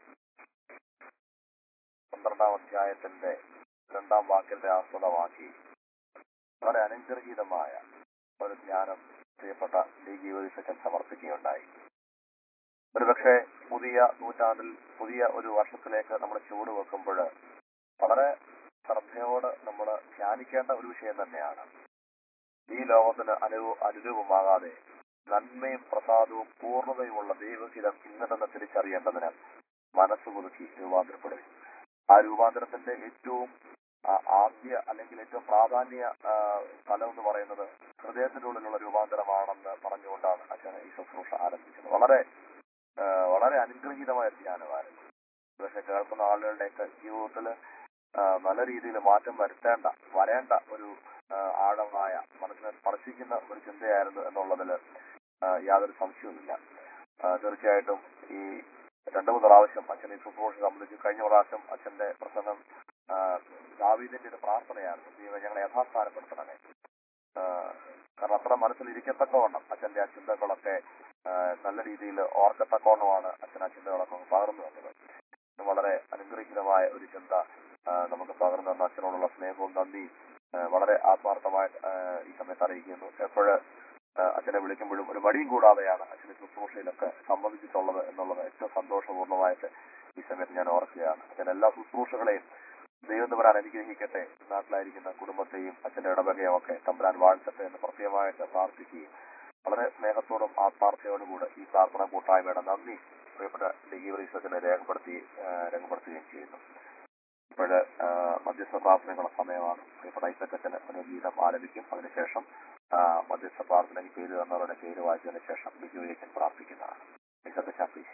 പന്ത്രണ്ടാം അധ്യായത്തിന്റെ രണ്ടാം വാക്യത്തെ ആസ്പദമാക്കി വളരെ അനുഗ്രഹീതമായ ഒരു ജ്ഞാനം പ്രിയപ്പെട്ട ഡി ജീവിതസച്ചൻ സമർപ്പിക്കുകയുണ്ടായി ഒരുപക്ഷെ പുതിയ നൂറ്റാണ്ടിൽ പുതിയ ഒരു വർഷത്തിലേക്ക് നമ്മൾ ചൂട് വെക്കുമ്പോൾ വളരെ ശ്രദ്ധയോട് നമ്മൾ ധ്യാനിക്കേണ്ട ഒരു വിഷയം തന്നെയാണ് ഈ ലോകത്തിന് അനു അനുരൂപമാകാതെ നന്മയും പ്രസാദവും പൂർണ്ണതയുമുള്ള ദൈവഹിതം ഇന്നതെന്ന് തിരിച്ചറിയേണ്ടതിന് മനസ്സ് പുതുക്കി രൂപാന്തരപ്പെടും ആ രൂപാന്തരത്തിന്റെ ഏറ്റവും ആ, ആദ്യ അല്ലെങ്കിൽ ഏറ്റവും പ്രാധാന്യ ആ, ഫലം എന്ന് പറയുന്നത് ഹൃദയത്തിനുള്ളിലുള്ള രൂപാന്തരമാണെന്ന് പറഞ്ഞുകൊണ്ടാണ് അച്ഛൻ ഈ ശുശ്രൂഷ ആരംഭിച്ചത് വളരെ ആ, വളരെ അനുഗ്രഹീതമായ ധ്യാനമായിരുന്നു പക്ഷെ കേൾക്കുന്ന ആളുകളുടെയൊക്കെ ജീവിതത്തിൽ നല്ല രീതിയിൽ മാറ്റം വരുത്തേണ്ട വരേണ്ട ഒരു ആ, ആഴമായ മനസ്സിനെ സ്പർശിക്കുന്ന ഒരു ചിന്തയായിരുന്നു എന്നുള്ളതിൽ യാതൊരു സംശയവുമില്ല ആ, തീർച്ചയായിട്ടും ഈ രണ്ടു മൂന്ന് പ്രാവശ്യം അച്ഛൻ ഈ ശുശ്രൂഷ സംബന്ധിച്ച് കഴിഞ്ഞ പ്രാവശ്യം അച്ഛന്റെ പ്രസംഗം ആ, ദാവീദിന്റെ ഒരു പ്രാർത്ഥനയായിരുന്നു ദൈവം ഞങ്ങളെ യഥാസ്ഥാനപ്പെടുത്തണമേ ആ, കാരണം അത്ര മനസ്സിൽ ഇരിക്കത്തക്കവണ്ണം അച്ഛന്റെ ആ ചിന്തകളൊക്കെ ആ, നല്ല രീതിയിൽ ഓർക്കത്തക്കവണ്ണമാണ് അച്ഛൻ ആ ചിന്തകളൊക്കെ പകർന്നു തന്നത് ഇത് വളരെ അനുഗ്രഹീതമായ ഒരു ചിന്ത ആ, നമുക്ക് പകർന്നു തന്ന അച്ഛനോടുള്ള സ്നേഹവും നന്ദിയും ആ, വളരെ ആത്മാർത്ഥമായി ആ, ഈ സമയത്ത് അറിയിക്കുന്നു എപ്പോഴ് അച്ഛനെ വിളിക്കുമ്പോഴും ഒരു മടിയും കൂടാതെയാണ് അച്ഛനെ ശുശ്രൂഷയിലൊക്കെ സംബന്ധിച്ചിട്ടുള്ളത് എന്നുള്ളത് ഏറ്റവും സന്തോഷപൂർണ്ണമായിട്ട് ഈ സമയത്ത് ഞാൻ ഓർക്കുകയാണ് അച്ഛൻ എല്ലാ ശുശ്രൂഷകളെയും ദൈവം തമ്പുരാൻ അനുഗ്രഹിക്കട്ടെ നാട്ടിലായിരിക്കുന്ന കുടുംബത്തെയും അച്ഛന്റെ ഇടവകയും ഒക്കെ തമ്പുരാൻ വാഴ്ത്തട്ടെ എന്ന് പ്രത്യേകമായിട്ട് പ്രാർത്ഥിക്കുകയും വളരെ സ്നേഹത്തോടും ആത്മാർത്ഥയോടും കൂടെ ഈ പ്രാർത്ഥന കൂട്ടായ്മയുടെ നന്ദി പ്രിയപ്പെട്ട ഡിഗീവറീസത്തിനെ രേഖപ്പെടുത്തി ആ, രേഖപ്പെടുത്തുകയും ചെയ്യുന്നു ഇപ്പോൾ മധ്യസ്ഥ പ്രാർത്ഥനകളുടെ സമയമാണ് പ്രിയപ്പെട്ട ഐസക്കച്ചന് ഒരു ഗീതം ആലപിക്കും അതിനുശേഷം ആ, മധ്യസ്ഥ പ്രാർത്ഥനയ്ക്ക് പേര് തന്നവരുടെ പേര് വായിച്ചതിന് ശേഷം ബിജുവിലേക്കൻ പ്രാർത്ഥിക്കുന്നതാണ് ഐസക്കച്ച പ്ലീസ്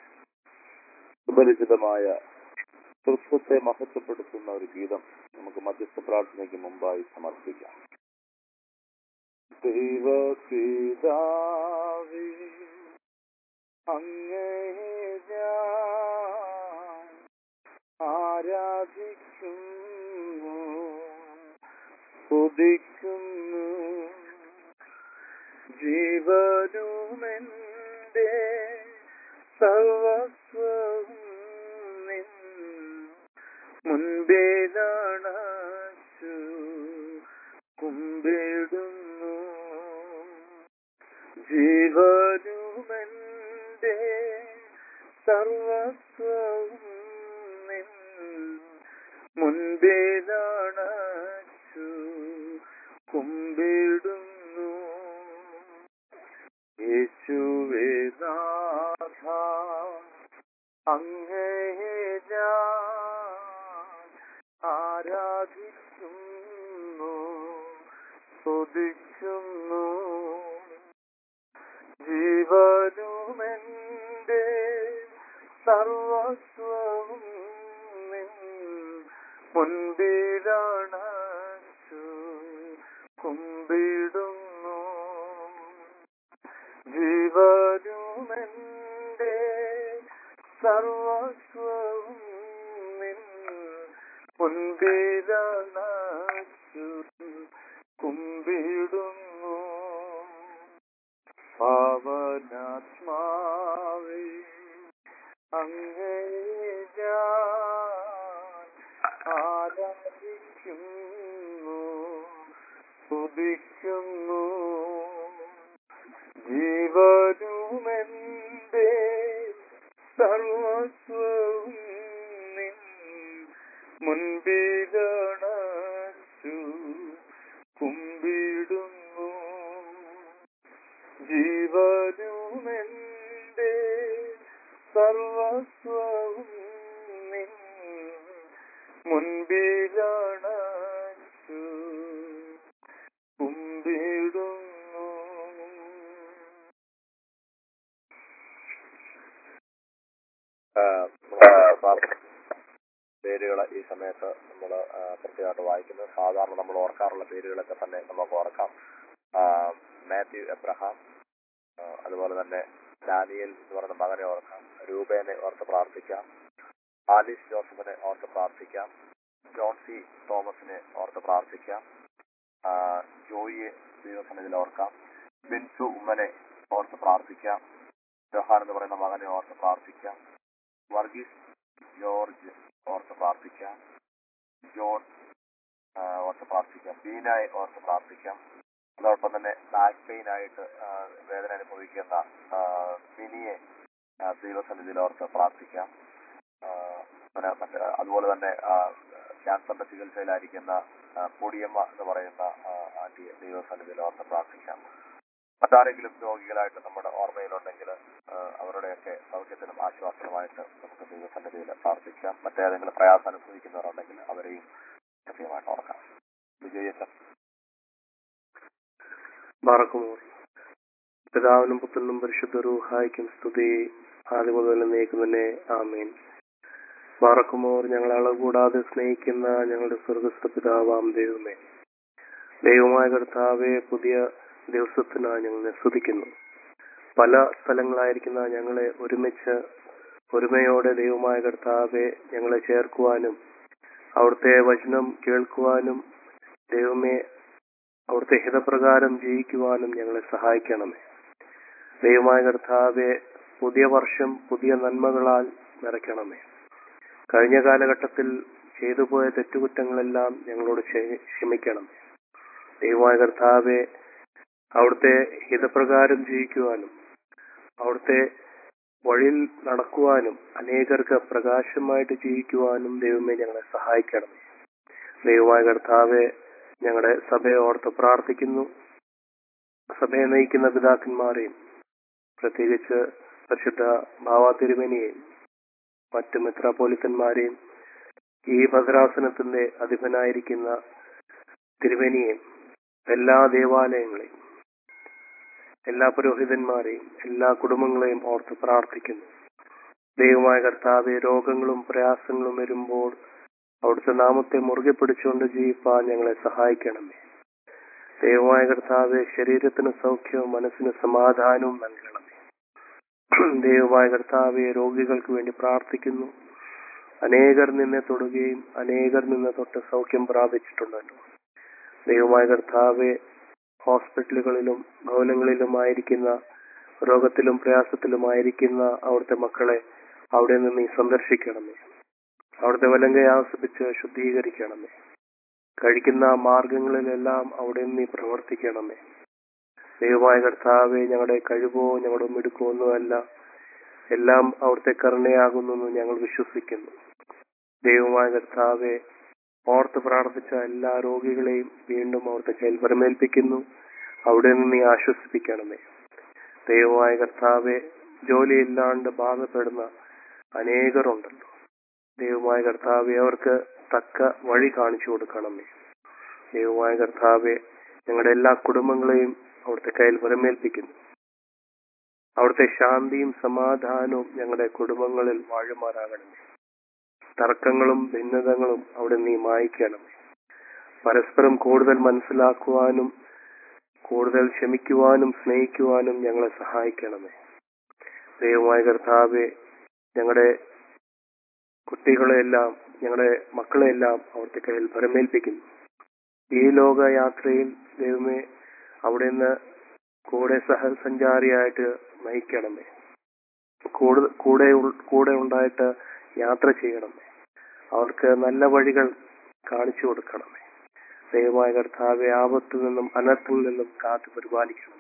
സുപരിചിതമായ ക്രിസ്തുത്തെ മഹത്വപ്പെടുത്തുന്ന ഒരു ഗീതം നമുക്ക് മധ്യസ്ഥ പ്രാർത്ഥനയ്ക്ക് മുമ്പായി സമർപ്പിക്കാം ദൈവപിതാവേ അങ്ങേ ഞാൻ ആരാധിക്കുന്നു സ്തുതിക്കുന്നു ജീവനുമെന്റെ സർവസ്വവും നിൻ മുൻപിലണച്ചു കുമ്പിടുന്നു ജീവനുമെന്റെ സർവസ്വവും നിൻ മുൻപിലണച്ചു കുമ്പിടുന്നു യേശുവേ നാഥ അങ്ങയെ ഞാൻ ആരാധിക്കുന്നു സ്തുതിക്കുന്നു ജീവനുമെന്റെ സർവസ്വവും നിൻ മുൻപിലണച്ചു കുമ്പിടുന്നു ജീവനുമെന്റെ കുമ്പിടുന്നു പാവനാത്മാവേ അങ്ങേ ഞാൻ ആരാധിക്കുന്നു സ്തുതിക്കുന്നു ജീവനുമെന്റെ സർവസ്വവും നിൻ മുൻപിലണച്ചു കുമ്പിടുന്നു ജീവനുമെന്റെ സർവസ്വവും നിൻ മുൻപിലണച്ചു കുമ്പിടുന്നു പേരുകൾ ഈ സമയത്ത് നമ്മൾ പ്രത്യേകമായിട്ട് വായിക്കുന്നത് സാധാരണ നമ്മൾ ഓർക്കാറുള്ള പേരുകളൊക്കെ തന്നെ നമുക്ക് ഓർക്കാം ആ, മാത്യു എബ്രഹാം ആ, അതുപോലെ തന്നെ ഡാനിയൽ എന്ന് പറയുന്ന മകനെ ഓർക്കാം രൂപേനെ ഓർത്ത് പ്രാർത്ഥിക്കാം ആലിസ് ജോസഫിനെ ഓർത്ത് പ്രാർത്ഥിക്കാം ജോൺ സി തോമസിനെ ഓർത്ത് പ്രാർത്ഥിക്കാം ആ, ജോയിയെ ദൈവസന്നിധിയിൽ ഓർക്കാം ബിൻസു ഉമ്മനെ ഓർത്ത് പ്രാർത്ഥിക്കാം ജോഹാൻ എന്ന് പറയുന്ന മകനെ ഓർത്ത് പ്രാർത്ഥിക്കാം വർഗീസ് ജോർജ് ഓർത്ത് പ്രാർത്ഥിക്കാം ജോൺ ആ, ഓർത്ത് പ്രാർത്ഥിക്കാം ബീനായി ഓർത്ത് പ്രാർത്ഥിക്കാം അതോടൊപ്പം തന്നെ ബാക്ക് പെയിൻ ആയിട്ട് ആ, വേദന അനുഭവിക്കുന്ന ആ, മിനിയെ ആ, ദൈവസന്നിധിയിൽ ഓർത്ത് പ്രാർത്ഥിക്കാം ആ, പിന്നെ മറ്റ് അതുപോലെ തന്നെ ആ, ക്യാൻസറിന്റെ ചികിത്സയിലായിരിക്കുന്ന ആ, പൊടിയമ്മ എന്ന് പറയുന്ന ആ, ആന്റിയെ ദൈവസന്നിധിയിൽ ഓർത്ത് പ്രാർത്ഥിക്കാം മറ്റാരെങ്കിലും രോഗികളായിട്ട് നമ്മുടെ ഓർമ്മയിലുണ്ടെങ്കിൽ ആ, അവരുടെയൊക്കെ സൗഖ്യത്തിനും ആശ്വാസനുമായിട്ട് നമുക്ക് ദൈവസന്നിധിയിൽ പ്രാർത്ഥിക്കാം മറ്റേതെങ്കിലും പ്രയാസം അനുഭവിക്കുന്നവരുണ്ടെങ്കിൽ അവരെയും കൃത്യമായിട്ട് ഓർക്കാം വിജയച്ചൻ ബാറക്കുമോർ പിതാവിനും പുത്രനും പരിശുദ്ധ റൂഹായിക്കും സ്തുതി ആദ്യം മുതൽ എന്നേക്കും തന്നെ ആമേൻ ബാറക്കുമോർ ഞങ്ങളെ അളകൂടാതെ സ്നേഹിക്കുന്ന ഞങ്ങളുടെ സ്വർഗസ്ഥ പിതാവാം ദൈവമേ ദൈവമായ കർത്താവെ പുതിയ ദിവസത്തിനായി ഞങ്ങൾ സ്തുതിക്കുന്നു പല സ്ഥലങ്ങളായിരിക്കുന്ന ഞങ്ങളെ ഒരുമിച്ച് ഒരുമയോടെ ദൈവമായ കർത്താവെ ഞങ്ങളെ ചേർക്കുവാനും അവിടുത്തെ വചനം കേൾക്കുവാനും ദൈവമേ അവിടുത്തെ ഹിതപ്രകാരം ജീവിക്കുവാനും ഞങ്ങളെ സഹായിക്കണമേ ദൈവമായ കർത്താവെ പുതിയ വർഷം പുതിയ നന്മകളാൽ നിറയ്ക്കണമേ കഴിഞ്ഞ കാലഘട്ടത്തിൽ ചെയ്തു പോയ തെറ്റുകുറ്റങ്ങളെല്ലാം ഞങ്ങളോട് ക്ഷമി- ക്ഷമിക്കണമേ ദൈവമായ കർത്താവെ അവിടുത്തെ ഹിതപ്രകാരം ജീവിക്കുവാനും അവിടുത്തെ വഴിയിൽ നടക്കുവാനും അനേകർക്ക് പ്രകാശമായിട്ട് ജീവിക്കുവാനും ദൈവമേ ഞങ്ങളെ സഹായിക്കണമേ ദൈവമായ കർത്താവെ ഞങ്ങളുടെ സഭയെ ഓർത്ത് പ്രാർത്ഥിക്കുന്നു സഭയെ നയിക്കുന്ന പിതാക്കന്മാരെയും പ്രത്യേകിച്ച് പരിശുദ്ധ ഭാവാ തിരുമേനിയെയും മറ്റു മെത്രാപോലിത്തന്മാരെയും ഈ ഭദ്രാസനത്തിന്റെ അധിപനായിരിക്കുന്ന തിരുമേനിയെയും എല്ലാ ദേവാലയങ്ങളെയും എല്ലാ പുരോഹിതന്മാരെയും എല്ലാ കുടുംബങ്ങളെയും ഓർത്ത് പ്രാർത്ഥിക്കുന്നു ദൈവമായ കർത്താവെ രോഗങ്ങളും പ്രയാസങ്ങളും വരുമ്പോൾ അവിടുത്തെ നാമത്തെ മുറുകെ പിടിച്ചുകൊണ്ട് ജീവിപ്പാൻ ഞങ്ങളെ സഹായിക്കണമേ ദൈവമായ കർത്താവെ ശരീരത്തിന് സൗഖ്യവും മനസ്സിന് സമാധാനവും നൽകണമേ ദൈവമായ കർത്താവെ രോഗികൾക്ക് വേണ്ടി പ്രാർത്ഥിക്കുന്നു അനേകർ നിന്നെ തൊടുകയും അനേകർ നിന്നെ തൊട്ട് സൗഖ്യം പ്രാപിച്ചിട്ടുണ്ടല്ലോ ദൈവമായ കർത്താവെ ഹോസ്പിറ്റലുകളിലും ഭവനങ്ങളിലുമായിരിക്കുന്ന രോഗത്തിലും പ്രയാസത്തിലുമായിരിക്കുന്ന അവിടുത്തെ മക്കളെ അവിടെ നിന്ന് നീ സന്ദർശിക്കണമേ അവിടുത്തെ വലങ്കയെ ആസ്വദിച്ച് ശുദ്ധീകരിക്കണമേ കഴിക്കുന്ന മാർഗങ്ങളിലെല്ലാം അവിടെ നീ പ്രവർത്തിക്കണമേ ദൈവമായ കർത്താവെ ഞങ്ങളുടെ കഴിവോ ഞങ്ങളുടെ മിടുക്കോ ഒന്നുമല്ല എല്ലാം അവിടുത്തെ കരുണയാകുന്നു ഞങ്ങൾ വിശ്വസിക്കുന്നു ദൈവമായ കർത്താവെ ഓർത്ത് പ്രാർത്ഥിച്ച എല്ലാ രോഗികളെയും വീണ്ടും അവിടുത്തെ കയ്യിൽ വരമേൽപ്പിക്കുന്നു അവിടെ നിന്ന് നീ ആശ്വസിപ്പിക്കണമേ ദൈവമായ കർത്താവെ ജോലിയില്ലാണ്ട് ബാധപ്പെടുന്ന അനേകരുണ്ടല്ലോ ദൈവമായ കർത്താവെ അവർക്ക് തക്ക വഴി കാണിച്ചു കൊടുക്കണമേ ദൈവമായ കർത്താവെ ഞങ്ങളുടെ എല്ലാ കുടുംബങ്ങളെയും അവിടുത്തെ കയ്യിൽ വരമേൽപ്പിക്കുന്നു അവിടുത്തെ ശാന്തിയും സമാധാനവും ഞങ്ങളുടെ കുടുംബങ്ങളിൽ വാഴുമാറാകണമേ തർക്കങ്ങളും ഭിന്നതകളും അവിടെ നീ മായ്ക്കണമേ പരസ്പരം കൂടുതൽ മനസ്സിലാക്കുവാനും കൂടുതൽ ക്ഷമിക്കുവാനും സ്നേഹിക്കുവാനും ഞങ്ങളെ സഹായിക്കണമേ ദൈവമായ കർത്താവെ ഞങ്ങളുടെ കുട്ടികളെല്ലാം ഞങ്ങളുടെ മക്കളെല്ലാം അവിടുത്തെ കയ്യിൽ പരമേൽപ്പിക്കുന്നു ഈ ലോക യാത്രയിൽ ദൈവമേ അവിടെ നിന്ന് കൂടെ സഹസഞ്ചാരിയായിട്ട് നയിക്കണമേ കൂടെ കൂടെ ഉൾ- കൂടെ ഉണ്ടായിട്ട് യാത്ര ചെയ്യണമേ അവർക്ക് നല്ല വഴികൾ കാണിച്ചു കൊടുക്കണമേ ദൈവമായ കർത്താവെ ആപത്തിൽ നിന്നും അനർത്ഥത്തിൽ നിന്നും കാത്തു പരിപാലിക്കണമേ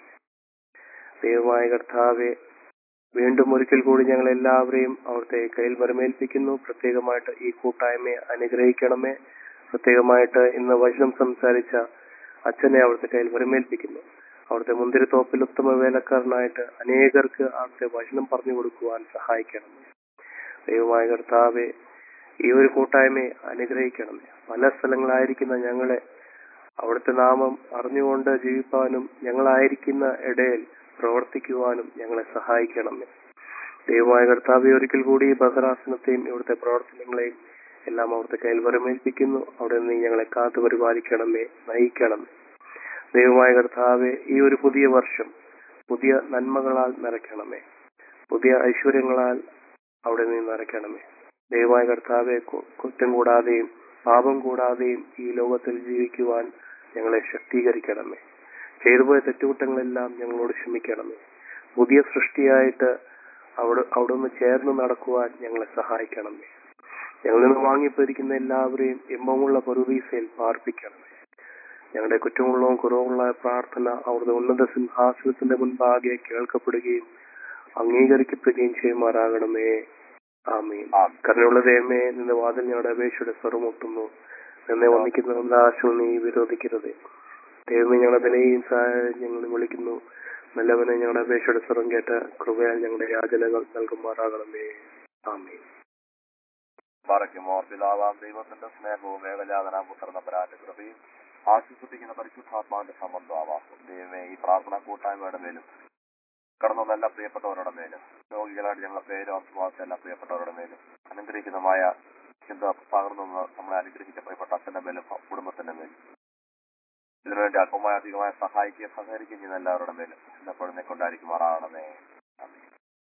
ദൈവമായ കർത്താവെ വീണ്ടും ഒരിക്കൽ കൂടി ഞങ്ങൾ എല്ലാവരെയും അവിടുത്തെ കയ്യിൽ വരമേൽപ്പിക്കുന്നു പ്രത്യേകമായിട്ട് ഈ കൂട്ടായ്മയെ അനുഗ്രഹിക്കണമേ പ്രത്യേകമായിട്ട് ഇന്ന് വചനം സംസാരിച്ച അച്ഛനെ അവിടുത്തെ കയ്യിൽ വരമേൽപ്പിക്കുന്നു അവിടുത്തെ മുന്തിരിത്തോപ്പിൽ ഉത്തമ വേലക്കാരനായിട്ട് അനേകർക്ക് അവിടുത്തെ വചനം പറഞ്ഞു കൊടുക്കുവാൻ സഹായിക്കണമേ ദൈവമായ കർത്താവെ ഈ ഒരു കൂട്ടായ്മയെ അനുഗ്രഹിക്കണമേ പല സ്ഥലങ്ങളായിരിക്കുന്ന ഞങ്ങളെ അവിടുത്തെ നാമം അറിഞ്ഞുകൊണ്ട് ജീവിപ്പാനും ഞങ്ങളായിരിക്കുന്ന ഇടയിൽ പ്രവർത്തിക്കുവാനും ഞങ്ങളെ സഹായിക്കണമേ ദൈവമായ കർത്താവെ ഒരിക്കൽ കൂടി ഈ ബഹറാസനത്തെയും ഇവിടുത്തെ പ്രവർത്തനങ്ങളെയും എല്ലാം അവിടുത്തെ കയ്യിൽ വരമേൽപ്പിക്കുന്നു അവിടെ നിന്ന് ഞങ്ങളെ കാത്തു പരിപാലിക്കണമേ നയിക്കണമേ ദൈവമായ കർത്താവെ ഈ ഒരു പുതിയ വർഷം പുതിയ നന്മകളാൽ നിറയ്ക്കണമേ പുതിയ ഐശ്വര്യങ്ങളാൽ അവിടെ നിന്ന് നിറയ്ക്കണമേ ദൈവമായ കർത്താവെ കു- കുറ്റം കൂടാതെയും പാപം കൂടാതെയും ഈ ലോകത്തിൽ ജീവിക്കുവാൻ ഞങ്ങളെ ശക്തീകരിക്കണമേ ചെയ്തുപോയ തെറ്റുകുറ്റങ്ങളെല്ലാം ഞങ്ങളോട് ക്ഷമിക്കണമേ പുതിയ സൃഷ്ടിയായിട്ട് അവിടെ അവിടുന്ന് ചേർന്ന് നടക്കുവാൻ ഞങ്ങളെ സഹായിക്കണമേ ഞങ്ങളിൽ നിന്ന് വാങ്ങിപ്പോയിരിക്കുന്ന എല്ലാവരെയും ഇമ്പമുള്ള പറുദീസയിൽ പാർപ്പിക്കണമേ ഞങ്ങളുടെ കുറ്റമുള്ളവും കുറവുള്ള പ്രാർത്ഥന അവിടുത്തെ ഉന്നത സിംഹാസനത്തിന്റെ മുൻപാകെ കേൾക്കപ്പെടുകയും അംഗീകരിക്കപ്പെടുകയും ചെയ്യുമാറാകണമേ ആമീൻ കരുണയുള്ള ദൈവമേ നിന്റെ വാതിൽ ഞങ്ങളുടെ അപേക്ഷയുടെ സ്വരമൊട്ടുന്നു നിന്നെ വന്നിക്കുന്ന ആശവും നീ വിരോധിക്കരുത് ദൈവമേ ഞങ്ങളുടെ വിലയും സഹായം ഞങ്ങൾ വിളിക്കുന്നു നല്ലവനെ ഞങ്ങളുടെ അപേക്ഷയുടെ സ്വരം കേട്ട് കൃപയാൽ ഞങ്ങളുടെ യാചനകൾ നൽകുമാറാകണമേ ആമീൻ മറയ്ക്കുമോർ പിതാവാം ദൈവത്തിന്റെ സ്നേഹവും ഏകജാതനാം പുത്രനപരാന്റെ കൃപയും ആശ്വസിപ്പിക്കുന്ന പരിശുദ്ധാത്മാവിന്റെ സംബന്ധമാവാസം ദൈവമേ ഈ പ്രാർത്ഥന കൂട്ടായ്മയുടെ മേലും കടന്നു നല്ല പ്രിയപ്പെട്ടവരുടെ മേലും രോഗികളായിട്ട് ഞങ്ങളെ പേര് അർത്ഥമാക്കിയ എല്ലാ പ്രിയപ്പെട്ടവരുടെ മേലും അനുഗ്രഹിക്കുന്നമായ ചിന്ത പകർന്നു നമ്മളെ അനുഗ്രഹിച്ച പ്രിയപ്പെട്ട അച്ഛന്റെ മേലും കുടുംബത്തിന്റെ മേലും ഇതിനുവേണ്ടി അല്പമായ അധികമായ സഹായിക്കുകയും സഹകരിക്കുകയും ചെയ്യുന്ന എല്ലാവരുടെ മേലും എന്നെപ്പോഴും കൊണ്ടായിരിക്കുമാറാകണമേ ആമേൻ.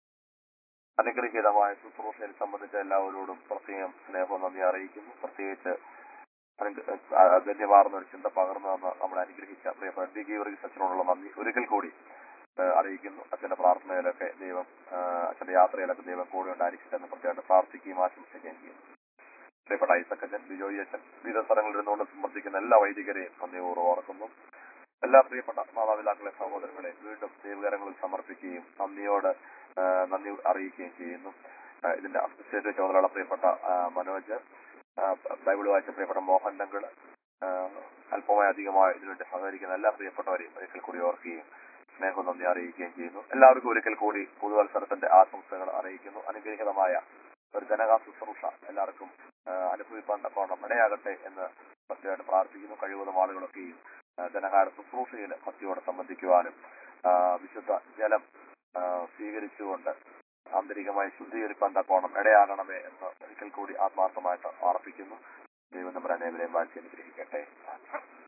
അനുഗ്രഹീതമായ ശുശ്രൂഷയിൽ സംബന്ധിച്ച എല്ലാവരോടും പ്രത്യേകം സ്നേഹവും നന്ദി അറിയിക്കുന്നു പ്രത്യേകിച്ച് അനുഗ്ര- ആ, ഗണ്യമാർന്ന ഒരു ചിന്ത പകർന്നു തന്ന നമ്മളെ അനുഗ്രഹിച്ച പ്രിയപ്പെട്ട ഡി ഗീവർഗീസ് അച്ഛനോടുള്ള നന്ദി ഒരിക്കൽ കൂടി ആ, അറിയിക്കുന്നു അച്ഛന്റെ പ്രാർത്ഥനയിലൊക്കെ ദൈവം ആ, അച്ഛന്റെ യാത്രയിലൊക്കെ ദൈവം കൂടെ ഉണ്ടായിരിക്കട്ടെ എന്ന് പ്രത്യേകം പ്രാർത്ഥിക്കുകയും ആശംസിക്കുകയും ചെയ്യുന്നു പ്രിയപ്പെട്ട ഐസക് അച്ഛൻ ബിജോയി അച്ഛൻ വിവിധ സ്ഥലങ്ങളിൽ ഇരുന്നുകൊണ്ട് സമർപ്പിക്കുന്ന എല്ലാ വൈദികരെയും നന്ദിപൂർവ്വം ഓർക്കുന്നു എല്ലാ പ്രിയപ്പെട്ട മാതാപിതാക്കളെ സഹോദരങ്ങളെ വീണ്ടും ദൈവകരങ്ങളിൽ സമർപ്പിക്കുകയും നന്ദിയോട് ആ, നന്ദി അറിയിക്കുകയും ചെയ്യുന്നു ആ, ഇതിന്റെ അസിസ്റ്റന്റ് ചുമതലയുള്ള പ്രിയപ്പെട്ട ആ, മനോജ് ആ, ബൈബിൾ വായിച്ച പ്രിയപ്പെട്ട മോഹൻ ഡങ്കിള് ആ, അല്പമായി അധികമായി ഇതിനുവേണ്ടി സഹകരിക്കുന്ന എല്ലാ പ്രിയപ്പെട്ടവരെയും ഒരിക്കൽ കൂടി ഓർക്കുകയും സ്നേഹം നന്ദി അറിയിക്കുകയും ചെയ്യുന്നു എല്ലാവർക്കും ഒരിക്കൽ കൂടി പുതുവത്സരത്തിന്റെ ആശംസകൾ അറിയിക്കുന്നു അനുഗ്രഹീതമായ ഒരു ജനകാ ശുശ്രൂഷ എല്ലാവർക്കും ആ, അനുഭവിപ്പാൻ തക്കവണ്ണം ഇടയാകട്ടെ എന്ന് പ്രത്യേകമായിട്ട് പ്രാർത്ഥിക്കുന്നു കഴിവുന്ന ആളുകളൊക്കെയും ആ, ജനകാര ശുശ്രൂഷയിൽ ഭക്തിയോടെ സംബന്ധിക്കുവാനും ആ, വിശുദ്ധ ജലം ആ, സ്വീകരിച്ചുകൊണ്ട് ആന്തരികമായി ശുദ്ധീകരിക്കാൻ തക്കോണം ഇടയാകണമേ എന്ന് ഒരിക്കൽ കൂടി ആത്മാർത്ഥമായിട്ട് അർപ്പിക്കുന്നു ദൈവം നമ്മുടെ അനേവരെയും വാഴ്ച അനുഗ്രഹിക്കട്ടെ